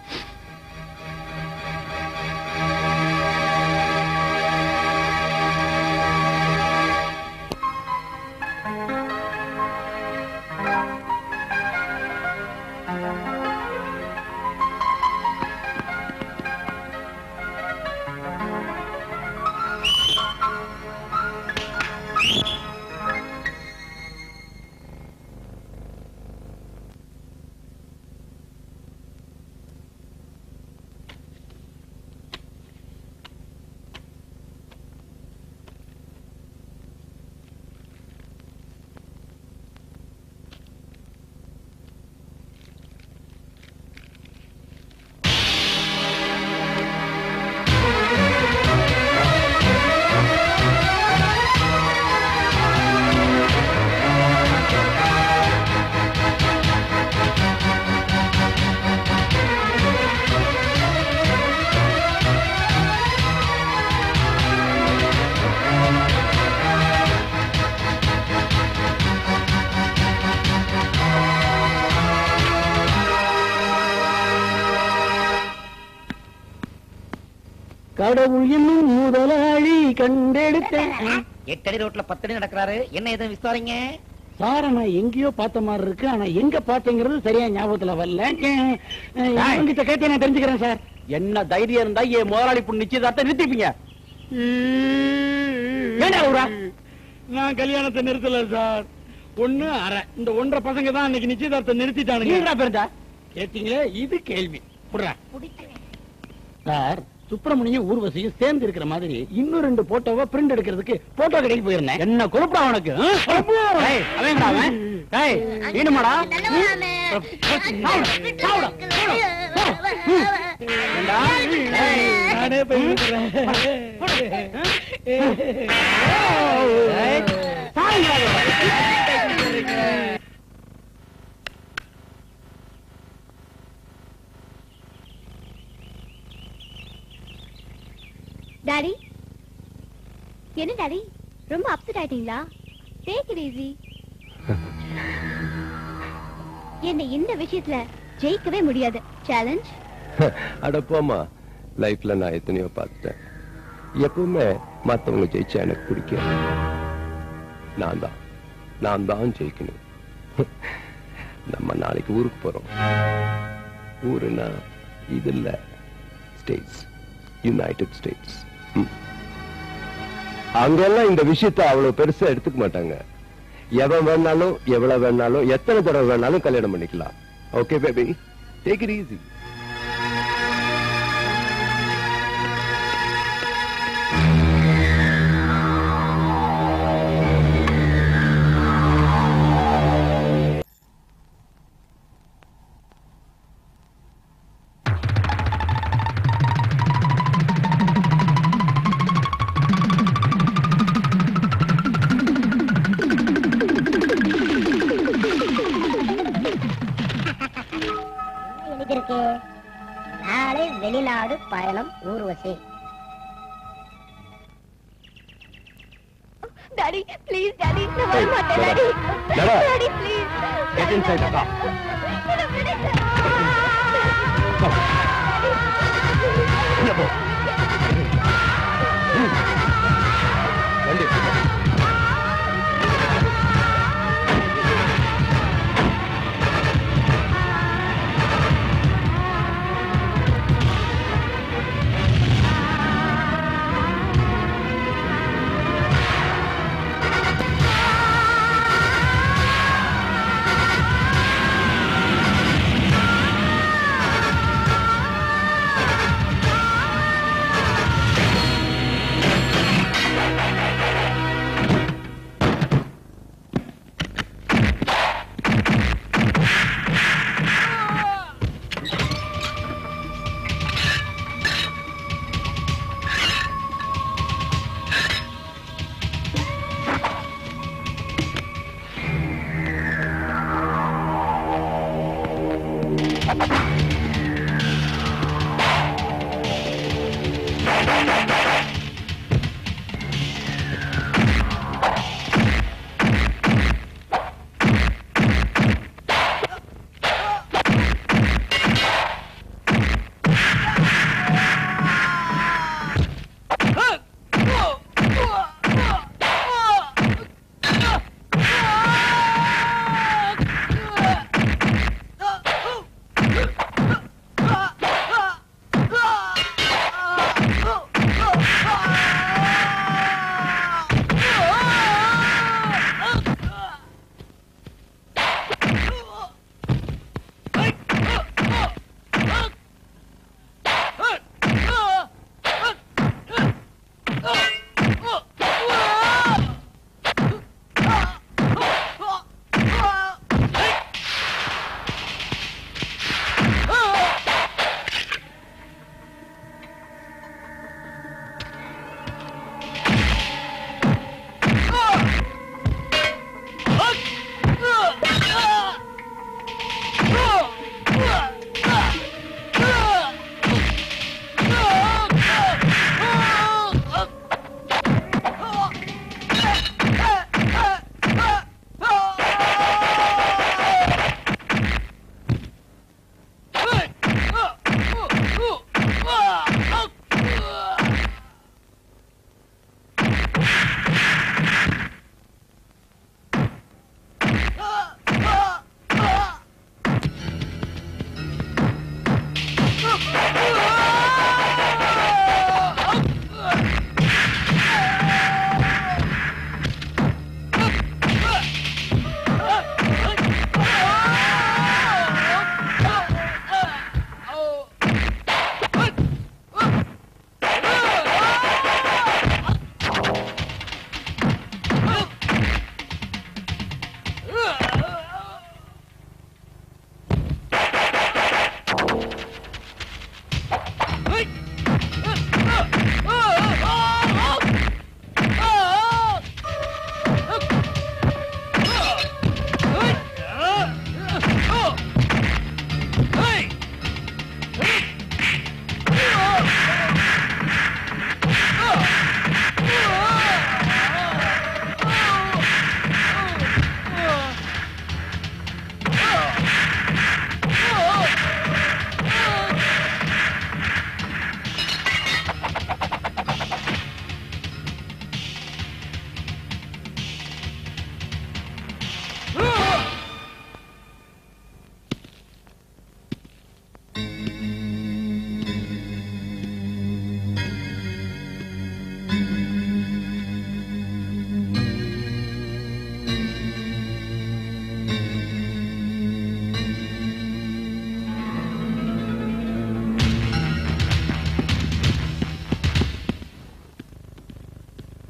கடவுள் என்னும் முதலாளி கண்டெடுத்தேன் எட்டடி ரோட்ல பத்தடி நடக்கிறாரு என்ன எதுவும் விசாரிங்க சார நான் எங்கேயோ பார்த்த மாதிரி இருக்கு ஆனா எங்க பார்த்தேங்கிறது சரியா ஞாபகத்துல வரல இவங்கிட்ட கேட்டு நான் தெரிஞ்சுக்கிறேன் சார் என்ன தைரியம் இருந்தா என் முதலாளி பொண்ணு நிச்சயதார்த்தம் நிறுத்திப்பீங்க ஏண்டா ஊரா நான் கல்யாணத்தை நிறுத்தல சார் ஒண்ணு அரை இந்த ஒன்றரை பசங்க தான் அன்னைக்கு நிச்சயதார்த்தம் நிறுத்திட்டானுங்க பெருந்தா கேட்டீங்களே இது கேள்வி புடுறா சார் சுப்பிரமணியம் ஊர்வசியும் சேர்ந்து இருக்கிற மாதிரி இன்னும் ரெண்டு போட்டோவை பிரிண்ட் எடுக்கிறதுக்கு போட்டோ கடைக்கு போயிருந்தேன் என்ன குழப்பா அவனுக்கு ஆ? ஏய், அவன்டா அவன்? ஏய், வேணுமாடா ம்? சாவுடா, சாவுடா, சாவுடா. ம். ஏண்டா? ஏய், நானே போய் விடுறேன். ஏய், சாவுடா. டாடி என்ன டாடி ரொம்ப அப்செட் ஆயிட்டீங்களா டேக் இட் ஈஸி என்ன இந்த விஷயத்துல ஜெயிக்கவே முடியாது சேலஞ்ச் அட போமா லைஃப்ல நான் எத்தனையோ பார்த்துட்டேன் எப்பவுமே மத்தவங்க ஜெயிச்சா எனக்கு பிடிக்கும் நான் தான் நான் தான் ஜெயிக்கணும் நம்ம நாளைக்கு ஊருக்கு போறோம் ஊருனா இது இல்ல ஸ்டேட்ஸ் யுனைடெட் ஸ்டேட்ஸ் அங்கெல்லாம் இந்த விஷயத்தை அவ்வளவு பெருசா எடுத்துக்க மாட்டாங்க எவன் வேணாலும் எவ்வளவு வேணாலும் எத்தனை தடவை வேணாலும் கல்யாணம் பண்ணிக்கலாம் okay baby take it easy இன்னைக்கு இருக்கு நாளை வெளிநாடு பயணம் ஊர்வசி டாடி ப்ளீஸ் டாடி நான் வர மாட்டேன் Dada. Daddy Dada. Daddy please Get inside the car. உள்ள போ. ம். வண்டி எடுத்து போ.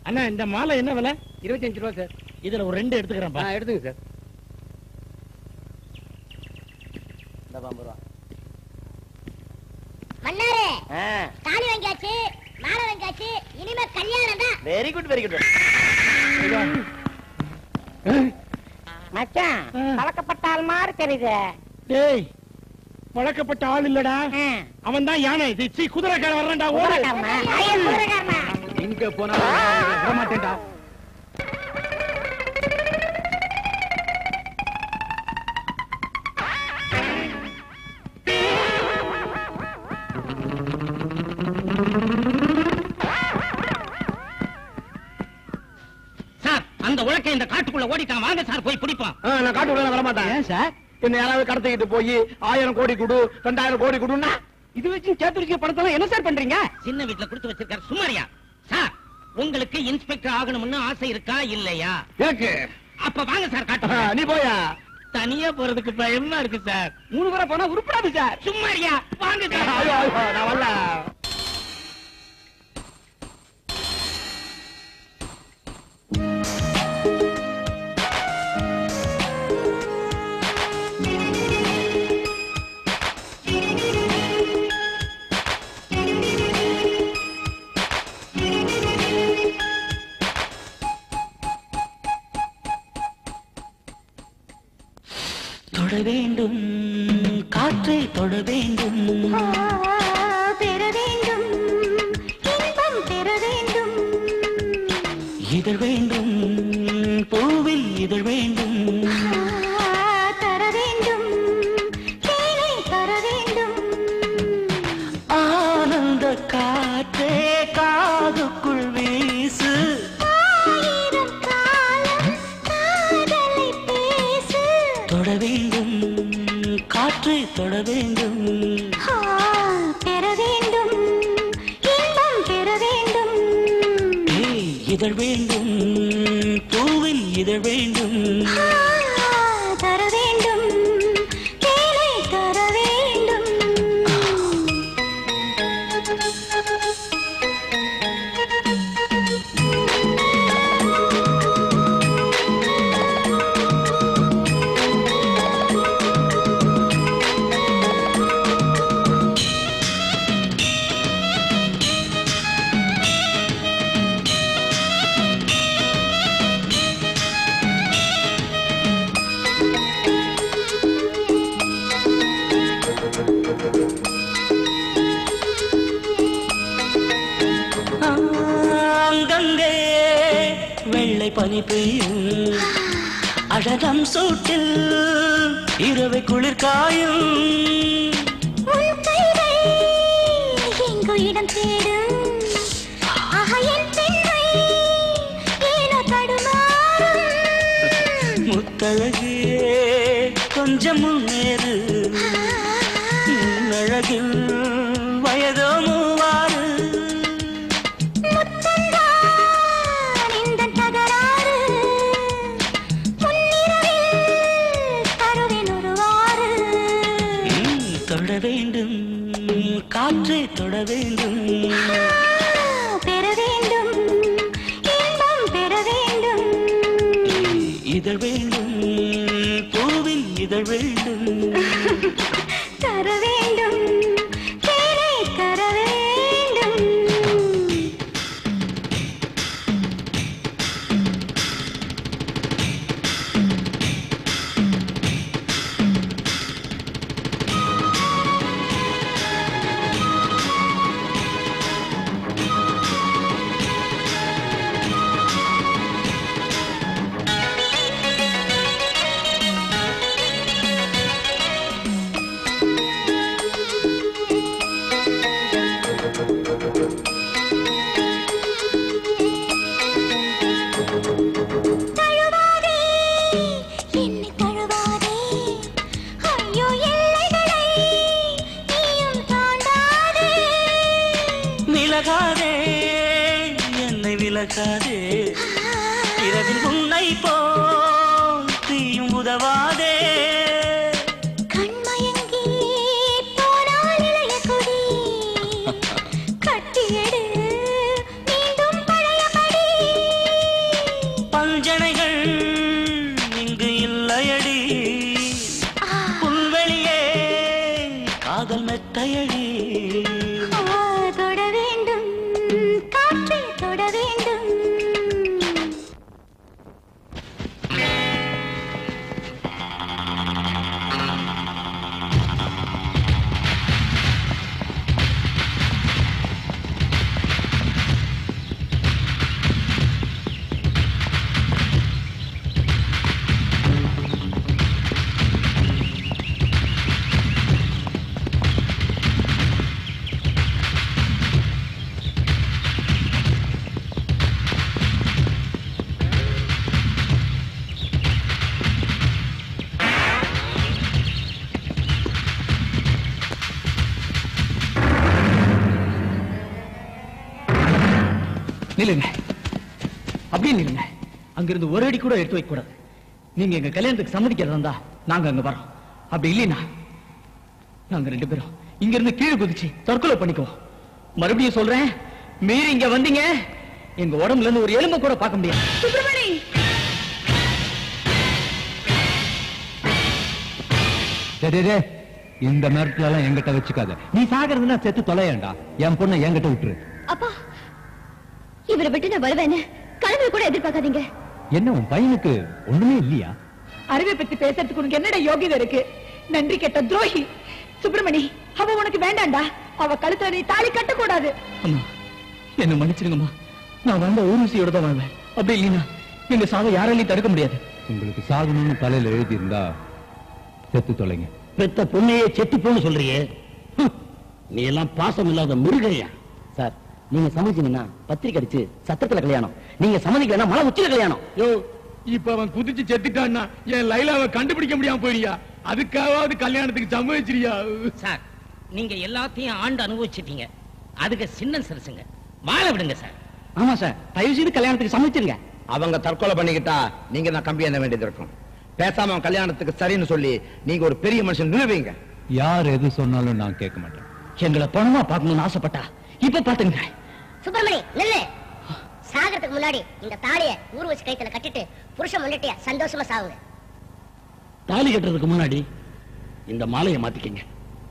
அண்ணா இந்த மாலை என்ன விலை இருபத்தஞ்சு ரூபா சார் இதுல ஒரு ரெண்டு எடுத்துக்கிறேன்ப்பா ஆ எடுத்துங்க சார் இந்த ஐம்பது ரூபா மன்னாரு தாலி வாங்கியாச்சு மாலை வாங்கியாச்சு இனிமே கல்யாணம் தான் வெரி குட் வெரி குட் மச்சான் கலக்கப்பட்ட ஆள் மாதிரி தெரியுது டேய் பழக்கப்பட்ட ஆள் இல்லடா அவன் தான் யானை இது, சீ குதிரைக்கார வர்றேன்டா ஓடு எங்க போனாலும் விட மாட்டேன்டா சார் அந்த உலக்க இந்த காட்டுக்குள்ள ஓடிட்டான் வாங்க சார் போய் பிடிப்போம் ஆ, நான் காட்டுக்குள்ள வர மாட்டேன் சார் என்ன யாராவது கடத்திக்கிட்டு போய் ஆயிரம் கோடி கொடு ரெண்டாயிரம் கோடி கொடுன்னா இது வச்சு சேர்த்து வச்சுக்க படத்தெல்லாம் என்ன சார் பண்றீங்க சின்ன வீட்டுல கொடுத்து வச்சிருக்காரு சுமாரியா சார் உங்களுக்கு இன்ஸ்பெக்டர் ஆகணும்னு ஆசை இருக்கா இல்லையா இருக்கு அப்ப வாங்க சார் ஆ, காட்டு நீ போயா தனியா போறதுக்கு பயமா இருக்கு சார் மூணு பேரை போனா உருப்படாது சார் சும்மாரியா வாங்க ஐயோ, ஐயோ, நான் வரல தொட வேண்டும் காற்றை தொட வேண்டும் பெற வேண்டும் இன்பம் பெற வேண்டும் இதழ் வேண்டும் பூவில் இதழ் வேண்டும் தர வேண்டும் தேனை தர வேண்டும் ஆனந்த காற்றே காதுக்குள் வீசு ஆயிரம் காலம் காதலை பேசு தொட வேண்டும் காற்றை தொட வேண்டும் ஆ, பெற வேண்டும் இன்பம் பெற வேண்டும் ஏய், இதழ் வேண்டும் பூவில் இதழ் வேண்டும் ஆ, தர வேண்டும் தேனை தர வேண்டும் அங்கங்கே வெள்ளை பனி பெய்யும் அழகம் சூட்டில் இரவை குளிர் காயும் உன் கைகள் எங்கோ இடம் தேடும் ஆஹா என் பெண்மை ஏனோ தடுமாறும் முத்தழகே கொஞ்சம் முன்னேறு அழகில் வயதோ மூவாறு முத்தந்தான் இந்த தகராறு முன்னிரவில் தருவேன் ஒருவாறு ம், தொட வேண்டும் காற்றை தொட வேண்டும் பெற வேண்டும் இன்பம் பெற வேண்டும் இதழ் வேண்டும் பூவின் இதழ் வேண்டும் தர வேண்டும் தேனை தர வேண்டும் தழுவாதே என்னை தழுவாதே ஐயோ எல்லைகளை நீயும் தாண்டாதே விலகாதே என்னை விலகாதே இரவில் உன்னை போல் தீயும் உதவாதே கண்மயங்கி போனால் இளைய கொடி கட்டியெடு மீண்டும் பழையபடி நில்லுங்க அப்படியே நில்லுங்க அங்கிருந்து ஒரு அடி கூட எடுத்து வைக்க கூடாது நீங்க எங்க கல்யாணத்துக்கு சம்மதிக்கிறதா இருந்தா நாங்க அங்க வரோம் அப்படி இல்லைனா நாங்க ரெண்டு பேரும் இங்க இருந்து கீழே குதிச்சு தற்கொலை பண்ணிக்குவோம் மறுபடியும் சொல்றேன் மீறி இங்க வந்தீங்க எங்க உடம்புல இருந்து ஒரு எலும்பை கூட பார்க்க முடியாது சுப்பிரமணி டேய், டேய், டேய், இந்த மிரட்டல எல்லாம் என்கிட்ட வச்சுக்காத நீ சாகிறதுனா செத்து தொலையேண்டா என் பொண்ணை என்கிட்ட விட்டுரு அப்பா இவரை விட்டு நான் வருவேன்னு கனவு கூட எதிர்பார்க்காதீங்க என்ன உன் பையனுக்கு ஒண்ணுமே இல்லையா அறிவை பத்தி பேசுறதுக்கு உனக்கு என்னடா யோகிதை இருக்கு நன்றி கெட்ட துரோகி சுப்பிரமணி அவ உனக்கு வேண்டாம்டா அவ கழுத்துல நீ தாலி கட்டக்கூடாது அம்மா என்ன மன்னிச்சிருங்கம்மா நான் வந்த ஊர்வசியோட தான் வாழ்வேன் அப்படி இல்லைன்னா எங்க சாவை யாராலையும் தடுக்க முடியாது உங்களுக்கு சாகணும்னு தலையில எழுதி இருந்தா செத்து தொலைங்க பெத்த பொண்ணையே செத்து போன்னு சொல்றியே ஹம், நீ எல்லாம் பாசம் இல்லாத மிருகையா சார் நீங்க சமைச்சீங்கன்னா பத்திரிக்கை அடிச்சு சத்தத்துல கல்யாணம் நீங்க சம்மதிக்கலன்னா மலை உச்சில கல்யாணம் யோ இப்ப அவன் குதிச்சு செத்துட்டான்னா என் லைலாவை கண்டுபிடிக்க முடியாம போயிரியா அதுக்காவது கல்யாணத்துக்கு சம்மதிச்சிரியா சார் நீங்க எல்லாத்தையும் ஆண்டு அனுபவிச்சிட்டீங்க அதுக்கு சின்ன சிறுசுங்க வாழ விடுங்க சார் ஆமா சார் தயவு செய்து கல்யாணத்துக்கு சமைச்சிருங்க அவங்க தற்கொலை பண்ணிக்கிட்டா நீங்க தான் கம்பி என்ன வேண்டியது இருக்கும் பேசாம அவன் கல்யாணத்துக்கு சரின்னு சொல்லி நீங்க ஒரு பெரிய மனுஷன் நிறுவீங்க யார் எது சொன்னாலும் நான் கேட்க மாட்டேன் எங்களை பணமா பார்க்கணும்னு ஆசைப்பட்டா இப்ப பாத்துங்க சுப்பிரமணி நில்லு சாகறதுக்கு முன்னாடி இந்த தாலிய ஊர்வசி கைத்துல கட்டிட்டு புருஷன் முன்னிட்டிய சந்தோஷமா சாவுங்க தாலி கட்டுறதுக்கு முன்னாடி இந்த மாலையை மாத்திக்கங்க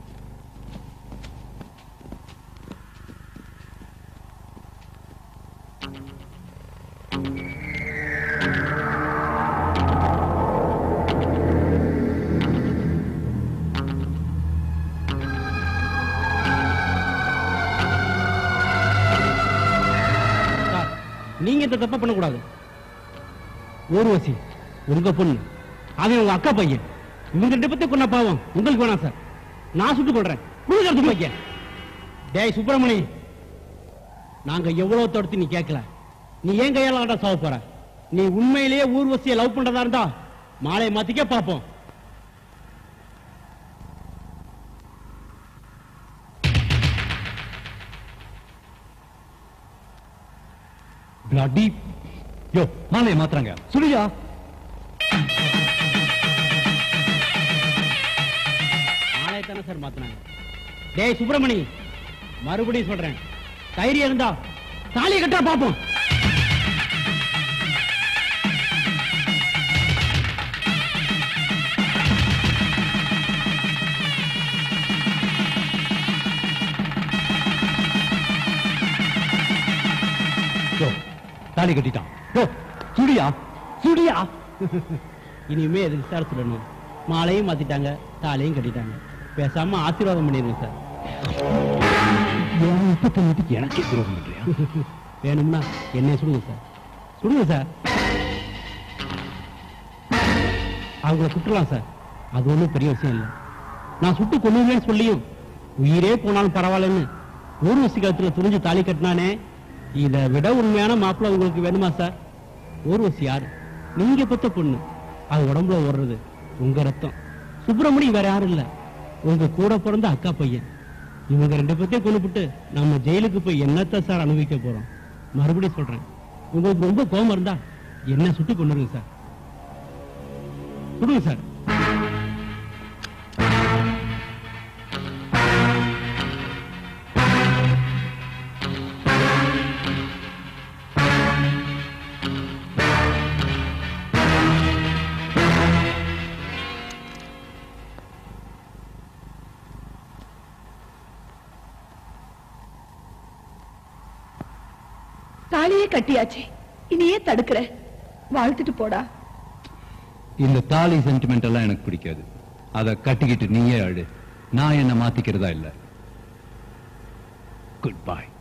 சார், நீங்க இந்த தப்ப பண்ணக்கூடாது ஊர்வசி உங்க பொண்ணு அவன் உங்க அக்கா பையன் இவங்க ரெண்டு பத்தி கொண்ட பாவம் உங்களுக்கு வேணாம் சார் நான் சுட்டு கொள்றேன் கொடுக்கறது பையன் டேய் சுப்பிரமணி நாங்க எவ்வளவு தடுத்து நீ கேட்கல நீ ஏன் கையால ஆண்டா சாவ போற நீ உண்மையிலேயே ஊர்வசியை லவ் பண்றதா இருந்தா மாலையை மாத்திக்க பாப்போம் பிளட்டி யோ மாலையை மாத்துறாங்க சுடியா மாலையை தானே சார் மாத்தினாங்க டேய் சுப்பிரமணி மறுபடியும் சொல்றேன் தைரியம் இருந்தா தாலியை கட்டா பாப்போம் யோ தாலி கட்டிட்டான் யோ சுடியா சுடியா இனிமே எதுக்கு சார் சொல்லணும் மாலையும் மாத்திட்டாங்க தாலியும் கட்டிட்டாங்க பேசாம ஆசீர்வாதம் பண்ணிருங்க சார் என் முப்பத்தொன்னுக்கு எனக்கு துரோகம் பண்றியா வேணும்னா என்னைய சுடுங்க சார் சுடுங்க சார் அவங்கள சுட்டுலாம் சார் அது ஒண்ணும் பெரிய விஷயம் இல்லை நான் சுட்டு கொள்ளுவேன்னு சொல்லியும் உயிரே போனாலும் பரவாயில்லன்னு ஊர்வசி கழுத்துல துணிஞ்சு தாலி கட்டினானே இதை விட உண்மையான மாப்பிள்ளை உங்களுக்கு வேணுமா சார் ஊர்வசி யாரு நீங்க பெத்த பொண்ணு அது உடம்புல ஓடுறது உங்க ரத்தம் சுப்பிரமணி வேற யாரும் இல்ல உங்க கூட பிறந்த அக்கா பையன் இவங்க ரெண்டு பேர்த்தையும் கொண்டுபிட்டு நம்ம ஜெயிலுக்கு போய் என்னத்த சார் அனுபவிக்க போறோம் மறுபடியும் சொல்றேன் உங்களுக்கு ரொம்ப கோபம் இருந்தா என்ன சுட்டு கொண்டுருங்க சார் சுடுங்க சார் தாலியே கட்டியாச்சு இனியே தடுக்கிற வாழ்த்துட்டு போடா இந்த தாலி சென்டிமெண்ட் எல்லாம் எனக்கு பிடிக்காது அதை கட்டிக்கிட்டு நீயே அழு நான் என்ன மாத்திக்கிறதா இல்ல குட் பை